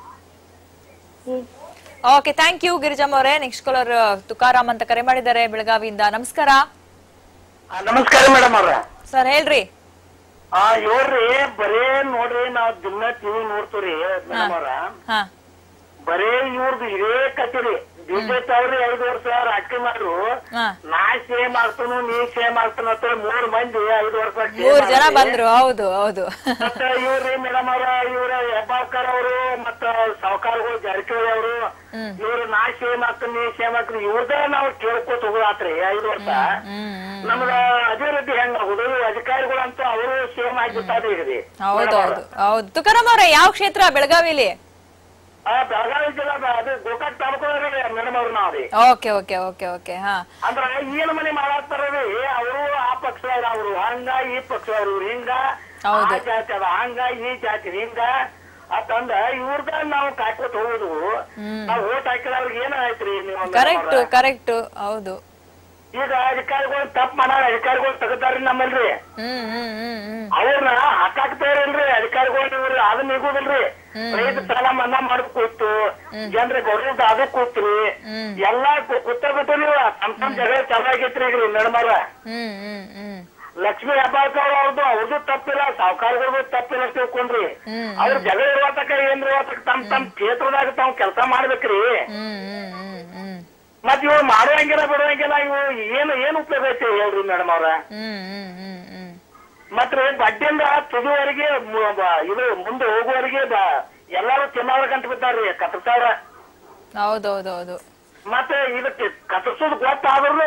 ಹ್ಮ್. ಓಕೆ ಥ್ಯಾಂಕ್ ಯು ಗಿರಿಜಮ್ಮ ಅವರೇ ನೆಕ್ಸ್ಟ್ ಕಾಲರ್ ತುಕಾರಾಮ್ ಅಂತ ಕರೆ ಮಾಡಿದ್ದಾರೆ ಬೆಳಗಾವಿಯಿಂದ ನಮಸ್ಕಾರ ನಮಸ್ಕಾರ ಮೇಡಮ್ ಅವ್ರ ಸರ್ ಹೇಳ್ರಿ ಆ ಇವ್ರಿ ಬರೇ ನೋಡ್ರಿ ನಾವ್ ದಿನ ಟಿವಿ ನೋಡ್ತೀವ್ರಿ ಮೇಡಮ್ ಅವ್ರ ಹಾ ಬರೇ ಇವ್ರದ್ದು ಇದೇ ಕಚೇರಿ ಬಿಜೆಪಿ ಅವ್ರಿ ಐದು ವರ್ಷ ರಾಜಕೀಯ ಮಾಡ್ರು ಹಾ ನಾ ಸೇಮ್ ಆಗ್ತಾನು ನೀ ಸೇಮ್ ಆಗ್ತಾನ ಅಂತ ಮೂರ್ ಮಂದಿ ಐದು ವರ್ಷ stay ಮೂರ್ ಜನ ಮಾಡಿದ್ರಿ. ಬಂದ್ರು ಹೌದು ಹೌದು ಮತ್ತ ಇವ್ರಿ ಮೇಡಮ್ ಅವ್ರ ಇವ್ರ ಹೆಬ್ಬಾಳ್ಕರ್ ಅವರು ಮತ್ತ ಸಾವುಕಾರಗಳು ಜಾರಕಿಹೊಳಿ ಅವರು ಇವ್ರು ನಾ ಸೇಮ್ ಆಗ್ತಾನೆ ನೀ ಸೇಮ್ ಆಗ್ತಾನೆ ಇವ್ರದ ನಾವು ಕೇಳ್ಕೊತ ಹೋಗೋದಾತ್ರಿ ಐದು ವರ್ಷ ನಮ್ಗ ಅಭಿವೃದ್ಧಿ ಹೆಂಗ್ ಆಗುದು ಅಧಿಕಾರಿಗಳಂತೂ ಅವರು ಸೇಮ್ ಆಗಿಬಿಟ್ಟಾರೆ ಈಗ ರೀ ಹೌದು ಹೌದು ಹೌದು ತುಕಾರಾಮ್ ಅವ್ರೆ ಯಾವ ಕ್ಷೇತ್ರ ಬೆಳಗಾವಿಲಿ ಆ ಬೆಳಗಾವಿ ಜಿಲ್ಲಾ ಅದು ಗೋಕಾಕ್ ತಾಲೂಕು ಮೇಡಮ್ ಅವ್ರು ನಾವ್ರಿ ಓಕೆ ಓಕೆ ಓಕೆ ಓಕೆ ಹಾ ಅಂದ್ರ ಏನ್ ಮನೆ ಮಾಡಾಕ್ತಾರ್ರಿ ಅವರು ಆ ಪಕ್ಷ ಅವರು ಹಂಗ ಈ ಪಕ್ಷ ಅವರು ಹಿಂಗ ಆ ಹೌದು. ಜಾತಿ ಅದ ಹಂಗ ಈ ಜಾತಿ ಹಿಂಗ ಅಂತಂದ ಇವ್ರದ ನಾವು ಕಾಯ್ಕೋತ ಹೋಗುದು ನಾವು ಓಟ್ ಹಾಕಿದ ಅವ್ರಿಗೆ ಏನಾಯ್ತ್ರಿ ನೀವು ಮೇಡಮ್ ಕರೆಕ್ಟ್ ಅವ್ರ? ಕರೆಕ್ಟ್ ಹೌದು ಈಗ ಅಧಿಕಾರಿಗಳು ತಪ್ಪು ಮಾಡಾರ ಅಧಿಕಾರಿಗಳು ತೆಗತಾರ್ರಿ ನಮ್ಮಲ್ರಿ ಹ್ಮ್ ಹ್ಮ್ ಹ್ಮ್ ಹ್ಮ್ ಅವ್ರನ್ನ ಹಾಕಾಕ್ತಾರಲ್ರಿ ಅಧಿಕಾರಿಗಳು ಇವ್ರು ಅದನ್ನ ನಿಗುದಿಲ್ರಿ ರೈತ ಸಾಲ ಮನ್ನಾ ಮಾಡಕ್ ಕೂತು ಜನರ ಗೌರವ ಅದ ಕೂತ್ರಿ ಎಲ್ಲಾ ಕೂತ ಬಿಟ್ಟು ನೀವು ತಮ್ ತಮ್ ಜಗಳ ಚೆನ್ನಾಗೈತ್ರಿ ಈಗ ಮೇಡಮ್ ಅವ್ರ ಹ್ಮ್ ಹ್ಮ್ ಹ್ಮ್ ಲಕ್ಷ್ಮೀ ಹೆಬ್ಬಾಳ್ಕರ್ ಅವ್ರದ್ದು ಅವ್ರದ್ದು ತಪ್ಪಿಲ್ಲ ಸಾವುಕಾರಗಳದ್ದು ತಪ್ಪಿಲ್ಲ ತಿಳ್ಕೊಂಡ್ರಿ ಅವ್ರ ಜಗಳ ಇರುವತಕ ಏನ್ ಇರುವತಕ ತಮ್ ತಮ್ ಕ್ಷೇತ್ರದಾಗ ತಾವ್ ಕೆಲಸ ಮಾಡ್ಬೇಕ್ರಿ ಹ್ಮ್ ಹ್ಮ್ ಹ್ಮ್ ಹ್ಮ್ ಮತ್ ಇವ್ ಮಾಡುವಂಗಿಲ್ಲ ಬಿಡುವಂಗಿಲ್ಲ ಇವು ಏನು ಏನ್ ಉಪಯೋಗ ಐತಿ ಹೇಳ್ರಿ ಮೇಡಮ್ ಅವ್ರ ಹ್ಮ್ ಹ್ಮ್ ಹ್ಮ್ ಹ್ಮ್ ಮತ್ರಿ ಬಡ್ಡಿಯಿಂದ ತುದಿವರೆಗೆ ಮು- ಬ- ಇದು ಮುಂದೆ ಹೋಗುವವರೆಗೆ ಬ- ಎಲ್ಲಾರು ತಿನ್ನೋರ ಗಂಟ ಬಿದ್ದಾರ್ರಿ ಕತ್ತರ್ಸಾವ್ರ ಹೌದೌದೌದು ಮತ್ತೆ ಇದಕ್ಕೆ ಕತ್ತರ್ಸೋದು ಗೊತ್ತಾದ್ರೂ ಗಪ್ಪ ಅಲ್ಲೇ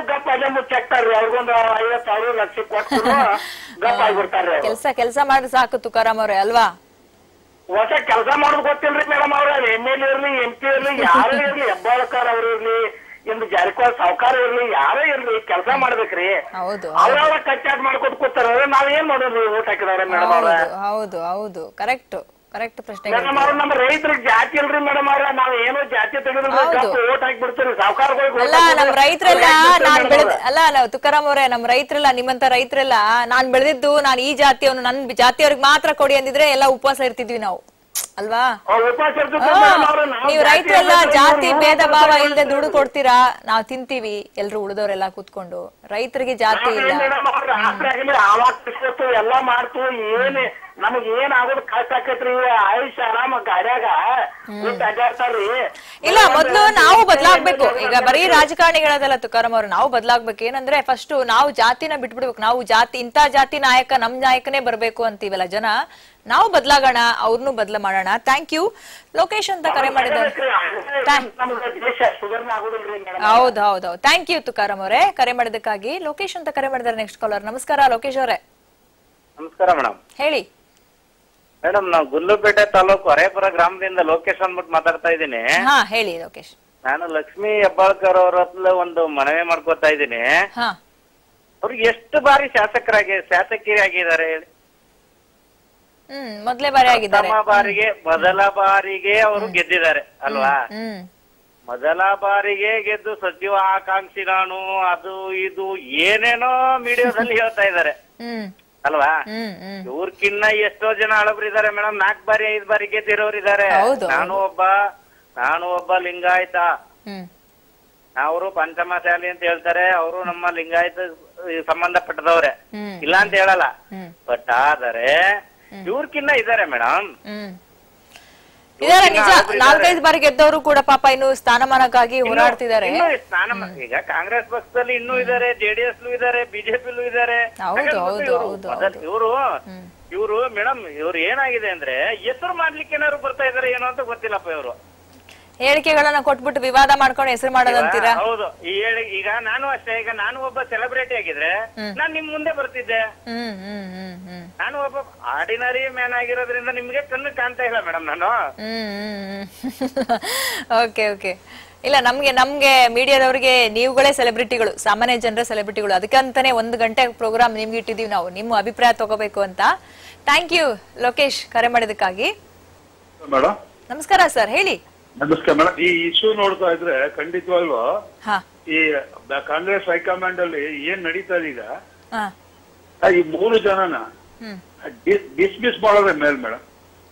ಮುಚ್ಚಾಕ್ತಾರ್ರಿ ಅವ್ರಿಗೊಂದು ಐವತ್ ಸಾವಿರ ಲಕ್ಷ ಕೊಟ್ಟು ಗಪ್ ಆಗ್ಬಿಡ್ತಾರ್ರಿ ಅವ್ರು. ಕೆಲಸ ಕೆಲಸ ಮಾಡಿದ್ರೆ ಸಾಕು ತುಕಾರಾಮ್ ಅವ್ರೆ ಅಲ್ವಾ ಹೊಸ ಕೆಲಸ ಮಾಡೋದು ಗೊತ್ತಿಲ್ರಿ ಮೇಡಮ್ ಅವ್ರ ಎಮ್ ಎಲ್ ಇರ್ಲಿ ಎಂ ಪಿ ಇರ್ಲಿ ಯಾರೇ ಇರ್ಲಿ ಹೆಬ್ಬಾಳ್ಕರ್ ಅವ್ರು ಇರ್ಲಿ ಇಂದು ಜಾರಕಿಹೊಳಿ ಸಾವ್ಕಾರ ಇರ್ಲಿ ಯಾರೇ ಇರ್ಲಿ ಕೆಲಸ ಮಾಡ್ಬೇಕ್ರಿ ಹೌದು ಅವ್ರವ್ರ ಕಚ್ಚಾಟ್ ಮಾಡ್ಕೊತ ಕೂತಾರ ನಾವ್ ಏನ್ ಮಾಡೋದ್ರಿ ಓಟ್ ಹಾಕಿದವ್ರೆ ಮೇಡಮ್ ಅವ್ರ ಹೌದು ಹೌದು ಹೌದು ಕರೆಕ್ಟ್ ಕರೆಕ್ಟ್ ಪ್ರಶ್ನೆ ಮೇಡಮ್ ಅವ್ರ ನಮ್ಮ ರೈತರಿಗೆ ಜಾತಿ ಇಲ್ರಿ ಮೇಡಮ್ ಅವ್ರ ನಾವ್ ಏನೋ ಜಾತಿ ತೆಗೆದ್ರೆ ಹೌದು. ಓಟ್ ಹಾಕಿ ಬಿಡ್ತೀರಿ ಸಾವ್ಕಾರಗಳಿಗೆ ಅಲ್ಲ ನಮ್ ರೈತರೆಲ್ಲ ನಾನ್ ಬೆಳೆದ ಅಲ್ಲ ನಾವು ತುಕಾರಾಮ್ ಅವರೇ ನಮ್ ರೈತರೆಲ್ಲ ನಿಮ್ಮಂತ ರೈತರೆಲ್ಲ ನಾನ್ ಬೆಳೆದಿದ್ದು ನಾನ್ ಈ ಜಾತಿಯವನು ನನ್ ಜಾತಿಯವ್ರಿಗೆ ಮಾತ್ರ ಕೊಡಿ ಅಂದಿದ್ರೆ ಎಲ್ಲ ಉಪವಾಸ ಇರ್ತಿದ್ವಿ ನಾವು ಅಲ್ವಾ ಉಪವಾಸ ಇರ್ತಿದ್ವಿ ಹಾ, ಮೇಡಮ್ ಅವ್ರೆ, ನಾವು ನೀವು ಜಾತಿ ರೈತರೆಲ್ಲ ಇರ್ಬೇಕು, ಜಾತಿ ಇವ್ರು ಭೇದ ಮೂವತ್ತು ಭಾವ ರೂಪಾಯಿ ಇಲ್ದೆ ದುಡ್ಡು ಕೊಡ್ತೀರಾ ನಾವ್ ತಿಂತೀವಿ ಎಲ್ರು ಉಳಿದವರೆಲ್ಲ ಕೂತ್ಕೊಂಡು ರೈತರಿಗೆ ಜಾತಿ ಇಲ್ಲ ಮೇಡಮ್ ಅವ್ರ ರಾತ್ರಿ ಆಗಿಲ್ಲ ಆವಾಗ ಕೃಷ್ಣತ್ತು ಎಲ್ಲಾ ಮಾಡ್ತು ಏನ್ ನಮಗ್ ಏನ್ ಆಗೋದು ಕಷ್ಟ ಆಕೈತ್ರಿ ಆಯುಷ್ ಆರಾಮ ಗಾಡ್ಯಾಗ ಕೂತ್ ಅಡ್ಡಾಡ್ತಾರ್ರಿ ಇಲ್ಲ ಮೊದ್ಲು ನಾವು ಬದಲಾಗ್ಬೇಕು ಈಗ ಬರೀ ರಾಜಕಾರಣಿಗಳದಲ್ಲ ತುಕಾರಾಮ್ ಅವ್ರು ನಾವು ಬದಲಾಗ್ಬೇಕು ಏನಂದ್ರೆ ಫಸ್ಟ್ ನಾವು ಜಾತಿನ ಬಿಟ್ಬಿಡ್ಬೇಕು ನಾವು ಜಾತಿ ಇಂತ ಜಾತಿ ನಾಯಕ ನಮ್ ನಾಯಕನೇ ಬರ್ಬೇಕು ಅಂತೀವಲ್ಲ ಜನ ನಾವು ಬದಲಾಗೋಣ ಅವ್ರನ್ನೂ ಬದಲ ಮಾಡೋಣ ಥ್ಯಾಂಕ್ ಯು ಲೋಕೇಶ್ ಅಂತ ಕರೆ ಮಾಡಿದ್ದಾರೆ ನಮ್ಗ ದೇಶ ಸುಧಾರಣೆ ಆಗೋದಿಲ್ರಿ ಮೇಡಮ್ ಹೌದು ಹೌದು ಹೌದು ಥ್ಯಾಂಕ್ ಯು ತುಕಾರಾಮ್ ಅವರೇ ಕರೆ ಮಾಡಿದ್ದಕ್ಕಾಗಿ ಲೋಕೇಶ್ ಅಂತ ಕರೆ ಮಾಡಿದ್ದಾರೆ ನೆಕ್ಸ್ಟ್ ಕಾಲರ್ ನಮಸ್ಕಾರ ಲೋಕೇಶ್ ಅವರೇ ನಮಸ್ಕಾರ ಮೇಡಮ್ ಹೇಳಿ ಮೇಡಮ್ ನಾವು ಗುಲ್ಲುಪೇಟೆ ತಾಲೂಕು ಹರೇಪುರ ಗ್ರಾಮದಿಂದ ಲೋಕೇಶ್ ಅಂದ್ಬಿಟ್ಟು ಮಾತಾಡ್ತಾ ಇದ್ದೀನಿ ಹಾ ಹೇಳಿ ಲೋಕೇಶ್ ನಾನು ಲಕ್ಷ್ಮೀ ಹೆಬ್ಬಾಳ್ಕರ್ ಅವ್ರ ಹತ್ರ ಒಂದು ಮನವಿ ಮಾಡ್ಕೊತಾ ಇದ್ದೀನಿ ಹಾ ಅವ್ರಿಗೆ ಎಷ್ಟು ಬಾರಿ ಶಾಸಕರಾಗಿ ಶಾಸಕಿರಿ ಆಗಿದ್ದಾರೆ ಹೇಳಿ ಹ್ಮ್ ಮೊದ್ಲೇ ಬಾರಿ ಆಗಿದ್ದಾರೆ ಪ್ರಥಮ ಬಾರಿಗೆ ಮೊದಲ ಬಾರಿಗೆ ಅವರು ಗೆದ್ದಿದ್ದಾರೆ ಅಲ್ವಾ ಹ್ಮ್ ಮೊದಲ ಬಾರಿಗೆ ಗೆದ್ದು ಸಚಿವ ಆಕಾಂಕ್ಷಿ ನಾನು ಅದು ಇದು ಏನೇನೋ ಮೀಡಿಯಾದಲ್ಲಿ ಹೇಳ್ತಾ ಇದ್ದಾರೆ ಹ್ಮ್ ಅಲ್ವಾ ಹ್ಮ್ ಹ್ಮ್ ಇವ್ರಕಿನ್ನ ಎಷ್ಟೋ ಜನ ಹಳಬ್ರಿದ್ದಾರೆ ಮೇಡಮ್ ನಾಲ್ಕು ಬಾರಿ ಐದ್ ಬಾರಿ ಗೆದ್ದಿರೋರು ಇದಾರೆ ಹೌದು, ನಾನು ಒಬ್ಬ ನಾನು ಒಬ್ಬ ಲಿಂಗಾಯತ ಹ್ಮ್ ಅವರು ಪಂಚಮಶಾಲಿ ಅಂತ ಹೇಳ್ತಾರೆ ಅವರು ನಮ್ಮ ಲಿಂಗಾಯತ ಸಂಬಂಧಪಟ್ಟದವ್ರೆ ಹ್ಮ್ ಇಲ್ಲ ಅಂತ ಹೇಳಲ್ಲ ಹ್ಮ್ ಬಟ್ ಆದರೆ ಇವ್ರಕಿನ್ನ ಇದಾರೆ ಮೇಡಮ್ ಹ್ಮ್ ಇದಾರೆ ನಿಜ ನಾಲ್ಕೈದು ಬಾರಿ ಗೆದ್ದವರು ಕೂಡ ಪಾಪ ಇನ್ನು ಸ್ಥಾನಮಾನಕ್ಕಾಗಿ ಹೋರಾಡ್ತಿದ್ದಾರೆ ಸ್ನಾನ ಈಗ ಕಾಂಗ್ರೆಸ್ ಪಕ್ಷದಲ್ಲಿ ಇನ್ನೂ ಇದಾರೆ ಜೆಡಿಎಸ್ ಇದಾರೆ ಬಿಜೆಪಿಲೂ ಇದಾರೆ ಹೌದು, ಹೌದು, ಹೌದು, ಇವರು ಇವರು ಮೇಡಮ್ ಇವ್ರು ಏನಾಗಿದೆ ಅಂದ್ರೆ ಹೆಸರು ಮಾಡ್ಲಿಕ್ಕೆ ಏನಾದ್ರು ಬರ್ತಾ ಇದಾರೆ ಏನೋ ಅಂತ ಗೊತ್ತಿಲ್ಲಪ್ಪ ಇವರು ಹೇಳಿಕೆಗಳನ್ನ ಕೊಟ್ಬಿಟ್ಟು ವಿವಾದ ಮಾಡ್ಕೊಂಡು ಹೆಸರು ಮಾಡೋದಂತೀರಾ ಹೌದು ಈ ಹೇಳಿ ಈಗ ನಾನು ಅಷ್ಟೇ ಈಗ ನಾನು ಒಬ್ಬ ಸೆಲೆಬ್ರಿಟಿ ಆಗಿದ್ರೆ ನಾನ್ ನಿಮ್ ಮುಂದೆ ಬರ್ತಿದ್ದೆ ಹ್ಮ್ ಹ್ಮ್ ಹ್ಮ್ ಹ್ಮ್ ನಾನು ಒಬ್ಬ ಆರ್ಡಿನರಿ ಮ್ಯಾನ್ ಆಗಿರೋದ್ರಿಂದ ನಿಮ್ಗೆ ಕಣ್ಣು ಕಾಣ್ತಾ ಇಲ್ಲ ಮೇಡಮ್ ನಾನು ಹ್ಮ್ ಓಕೆ ಓಕೆ ಇಲ್ಲ ನಮ್ಗೆ ನಮ್ಗೆ ಮೀಡಿಯಾದವ್ರಿಗೆ ನೀವುಗಳೇ ಸೆಲೆಬ್ರಿಟಿಗಳು ಸಾಮಾನ್ಯ ಜನರ ಸೆಲೆಬ್ರಿಟಿಗಳು ಅದಕ್ಕಂತಾನೆ ಒಂದು ಗಂಟೆ ಪ್ರೋಗ್ರಾಮ್ ನಿಮ್ಗೆ ಇಟ್ಟಿದೀವಿ ನಾವು ನಿಮ್ಮ ಅಭಿಪ್ರಾಯ ತಗೋಬೇಕು ಅಂತ ಥ್ಯಾಂಕ್ ಯು ಲೋಕೇಶ್ ಕರೆ ಮಾಡಿದಕ್ಕಾಗಿ ಮೇಡಮ್ ನಮಸ್ಕಾರ ಸರ್ ಹೇಳಿ ನಮಸ್ಕಾರ ಮೇಡಮ್ ಈ ಇಶ್ಯೂ ನೋಡ್ತಾ ಇದ್ರೆ ಖಂಡಿತವಾಗ್ಲೂ ಹಾ ಈ ಬ- ಕಾಂಗ್ರೆಸ್ ಹೈಕಮಾಂಡ್ ಅಲ್ಲಿ ಏನ್ ನಡೀತಾ ಇದೆ ಈಗ ಹಾ ಆ ಈ ಮೂರು ಜನನ ಹ್ಮ್ ಡಿಸ್ಮಿಸ್ ಮಾಡೋದೇ ಮೇಲ್ ಮೇಡಮ್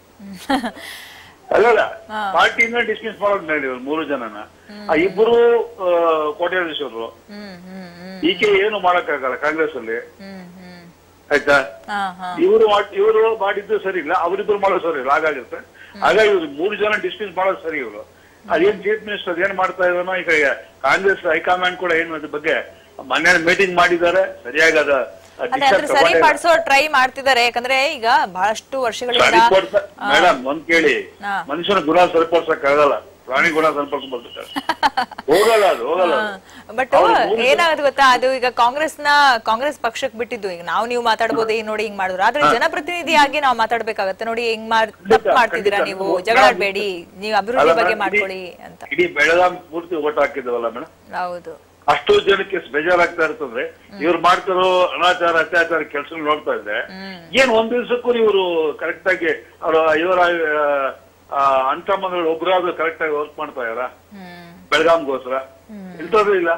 ಅಲ್ಲಲ್ಲ ಹಾ. ಪಾರ್ಟಿಯಿಂದ ಡಿಸ್ಮಿಸ್ ಮಾಡೋದ್ ಮೇಲ್ ಇವ್ರು ಮೂರು ಜನನ ಆ ಇಬ್ಬರು ಕೋಟ್ಯಾಧೀಶರು ಹ್ಮ್ ಹ್ಮ್ ಹ್ಮ್ ಈಕೆ ಏನು ಮಾಡಕ್ಕಾಗಲ್ಲ ಕಾಂಗ್ರೆಸ್ ಅಲ್ಲಿ ಹ್ಮ್ ಹ್ಮ್ ಆಯ್ತಾ ಹಾ ಹಾ ಇವರು ಇವರು ಮಾಡಿದ್ದು ಸರಿ ಇಲ್ಲ ಅವರಿಬ್ರು ಮಾಡೋದು ಸರಿ ಇಲ್ಲ ಹಾಗಾಗಿರುತ್ತೆ ಹಾಗಾಗಿ ಇವ್ರು ಮೂರು ಜನ ಡಿಸ್ಮಿಸ್ ಮಾಡೋದು ಸರಿ ಇವರು ಅದೇನ್ ಚೀಫ್ ಮಿನಿಸ್ಟರ್ ಏನ್ ಮಾಡ್ತಾ ಇದಾನೋ ಈಗ ಕಾಂಗ್ರೆಸ್ ಹೈಕಮಾಂಡ್ ಕೂಡ ಏನು ಅದ್ರ ಬಗ್ಗೆ ಮೊನ್ನೆ ಮೀಟಿಂಗ್ ಮಾಡಿದ್ದಾರೆ ಸರಿಯಾಗಿ ಅದ ಅದೇ ಅದ್ರ ಸರಿಪಡಿಸೋ ಟ್ರೈ ಮಾಡ್ತಿದ್ದಾರೆ ಯಾಕಂದ್ರೆ ಈಗ ಬಹಳಷ್ಟು ವರ್ಷಗಳಿಂದ ಮೇಡಮ್ ಒಂದ್ ಕೇಳಿ ಹಾ. ಮನುಷ್ಯನ ಗುಣ ಸರಿಪಡಿಸಕ್ ಆಗಲ್ಲ ಪ್ರಾಣಿ ಗುಣ ಸರಿಪಡಿಸ್ಬೇಕು ಹೋಗಲ್ಲ ಅದು ಹೋಗಲ್ಲ ಅದು. ಬಟ್ ಅವ್ರು ಮೂರು ಜನ- ಏನಾಗುತ್ತೆ ಗೊತ್ತಾ ಅದು ಈಗ ಕಾಂಗ್ರೆಸ್ ನ ಕಾಂಗ್ರೆಸ್ ಪಕ್ಷಕ್ಕೆ ಬಿಟ್ಟಿದ್ದು ಈಗ ನಾವು ನೀವು ಮಾತಾಡ್ಬೋದು ಈಗ ನೋಡಿ ಹಿಂಗ್ ಮಾಡಿದ್ರು ಆದ್ರೆ ಜನಪ್ರತಿನಿಧಿಯಾಗಿ ನಾವು ಮಾತಾಡ್ಬೇಕಾಗತ್ತೆ ನೋಡಿ ಹೆಂಗ್ ಮಾಡ್ ತಪ್ಪು ಮಾಡ್ತಿದ್ದೀರಾ ಖಂಡಿತ. ನೀವು ನೀವು- ಜಗಳಾಡ್ಬೇಡಿ ನೀವು ಅಭಿವೃದ್ಧಿ ಅಲ್ಲ ಬಗ್ಗೆ ಮೇಡಮ್, ಮಾಡ್ಕೊಳ್ಳಿ ಇಡೀ- ಅಂತ ಇಡೀ ಬೆಳಗಾಂ ಪೂರ್ತಿ ಓಟ್ ಹಾಕಿದವಲ್ಲ ಮೇಡಮ್ ಹೌದು ಅಷ್ಟು ಜನಕ್ಕೆ ಎಷ್ಟು ಬೇಜಾರಾಗ್ತಾ ಇರ್ತಂದ್ರೆ ಇವ್ರು ಮಾಡ್ತಿರೋ ಅನಾಚಾರ ಅತ್ಯಾಚಾರ ಕೆಲಸ ನೋಡ್ತಾ ಇದ್ರೆ ಏನ್ ಒಂದ್ ದಿವ್ಸಕ್ಕೂ ಇವರು ಕರೆಕ್ಟ್ ಆಗಿ ಅವ್ರ ಇವರ ಅಂತಮ್ಮಗಳು ಒಬ್ರಾದ್ರೂ ಕರೆಕ್ಟ್ ಆಗಿ ವರ್ಕ್ ಮಾಡ್ತಾ ಇದಾರ ಬೆಳಗಾಂಗೋಸ್ಕರ ಇಂಥದ್ದು ಇಲ್ಲ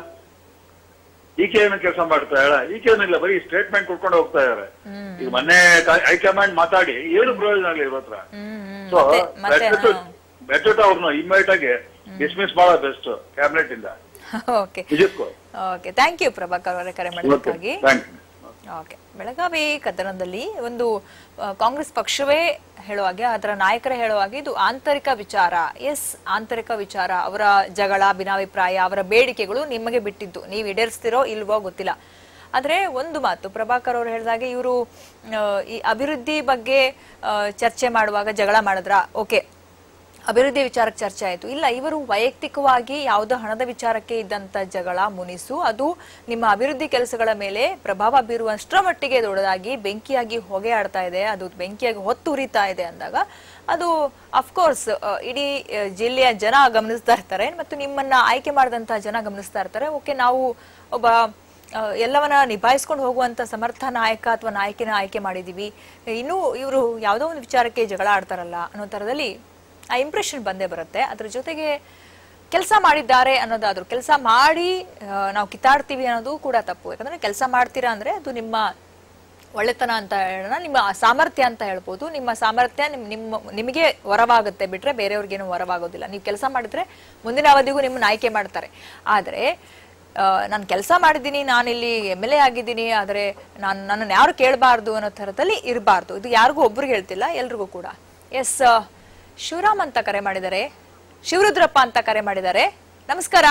ಈಕೆ ಏನು ಕೆಲಸ ಮಾಡ್ತಾ ಇದ್ದಾಳ ಈಕೆ ಏನಿಲ್ಲ ಬರೀ ಸ್ಟೇಟ್ಮೆಂಟ್ ಕೊಡ್ಕೊಂಡು ಹೋಗ್ತಾ ಇದಾರೆ ಈಗ ಮೊನ್ನೆ ಹೈಕಮಾಂಡ್ ಮಾತಾಡಿ ಏನು ಪ್ರಯೋಜನ ಆಗಲಿ ಇವ್ರ ಹತ್ರ ಸೊ ಮತ್ತೆ- ಬೆಟರ್ ಅವ್ರನ್ನ ಇಮ್ಮಿಡಿಯೇಟ್ ಆಗಿ ಡಿಸ್ಮಿಸ್ ಮಾಡೋದು ಬೆಸ್ಟ್ ಕ್ಯಾಬಿನೆಟ್ ಇಂದ ಓಕೆ ನಿಜಕ್ಕೂ ಓಕೆ ಥ್ಯಾಂಕ್ ಯು ಪ್ರಭಾಕರ್ ಅವರೇ ಕರೆ ಮಾಡಿದ್ದಕ್ಕಾಗಿ ಥ್ಯಾಂಕ್ ಯು ಓಕೆ ಬೆಳಗಾವಿ ಕದನದಲ್ಲಿ ಒಂದು ಆ, ಕಾಂಗ್ರೆಸ್ ಪಕ್ಷವೇ ಹೇಳುವಾಗೆ ಅದರ ನಾಯಕರೇ ಹೇಳುವಾಗೆ ಇದು ಆಂತರಿಕ ವಿಚಾರ ಎಸ್ ಆಂತರಿಕ ವಿಚಾರ ಅವರ ಜಗಳ ಭಿನ್ನಾಭಿಪ್ರಾಯ ಅವರ ಬೇಡಿಕೆಗಳು ನಿಮಗೆ ಬಿಟ್ಟಿದ್ದು ನೀವು ಈಡೇರಿಸ್ತಿರೋ ಇಲ್ವೋ ಗೊತ್ತಿಲ್ಲ ಆದ್ರೆ ಒಂದು ಮಾತು ಪ್ರಭಾಕರ್ ಅವರು ಹೇಳಿದಾಗೆ ಇವರು ಈ ಅಭಿವೃದ್ಧಿ ಬಗ್ಗೆ ಆ, ಚರ್ಚೆ ಮಾಡುವಾಗ ಜಗಳ ಮಾಡಿದ್ರ ಓಕೆ ಅಭಿವೃದ್ಧಿ ವಿಚಾರಕ್ಕೆ ಚರ್ಚೆ ಆಯಿತು ಇಲ್ಲ ಇವರು ವೈಯಕ್ತಿಕವಾಗಿ ಯಾವುದೋ ಹಣದ ವಿಚಾರಕ್ಕೆ ಇದ್ದಂತ ಜಗಳ ಮುನಿಸು ಅದು ನಿಮ್ಮ ಅಭಿವೃದ್ಧಿ ಕೆಲಸಗಳ ಮೇಲೆ ಪ್ರಭಾವ ಬೀರುವಷ್ಟರ ಮಟ್ಟಿಗೆ ದೊಡ್ಡದಾಗಿ ಬೆಂಕಿಯಾಗಿ ಹೊಗೆ ಆಡ್ತಾ ಇದೆ ಅದು ಬೆಂಕಿಯಾಗಿ ಹೊತ್ತು ಉರಿತಾ ಇದೆ ಅಂದಾಗ ಅದು ಅಫ್ಕೋರ್ಸ್ ಇಡೀ ಆ, ಜಿಲ್ಲೆಯ ಜನ ಗಮನಿಸ್ತಾ ಇರ್ತಾರೆ ಮತ್ತು ನಿಮ್ಮನ್ನ ಆಯ್ಕೆ ಮಾಡಿದಂತಹ ಜನ ಗಮನಿಸ್ತಾ ಇರ್ತಾರೆ ಓಕೆ ನಾವು ಒಬ್ಬ ಆ, ಎಲ್ಲವನ್ನ ನಿಭಾಯಿಸ್ಕೊಂಡು ಹೋಗುವಂತ ಸಮರ್ಥ ನಾಯಕ ಅಥವಾ ನಾಯಕಿನ ಆಯ್ಕೆ ಮಾಡಿದೀವಿ ಇನ್ನೂ ಇವರು ಯಾವುದೋ ಒಂದು ವಿಚಾರಕ್ಕೆ ಜಗಳ ಆಡ್ತಾರಲ್ಲ ಅನ್ನೋ ತರದಲ್ಲಿ ಆ ಇಂಪ್ರೆಷನ್ ಬಂದೇ ಬರುತ್ತೆ ಅದ್ರ ಜೊತೆಗೆ ಕೆಲಸ ಮಾಡಿದ್ದಾರೆ ಅನ್ನೋದಾದ್ರು ಕೆಲಸ ಮಾಡಿ ಆ, ನಾವು ಕಿತ್ತಾಡ್ತೀವಿ ಅನ್ನೋದು ಕೂಡ ತಪ್ಪು ಯಾಕಂದ್ರೆ ಕೆಲಸ ಮಾಡ್ತೀರಾ ಅಂದ್ರೆ ಅದು ನಿಮ್ಮ ಒಳ್ಳೆತನ ಅಂತ ಹೇಳೋಣ ನಿಮ್ಮ ಸಾಮರ್ಥ್ಯ ಅಂತ ಹೇಳ್ಬೋದು ನಿಮ್ಮ ಸಾಮರ್ಥ್ಯ ನಿಮ್ ನಿಮ್ಮ ನಿಮಗೆ ವರವಾಗುತ್ತೆ ಬಿಟ್ರೆ ಬೇರೆಯವ್ರಿಗೇನು ವರವಾಗೋದಿಲ್ಲ ನೀವು ಕೆಲಸ ಮಾಡಿದ್ರೆ ಮುಂದಿನ ಅವಧಿಗೂ ನಿಮ್ಮನ್ನ ಆಯ್ಕೆ ಮಾಡ್ತಾರೆ ಆದರೆ ನಾನು ಕೆಲಸ ಮಾಡಿದ್ದೀನಿ ನಾನಿಲ್ಲಿ ಎಮ್ ಎಲ್ ಎ ಆಗಿದ್ದೀನಿ ಆದರೆ ನಾನು ನನ್ನನ್ನು ಯಾರು ಕೇಳಬಾರ್ದು ಅನ್ನೋ ಥರದಲ್ಲಿ ಇರಬಾರ್ದು ಇದು ಯಾರಿಗೂ ಒಬ್ರಿಗೆ ಹೇಳ್ತಿಲ್ಲ ಎಲ್ರಿಗೂ ಕೂಡ ಎಸ್ ಶಿವರಾಮ್ ಅಂತ ಕರೆ ಮಾಡಿದ್ದಾರೆ ಶಿವರುದ್ರಪ್ಪ ಅಂತ ಕರೆ ಮಾಡಿದ್ದಾರೆ ನಮಸ್ಕಾರ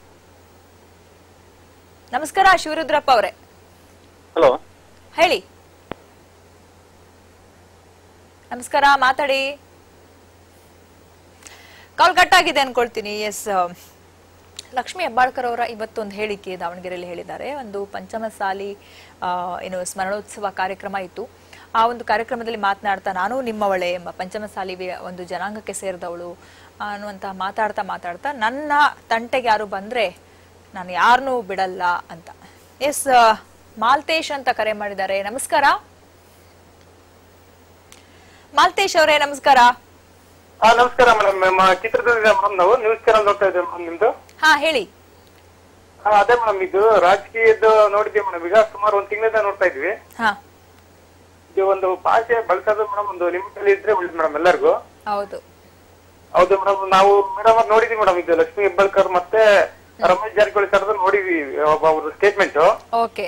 ನಮಸ್ಕಾರ ಶಿವರುದ್ರಪ್ಪ ಅವರೇ ಹಲೋ ಹೇಳಿ ನಮಸ್ಕಾರ ಮಾತಾಡಿ ಕಾಲ್ ಕಟ್ ಆಗಿದೆ ಅನ್ಕೊಳ್ತೀನಿ ಎಸ್ ಲಕ್ಷ್ಮಿ ಹೆಬ್ಬಾಳ್ಕರ್ ಅವರ ಇವತ್ತೊಂದು ಹೇಳಿಕೆ ದಾವಣಗೆರೆಯಲ್ಲಿ ಹೇಳಿದ್ದಾರೆ ಒಂದು ಪಂಚಮಸಾಲಿ ಆ, ಏನು ಸ್ಮರಣೋತ್ಸವ ಕಾರ್ಯಕ್ರಮ ಇತ್ತು ಆ ಒಂದು ಕಾರ್ಯಕ್ರಮದಲ್ಲಿ ಮಾತನಾಡ್ತಾ ನಾನು ನಿಮ್ಮವಳೆ ಎಂಬ ಪಂಚಮಸಾಲಿ ವಿ- ಒಂದು ಜನಾಂಗಕ್ಕೆ ಸೇರಿದವಳು ಅನ್ನುವಂತ ಮಾತಾಡ್ತಾ ಮಾತಾಡ್ತಾ ನನ್ನ ತಂಟೆಗೆ ಯಾರು ಬಂದ್ರೆ ನಾನು ಯಾರನ್ನೂ ಬಿಡಲ್ಲ ಅಂತ ಎಸ್ ಮಾಲ್ತೇಶ್ ಅಂತ ಕರೆ ಮಾಡಿದ್ದಾರೆ ನಮಸ್ಕಾರ ಮಾಲ್ತೇಶ್ ಅವರೇ ನಮಸ್ಕಾರ ಹಾ ನಮಸ್ಕಾರ ಮೇಡಮ್ ನಮ್ಮ ಚಿತ್ರದುರ್ಗ ಮೇಡಮ್ ನಾವು ನ್ಯೂಸ್ ಚಾನಲ್ ನೋಡ್ತಾ ಇದ್ದೇವೆ ಮೇಡಮ್ ನಿಮ್ದು ಹಾ ಹೇಳಿ ಹಾ ಅದೇ ಮೇಡಮ್ ಇದು ರಾಜಕೀಯದ್ದು ನೋಡಿದ್ವಿ ಮೇಡಮ್ ಈಗ ಸುಮಾರು ಒಂದ್ ತಿಂಗಳಿಂದ ನೋಡ್ತಾ ಇದ್ವಿ ಹಾ ಇದು ಒಂದು ಭಾಷೆ ಬಳಸೋದು ಮೇಡಮ್ ಒಂದು ಲಿಮಿಟ್ ಅಲ್ಲಿ ಇದ್ರೆ ಒಳ್ಳೇದು ಮೇಡಮ್ ಎಲ್ಲರಿಗೂ ಹೌದು ಹೌದು ಮೇಡಮ್ ನಾವು ಮೇಡಮ್ ಅವ್ರು ನೋಡಿದ್ವಿ ಮೇಡಮ್ ಇದು ಲಕ್ಷ್ಮೀ ಹೆಬ್ಬಾಳ್ಕರ್ ಮತ್ತೆ ರಮೇಶ್ ಜಾರಕಿಹೊಳಿ ಸರ್ದು ನೋಡಿದ್ವಿ ಒಬ್ಬ ಅವ್ರ ಸ್ಟೇಟ್ಮೆಂಟ್ ಓಕೆ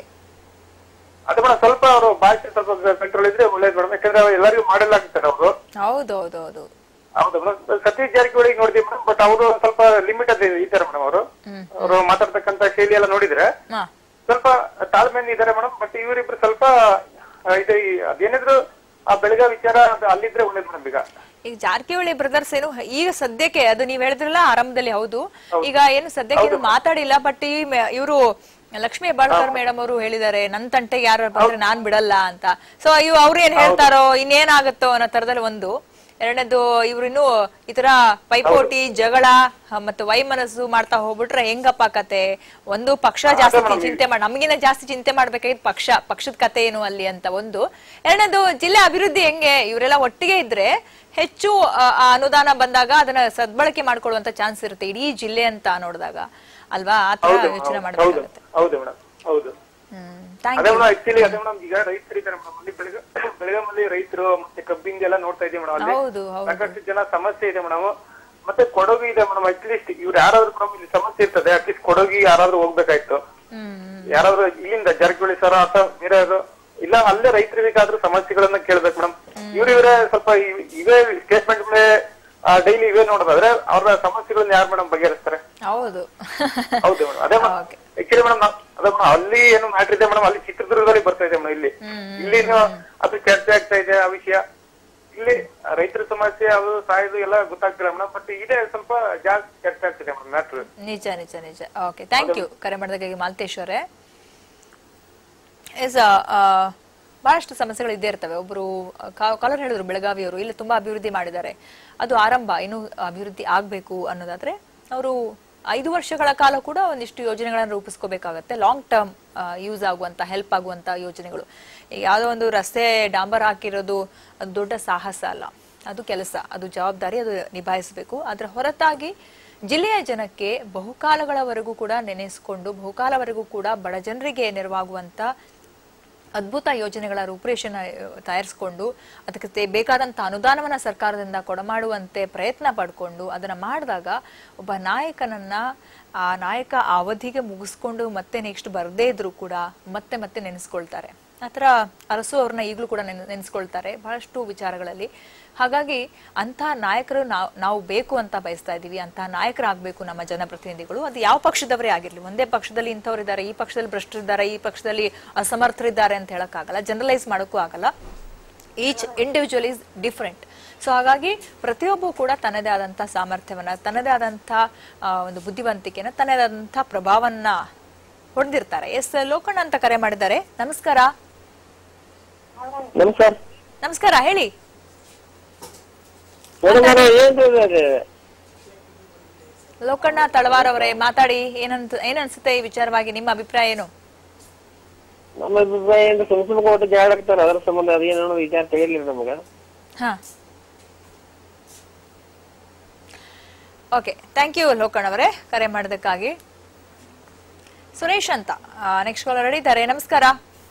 ಅದೇ ಮೇಡಮ್ ಸ್ವಲ್ಪ ಅವರು ಭಾಷೆ ಸ್ವಲ್ಪ ಕಂಟ್ರೋಲ್ ಇದ್ರೆ ಒಳ್ಳೇದು ಮೇಡಮ್ ಯಾಕಂದ್ರೆ ಅವ್ರು ಎಲ್ಲರಿಗೂ ಮಾಡೆಲ್ ಆಗ್ತಾರೆ ಅವರು ಹೌದು ಹೌದು ಹೌದು ಹೌದು ಮೇಡಮ್ ಸತೀಶ್ ಜಾರಕಿಹೊಳಿ ನೋಡಿದ್ವಿ ಮೇಡಮ್ ಬಟ್ ಅವರು ಸ್ವಲ್ಪ ಲಿಮಿಟ್ ಅಲ್ಲಿ ಇದ್ದಾರೆ ಮೇಡಮ್ ಅವರು ಹ್ಮ್ ಅವರು ಮಾತಾಡ್ತಕ್ಕಂತ ಶೈಲಿ ಎಲ್ಲ ನೋಡಿದ್ರೆ ಹಾ ಸ್ವಲ್ಪ ತಾಳ್ಮೆಯಿಂದ ಇದ್ದಾರೆ ಮೇಡಮ್ ಬಟ್ ಇವರಿಬ್ರು ಸ್ವಲ್ಪ ಆ, ಇದು ಈ- ಅದೇನಿದ್ರು ಆ ಬೆಳಗಾವಿ ವಿಚಾರ ಅದು ಅಲ್ಲಿದ್ರೆ ಒಳ್ಳೇದು ಮೇಡಮ್ ಈಗ ಈಗ ಜಾರಕಿಹೊಳಿ ಬ್ರದರ್ಸ್ ಏನು ಈಗ ಸದ್ಯಕ್ಕೆ ಅದು ನೀವ್ ಹೇಳಿದ್ರಲ್ಲ ಆರಂಭದಲ್ಲಿ ಹೌದು ಈಗ ಏನು ಸದ್ಯಕ್ಕೆ ಏನು ಮಾತಾಡಿಲ್ಲ ಬಟ್ ಈ ಇವರು ಲಕ್ಷ್ಮೀ ಹೆಬ್ಬಾಳ್ಕರ್ ಮೇಡಮ್ ಅವರು ಹೇಳಿದ್ದಾರೆ ನನ್ ತಂಟೆಗೆ ಯಾರು ಬಂದ್ರೆ ನಾನ್ ಬಿಡಲ್ಲ ಅಂತ ಸೊ ಇವ್ ಅವ್ರು ಏನ್ ಹೇಳ್ತಾರೋ ಇನ್ನೇನಾಗುತ್ತೋ ಅನ್ನೋ ತರದಲ್ಲಿ ಒಂದು ಎರಡನೇದು ಇವ್ರು ಇನ್ನು ಈ ತರ ಪೈಪೋಟಿ ಜಗಳ ಹ, ಮತ್ತು ವೈಮನಸ್ಸು ಮಾಡ್ತಾ ಹೋಗ್ಬಿಟ್ರೆ ಹೆಂಗಪ್ಪ ಕತೆ ಒಂದು ಪಕ್ಷ ಜಾಸ್ತಿ ಚಿಂತೆ ಮಾಡಿ ನಮಗಿನ ಜಾಸ್ತಿ ಚಿಂತೆ ಮಾಡ್ಬೇಕಾಗಿದ್ ಪಕ್ಷ ಪಕ್ಷದ ಕತೆ ಏನು ಅಲ್ಲಿ ಅಂತ ಒಂದು ಎರಡನೇದು ಜಿಲ್ಲೆ ಅಭಿವೃದ್ಧಿ ಹೆಂಗೆ ಇವರೆಲ್ಲ ಒಟ್ಟಿಗೆ ಇದ್ರೆ ಹೆಚ್ಚು ಆ, ಆ ಅನುದಾನ ಬಂದಾಗ ಅದನ್ನ ಸದ್ಬಳಕೆ ಮಾಡ್ಕೊಳ್ಳುವಂತ ಚಾನ್ಸ್ ಇರುತ್ತೆ ಇಡೀ ಜಿಲ್ಲೆ ಅಂತ ನೋಡಿದಾಗ ಅಲ್ವಾ ಆ ತರ ಹೌದು ಯೋಚನೆ ಹೌದು ಮಾಡ್ಬೇಕಾಗುತ್ತೆ ಹೌದು ಮೇಡಮ್ ಹೌದು ಥ್ಯಾಂಕ್ ಅದೇ ಯು ಮೇಡಮ್ ಆಕ್ಚುಲಿ ಅದೇ ಮೇಡಮ್ ಈಗ ರೈತರು ಇದ್ದಾರೆ ಮೇಡಮ್ ಅಲ್ಲಿ ಬೆಳಗ ಬೆಳಗಾಮಲ್ಲಿ ರೈತರು ಮತ್ತೆ ಕಬ್ಬಿಂದ ಎಲ್ಲ ನೋಡ್ತಾ ಇದೀವಿ ಮೇಡಮ್ ಅಲ್ಲಿ ಹೌದು ಹೌದು ಸಾಕಷ್ಟು ಜನ ಸಮಸ್ಯೆ ಇದೆ ಮೇಡಮ್ ಮತ್ತೆ ಕೊಡಗು ಇದೆ ಮೇಡಮ್ ಅಟ್ಲೀಸ್ಟ್ ಇವ್ರು ಯಾರಾದ್ರೂ ಮೇಡಮ್ ಇಲ್ಲಿ ಸಮಸ್ಯೆ ಇರ್ತದೆ ಅಟ್ಲೀಸ್ಟ್ ಕೊಡಗಿ ಯಾರಾದ್ರೂ ಹೋಗ್ಬೇಕಾಯ್ತು ಯಾರಾದ್ರೂ ಇಲ್ಲಿಂದ ಜಾರಕಿಹೊಳಿ ಸರ ಅಥವಾ ಬೇರೆ ಯಾರು ಇಲ್ಲ ಅಲ್ಲೇ ರೈತರಿಗಾದ್ರೂ ಸಮಸ್ಯೆಗಳನ್ನ ಕೇಳ್ಬೇಕು ಮೇಡಮ್ ಇವ್ರು ಇವರೇ ಸ್ವಲ್ಪ ಇವ್- ಇವೇ ಸ್ಟೇಟ್ಮೆಂಟ್ ಮೇಲೆ ಡೈಲಿ ಇವೇ ನೋಡೋದಾದ್ರೆ ಅವ್ರ ಸಮಸ್ಯೆಗಳನ್ನ ಯಾರು ಮೇಡಮ್ ಬಗೆಹರಿಸ್ತಾರೆ ಹೌದು ಹೌದು ಮೇಡಮ್ ಅದೇ ಆಕ್ಚುಲಿ ಮೇಡಮ್ ಅದೇ ಮೇಡಮ್ ಅಲ್ಲಿ ಏನು ಮ್ಯಾಟ್ರ್ ಇದೆ ಮೇಡಮ್ ಅಲ್ಲಿ ಚಿತ್ರದುರ್ಗದಲ್ಲಿ ಬರ್ತಾ ಇದೆ ಮೇಡಮ್ ಇಲ್ಲಿ ಇಲ್ಲಿ ಅದು ಚರ್ಚೆ ಆಗ್ತಾ ಇದೆ ಆ ವಿಷಯ ಇಲ್ಲಿ ರೈತರ ಸಮಸ್ಯೆ ಅದು ಸಾಯೋದು ಎಲ್ಲ ಗೊತ್ತಾಗ್ತಿಲ್ಲ ಮೇಡಮ್ ಬಟ್ ಇದೇ ಸ್ವಲ್ಪ ಜಾಸ್ತಿ ಚರ್ಚೆ ಆಗ್ತಿದೆ ಮೇಡಮ್ ಮ್ಯಾಟ್ರ್ ನಿಜ ನಿಜ ನಿಜ ಓಕೆ ಥ್ಯಾಂಕ್ ಯು ಕರೆ ಮಾಡಿದಾಗೆ ಮಾಲ್ತೇಶ್ ಅವರೇ ಎಸ್ ಬಹಳಷ್ಟು ಸಮಸ್ಯೆಗಳು ಇದ್ದೇ ಇರ್ತವೆ ಒಬ್ರು ಕಾಲರ್ ಹೇಳಿದ್ರು ಬೆಳಗಾವಿಯವರು ಇಲ್ಲಿ ತುಂಬಾ ಅಭಿವೃದ್ಧಿ ಮಾಡಿದ್ದಾರೆ ಅದು ಆರಂಭ ಇನ್ನು ಅಭಿವೃದ್ಧಿ ಆಗ್ಬೇಕು ಅನ್ನೋದಾದ್ರೆ ಅವರು ಐದು ವರ್ಷಗಳ ಕಾಲ ಕೂಡ ಒಂದಿಷ್ಟು ಯೋಜನೆಗಳನ್ನು ರೂಪಿಸ್ಕೋಬೇಕಾಗತ್ತೆ ಲಾಂಗ್ ಟರ್ಮ್ ಯೂಸ್ ಆಗುವಂತ ಹೆಲ್ಪ್ ಆಗುವಂತ ಯೋಜನೆಗಳು ಈಗ ಯಾವುದೋ ಒಂದು ರಸ್ತೆ ಡಾಂಬರ್ ಹಾಕಿರೋದು ಅದು ದೊಡ್ಡ ಸಾಹಸ ಅಲ್ಲ ಅದು ಕೆಲಸ ಅದು ಜವಾಬ್ದಾರಿ ಅದು ನಿಭಾಯಿಸಬೇಕು ಅದರ ಹೊರತಾಗಿ ಜಿಲ್ಲೆಯ ಜನಕ್ಕೆ ಬಹುಕಾಲಗಳವರೆಗೂ ಕೂಡ ನೆನೆಸಿಕೊಂಡು ಬಹುಕಾಲವರೆಗೂ ಕೂಡ ಬಡ ಜನರಿಗೆ ನೆರವಾಗುವಂತ ಅದ್ಭುತ ಯೋಜನೆಗಳ ರೂಪುರೇಷೆನ ತಯಾರಿಸಿಕೊಂಡು ಅದಕ್ಕೆ ತೇ- ಬೇಕಾದಂತ ಅನುದಾನವನ್ನ ಸರ್ಕಾರದಿಂದ ಕೊಡಮಾಡುವಂತೆ ಪ್ರಯತ್ನ ಪಡ್ಕೊಂಡು ಅದನ್ನ ಮಾಡಿದಾಗ ಒಬ್ಬ ನಾಯಕನನ್ನ ಆ ನಾಯಕ ಆ ಅವಧಿಗೆ ಮುಗಿಸ್ಕೊಂಡು ಮತ್ತೆ ನೆಕ್ಸ್ಟ್ ಬರದೇ ಇದ್ರು ಕೂಡ ಮತ್ತೆ ಮತ್ತೆ ನೆನೆಸ್ಕೊಳ್ತಾರೆ ಆತರ ಅರಸು ಅವ್ರನ್ನ ಈಗಲೂ ಕೂಡ ನೆನ್ ನೆನೆಸ್ಕೊಳ್ತಾರೆ ಬಹಳಷ್ಟು ವಿಚಾರಗಳಲ್ಲಿ ಹಾಗಾಗಿ ಅಂತಹ ನಾಯಕರು ನಾವು ನಾವು ಬೇಕು ಅಂತ ಬಯಸ್ತಾ ಇದ್ದೀವಿ ಅಂತಹ ನಾಯಕರಾಗಬೇಕು ನಮ್ಮ ಜನಪ್ರತಿನಿಧಿಗಳು ಅದು ಯಾವ ಪಕ್ಷದವರೇ ಆಗಿರ್ಲಿ ಒಂದೇ ಪಕ್ಷದಲ್ಲಿ ಇಂಥವ್ರಿದ್ದಾರೆ ಈ ಪಕ್ಷದಲ್ಲಿ ಭ್ರಷ್ಟರಿದ್ದಾರೆ ಈ ಪಕ್ಷದಲ್ಲಿ ಅಸಮರ್ಥರಿದ್ದಾರೆ ಅಂತ ಹೇಳಕ್ಕಾಗಲ್ಲ ಜನರಲೈಸ್ ಮಾಡೋಕ್ಕೂ ಆಗಲ್ಲ each individual is different so ಹಾಗಾಗಿ ಪ್ರತಿಯೊಬ್ಬರು ಕೂಡ ತನ್ನದೇ ಆದಂತಹ ಸಾಮರ್ಥ್ಯವನ್ನ ತನ್ನದೇ ಆದಂತಹ ಆ, ಒಂದು ಬುದ್ಧಿವಂತಿಕೆನ ತನ್ನದೇ ಆದಂತಹ ಪ್ರಭಾವನ್ನ ಹೊಡೆದಿರ್ತಾರೆ ಎಸ್ ಲೋಕಣ್ಣ ಅಂತ ಕರೆ ಮಾಡಿದ್ದಾರೆ ನಮಸ್ಕಾರ ನಮಸ್ಕಾರ ನಮಸ್ಕಾರ ಹೇಳಿ ಮೇಡಮ್ ಅವರೇ ಏನ್ ಹೇಳಿದಾರೆ? ಲೋಕಣ್ಣ ತಳವಾರ್ ಅವರೇ ಮಾತಾಡಿ ಏನಂತ ಏನ್ ಅನ್ಸುತ್ತೆ ಈ ವಿಚಾರವಾಗಿ ನಿಮ್ಮ ಅಭಿಪ್ರಾಯ ಏನು ನಮ್ಮ ಅಭಿಪ್ರಾಯ ಏನು ಸುಮ್ ಸುಮ್ ಕೊಟ್ಟು ಜಾಳ ಹಾಕ್ತಾರೆ ಅದ್ರ ಸಂಬಂಧ ಅದೇನೋ ವಿಚಾರ ತಿಳಿಲಿಲ್ಲ ನಮಗ ಹಾ ಓಕೆ ಥ್ಯಾಂಕ್ ಯು ಲೋಕಣ್ಣ ಅವರೇ ಕರೆ ಮಾಡೋದಕ್ಕಾಗಿ ಸುರೇಶ್ ಅಂತ ನೆಕ್ಸ್ಟ್ ಕಾಲರ್ ರೆಡಿ ಇದ್ದಾರೆ ನಮಸ್ಕಾರ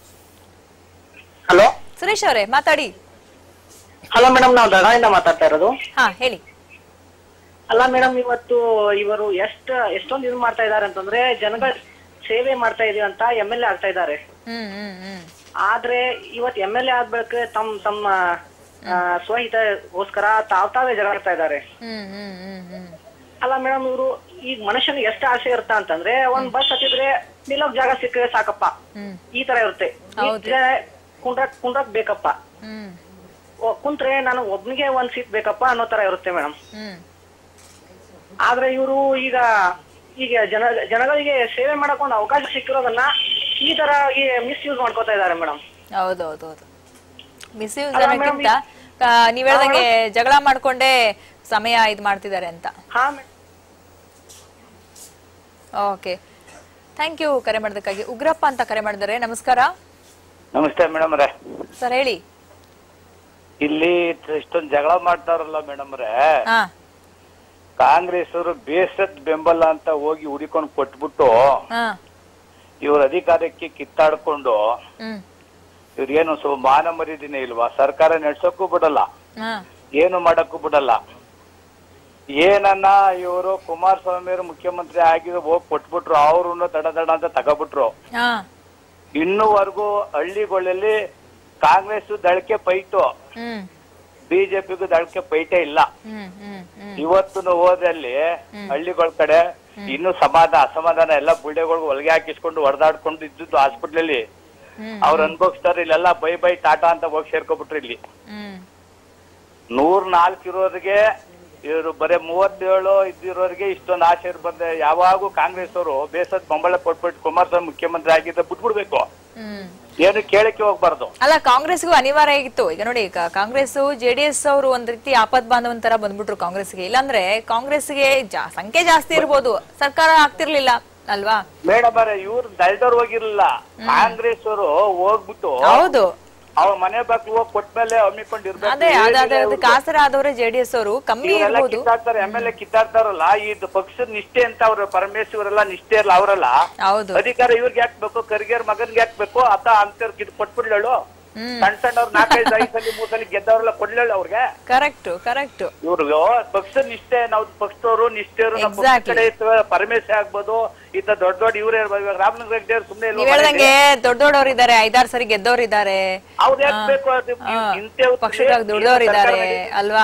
ಹಲೋ ಸುರೇಶ್ ಅವರೇ ಮಾತಾಡಿ ಹಲೋ ಮೇಡಮ್ ನಾವು ದಡಾಯಿಂದ ಮಾತಾಡ್ತಾ ಇರೋದು ಹಾ ಹೇಳಿ ಅಲ್ಲ ಮೇಡಮ್ ಇವತ್ತು ಇವರು ಎಷ್ಟ ಎಷ್ಟೊಂದು ಇದು ಮಾಡ್ತಾ ಇದಾರೆ ಅಂತಂದ್ರೆ ಜನಗಳ ಸೇವೆ ಮಾಡ್ತಾ ಇದೀವಿ ಅಂತ ಎಂ ಎಲ್ ಎ ಆಗ್ತಾ ಇದ್ದಾರೆ ಹ್ಮ್ ಹ್ಮ್ ಹ್ಮ್ ಆದ್ರೆ ಇವತ್ ಎಂ ಎಲ್ ಎ ಆದ್ಬೇಕು ತಮ್ಮ ತಮ್ಮ ಆ, ಸ್ವಹಿತಗೋಸ್ಕರ ತಾವ್ ತಾವೇ ಜಗಾಡ್ತಾ ಇದ್ದಾರೆ ಹ್ಮ್ ಹ್ಮ್ ಹ್ಮ್ ಹ್ಮ್ ಅಲ್ಲ ಮೇಡಮ್ ಇವರು ಈಗ ಮನುಷ್ಯನಿಗೆ ಎಷ್ಟು ಆಸೆ ಇರುತ್ತ ಅಂತಂದ್ರೆ ಒಂದ್ ಬಸ್ ಹತ್ತಿದ್ರೆ ನಿಲ್ಲೋಕ್ ಜಾಗ ಸಿಕ್ಕರೆ ಸಾಕಪ್ಪ ಹ್ಮ್ ಈ ತರ ಇರುತ್ತೆ ಹೌದು. ಕುಂಡ್ರಕ್ ಕುಂಡ್ರಕ್ ಬೇಕಪ್ಪ ಹ್ಮ್ ಓ, ಕುಂತ್ರೆ ನಾನು ಒಬ್ನಿಗೆ ಒಂದ್ ಸೀಟ್ ಬೇಕಪ್ಪ ಅನ್ನೋ ತರ ಇರುತ್ತೆ ಮೇಡಮ್ ಹ್ಮ್ ಆದ್ರೆ ಇವರು ಈಗ ಈಗ ಜನ ಜನಗಳಿಗೆ ಸೇವೆ ಮಾಡಕ್ ಒಂದು ಅವಕಾಶ ಸಿಕ್ಕಿರೋದನ್ನ ಈ ತರ ಮಿಸ್ಯೂಸ್ ಮಾಡ್ಕೋತಾ ಇದಾರೆ ಮೇಡಮ್ ಹೌದೌದೌದು ಮಿಸ್ಯೂಸ್ ಅಲ್ಲ ಅನ್ನೋಕ್ಕಿಂತ ಆ, ನೀವ್ ಹೇಳ್ದಂಗೆ ಜಗಳ ಮಾಡ್ಕೊಂಡೇ ಸಮಯ ಇದ್ ಮಾಡ್ತಿದ್ದಾರೆ ಅಂತ ಹಾ ಓಕೆ ಥ್ಯಾಂಕ್ ಯು ಕರೆ ಮಾಡೋದಕ್ಕಾಗಿ ಉಗ್ರಪ್ಪ ಅಂತ ಕರೆ ಮಾಡಿದ್ದಾರೆ ನಮಸ್ಕಾರ ನಮಸ್ತೆ ಮೇಡಮ್ ರೇ ಸರ್ ಹೇಳಿ ಇಲ್ಲಿ ಇಷ್ಟೊಂದು ಜಗಳ ಮಾಡ್ತಾರಲ್ಲ ಮೇಡಮ್ ರೇ ಹಾ ಕಾಂಗ್ರೆಸ್ ಅವರು ಬೇಸದ್ ಬೆಂಬಲ ಅಂತ ಹೋಗಿ ಹುಡಿಕೊಂಡು ಕೊಟ್ಬಿಟ್ಟು ಹಾ ಇವ್ರ ಅಧಿಕಾರಕ್ಕೆ ಕಿತ್ತಾಡ್ಕೊಂಡು ಹ್ಮ್ ಇವ್ರಿಗೇನು ಸ್ವ ಮಾನ ಮರ್ಯಾದಿನೇ ಇಲ್ವಾ ಸರ್ಕಾರ ನಡ್ಸೋಕ್ಕೂ ಬಿಡಲ್ಲ ಹಾ ಏನು ಮಾಡಕ್ಕೂ ಬಿಡಲ್ಲ ಏನನ್ನ ಇವರು ಕುಮಾರಸ್ವಾಮಿ ಅವರು ಮುಖ್ಯಮಂತ್ರಿ ಆಗಿದ್ರು ಹೋಗಿ ಕೊಟ್ಬಿಟ್ರು ಅವ್ರು ದಡ ದಡ ಅಂತ ತಗೋಬಿಟ್ರು ಹಾ ಇನ್ನೂವರೆಗೂ ಹಳ್ಳಿಗಳಲ್ಲಿ ಕಾಂಗ್ರೆಸ್ ದಳಕೆ ಪೈಟು ಹ್ಮ್ ಬಿಜೆಪಿಗೂ ದಳಕೆ ಪೈಟೇ ಇಲ್ಲ ಹ್ಮ್ ಹ್ಮ್ ಹ್ಮ್ ಇವತ್ತು ಹೋದಲ್ಲಿ ಹಳ್ಳಿಗಳ ಕಡೆ ಇನ್ನು ಸಮಾಧಾನ ಅಸಮಾಧಾನ ಎಲ್ಲ ಬುಳ್ಳೆಗಳು ಹೊಲಿಗೆ ಹಾಕಿಸ್ಕೊಂಡು ಹೊಡೆದಾಡ್ಕೊಂಡು ಇದ್ದಿದ್ದು ಹಾಸ್ಪಿಟ್ಲಲ್ಲಿ ಹ್ಮ್ ಅವ್ರು ಅನ್ಭವಿಸ್ತಾರೆ ಇಲ್ಲೆಲ್ಲ ಬೈ ಬೈ ಟಾಟಾ ಅಂತ ಹೋಗಿ ಸೇರ್ಕೊಬಿಟ್ರು ಇಲ್ಲಿ ಹ್ಮ್ ನೂರ್ ನಾಲ್ಕು ಇರೋರಿಗೆ ಇವರು ಬರೇ ಮೂವತ್ತೇಳು ಇದ್ದಿರೋರಿಗೆ ಇಷ್ಟೊಂದು ಆಸೆ ಬಂದೆ ಯಾವಾಗೂ ಕಾಂಗ್ರೆಸ್ ಅವರು ಬೇಸದ್ ಬಂಬಳ ಕೊಟ್ಬಿಟ್ಟು ಕುಮಾರಸ್ವಾಮಿ ಮುಖ್ಯಮಂತ್ರಿ ಆಗಿದ್ದ ಬಿಟ್ಬಿಡ್ಬೇಕು ಹ್ಮ್ ಏನು ಕೇಳಕ್ಕೆ ಹೋಗ್ಬಾರ್ದು ಅಲ್ಲ ಕಾಂಗ್ರೆಸ್ಗೂ ಅನಿವಾರ್ಯ ಆಗಿತ್ತು ಈಗ ನೋಡಿ ಈಗ ಕಾಂಗ್ರೆಸ್ ಜೆಡಿಎಸ್ ಅವರು ಒಂದ್ ರೀತಿ ಆಪತ್ ಬಾಂಧವನ್ ತರ ಬಂದ್ಬಿಟ್ರು ಕಾಂಗ್ರೆಸ್ಗೆ ಇಲ್ಲಾಂದ್ರೆ ಕಾಂಗ್ರೆಸ್ಗೆ ಜಾ ಸಂಖ್ಯೆ ಜಾಸ್ತಿ ಇರ್ಬೋದು ಸರ್ಕಾರ ಆಗ್ತಿರ್ಲಿಲ್ಲ ಅಲ್ವಾ ಮೇಡಮ್ ಬರ ಇವ್ರು ದಲ್ದವ್ರು ಹೋಗಿರ್ಲಿಲ್ಲ ಕಾಂಗ್ರೆಸ್ ಅವರು ಹೋಗ್ಬಿಟ್ಟು ಹೌದು ಅವ್ರ ಮನೆ ಬಾಗ್ಲು ಹೋಗಿ ಕೊಟ್ಮೇಲೆ ಹಮ್ಮಿಕೊಂಡಿರ್ಬೇಕು ಅದೇ ಅದಾದ ಅದಕ್ಕೆ ಆಸರ ಆದವ್ರೆ ಜೆಡಿಎಸ್ ಅವರು ಕಮ್ಮಿ ಇವರೆಲ್ಲ ಇರ್ಬೋದು ಕಿತ್ತಾಡ್ತಾರೆ ಎಮ್ ಎಲ್ ಎ ಕಿತ್ತಾಡ್ತಾರಲ್ಲ ಇದು ಪಕ್ಷದ ನಿಷ್ಠೆ ಅಂತ ಅವ್ರ ಪರಮೇಶ್ವರೆಲ್ಲ ನಿಷ್ಠೆ ಇರಲ್ಲ ಅವರಲ್ಲ ಹೌದು ಅಧಿಕಾರ ಇವ್ರಿಗೆ ಹಾಕ್ಬೇಕು ಕರ್ಗೇರ್ ಮಗನ್ಗೆ ಹಾಕ್ಬೇಕು ಅತ ಅಂತರ್ ಕಿತ್ ಕೊಟ್ಬಿಡ್ಲೇಳು ಹ್ಮ್ ಸಣ್ಣ ಸಣ್ಣವ್ರು ನಾಲ್ಕೈದು ಐದು ಸಲ ಮೂರ್ ಸಲ ಗೆದ್ದವ್ರೆಲ್ಲ ಕೊಡ್ಲೇಳು ಅವ್ರಿಗೆ ಕರೆಕ್ಟ್ ಕರೆಕ್ಟ್ ಇವ್ರಿಗೆ ಪಕ್ಷದ ನಿಷ್ಠೆ ನಾವು ಪಕ್ಷದವರು ನಿಷ್ಠೆಯವರು ನಮ್ಮ ಪಕ್ಷದ Exactly. ಕಡೆ ಇರ್ತವೆ ಪರಮೇಶ್ವರ ಆಗ್ಬೋದು ಇಂತ ದೊಡ್ಡ ದೊಡ್ಡ ಇವ್ರೇ ಇರ್ಬೋದು ಇವಾಗ ರಾಮಲಿಂಗ ರೆಡ್ಡಿ ಅವ್ರು ಸುಮ್ನೆ ನೀವ್ ಹೇಳ್ದಂಗೆ ದೊಡ್ಡ ದೊಡ್ಡವ್ರು ಇದಾರೆ ಐದಾರು ಸರಿ ಗೆದ್ದವ್ರು ಇದಾರೆ ಅವ್ರು ಯಾಕ್ ಬೇಕು ಅದು ಇಂಥವ್ರು ಪಕ್ಷದಾಗ ದುಡ್ದವ್ರು ಸರ್ಕಾರ ಇದಾರೆ ನಡೀತಿದೆ. ಅಲ್ವಾ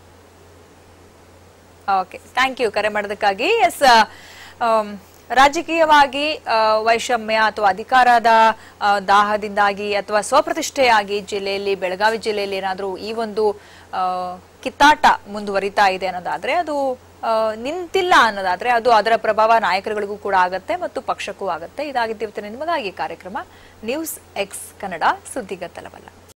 ಓಕೆ ಥ್ಯಾಂಕ್ ಯು ಕರೆ ಮಾಡೋದಕ್ಕಾಗಿ ಎಸ್ ರಾಜಕೀಯವಾಗಿ ಆ, ವೈಷಮ್ಯ ಅಥವಾ ಅಧಿಕಾರದ ಆ, ದಾಹದಿಂದಾಗಿ ಅಥವಾ ಸ್ವಪ್ರತಿಷ್ಠೆಯಾಗಿ ಜಿಲ್ಲೆಯಲ್ಲಿ ಬೆಳಗಾವಿ ಜಿಲ್ಲೆಯಲ್ಲಿ ಏನಾದರೂ ಈ ಒಂದು ಆ, ಕಿತ್ತಾಟ ಮುಂದುವರಿತಾ ಇದೆ ಅನ್ನೋದಾದ್ರೆ ಅದು ಆ, ನಿಂತಿಲ್ಲ ಅನ್ನೋದಾದ್ರೆ ಅದು ಅದರ ಪ್ರಭಾವ ನಾಯಕರುಗಳಿಗೂ ಕೂಡ ಆಗತ್ತೆ ಮತ್ತು ಪಕ್ಷಕ್ಕೂ ಆಗತ್ತೆ ಇದಾಗಿದ್ದು ಇವತ್ತಿನ ನಿಮಗಾಗಿ ಕಾರ್ಯಕ್ರಮ ನ್ಯೂಸ್ ಎಕ್ಸ್ ಕನ್ನಡ ಸುದ್ದಿಗತ್ತಲವಲ್ಲ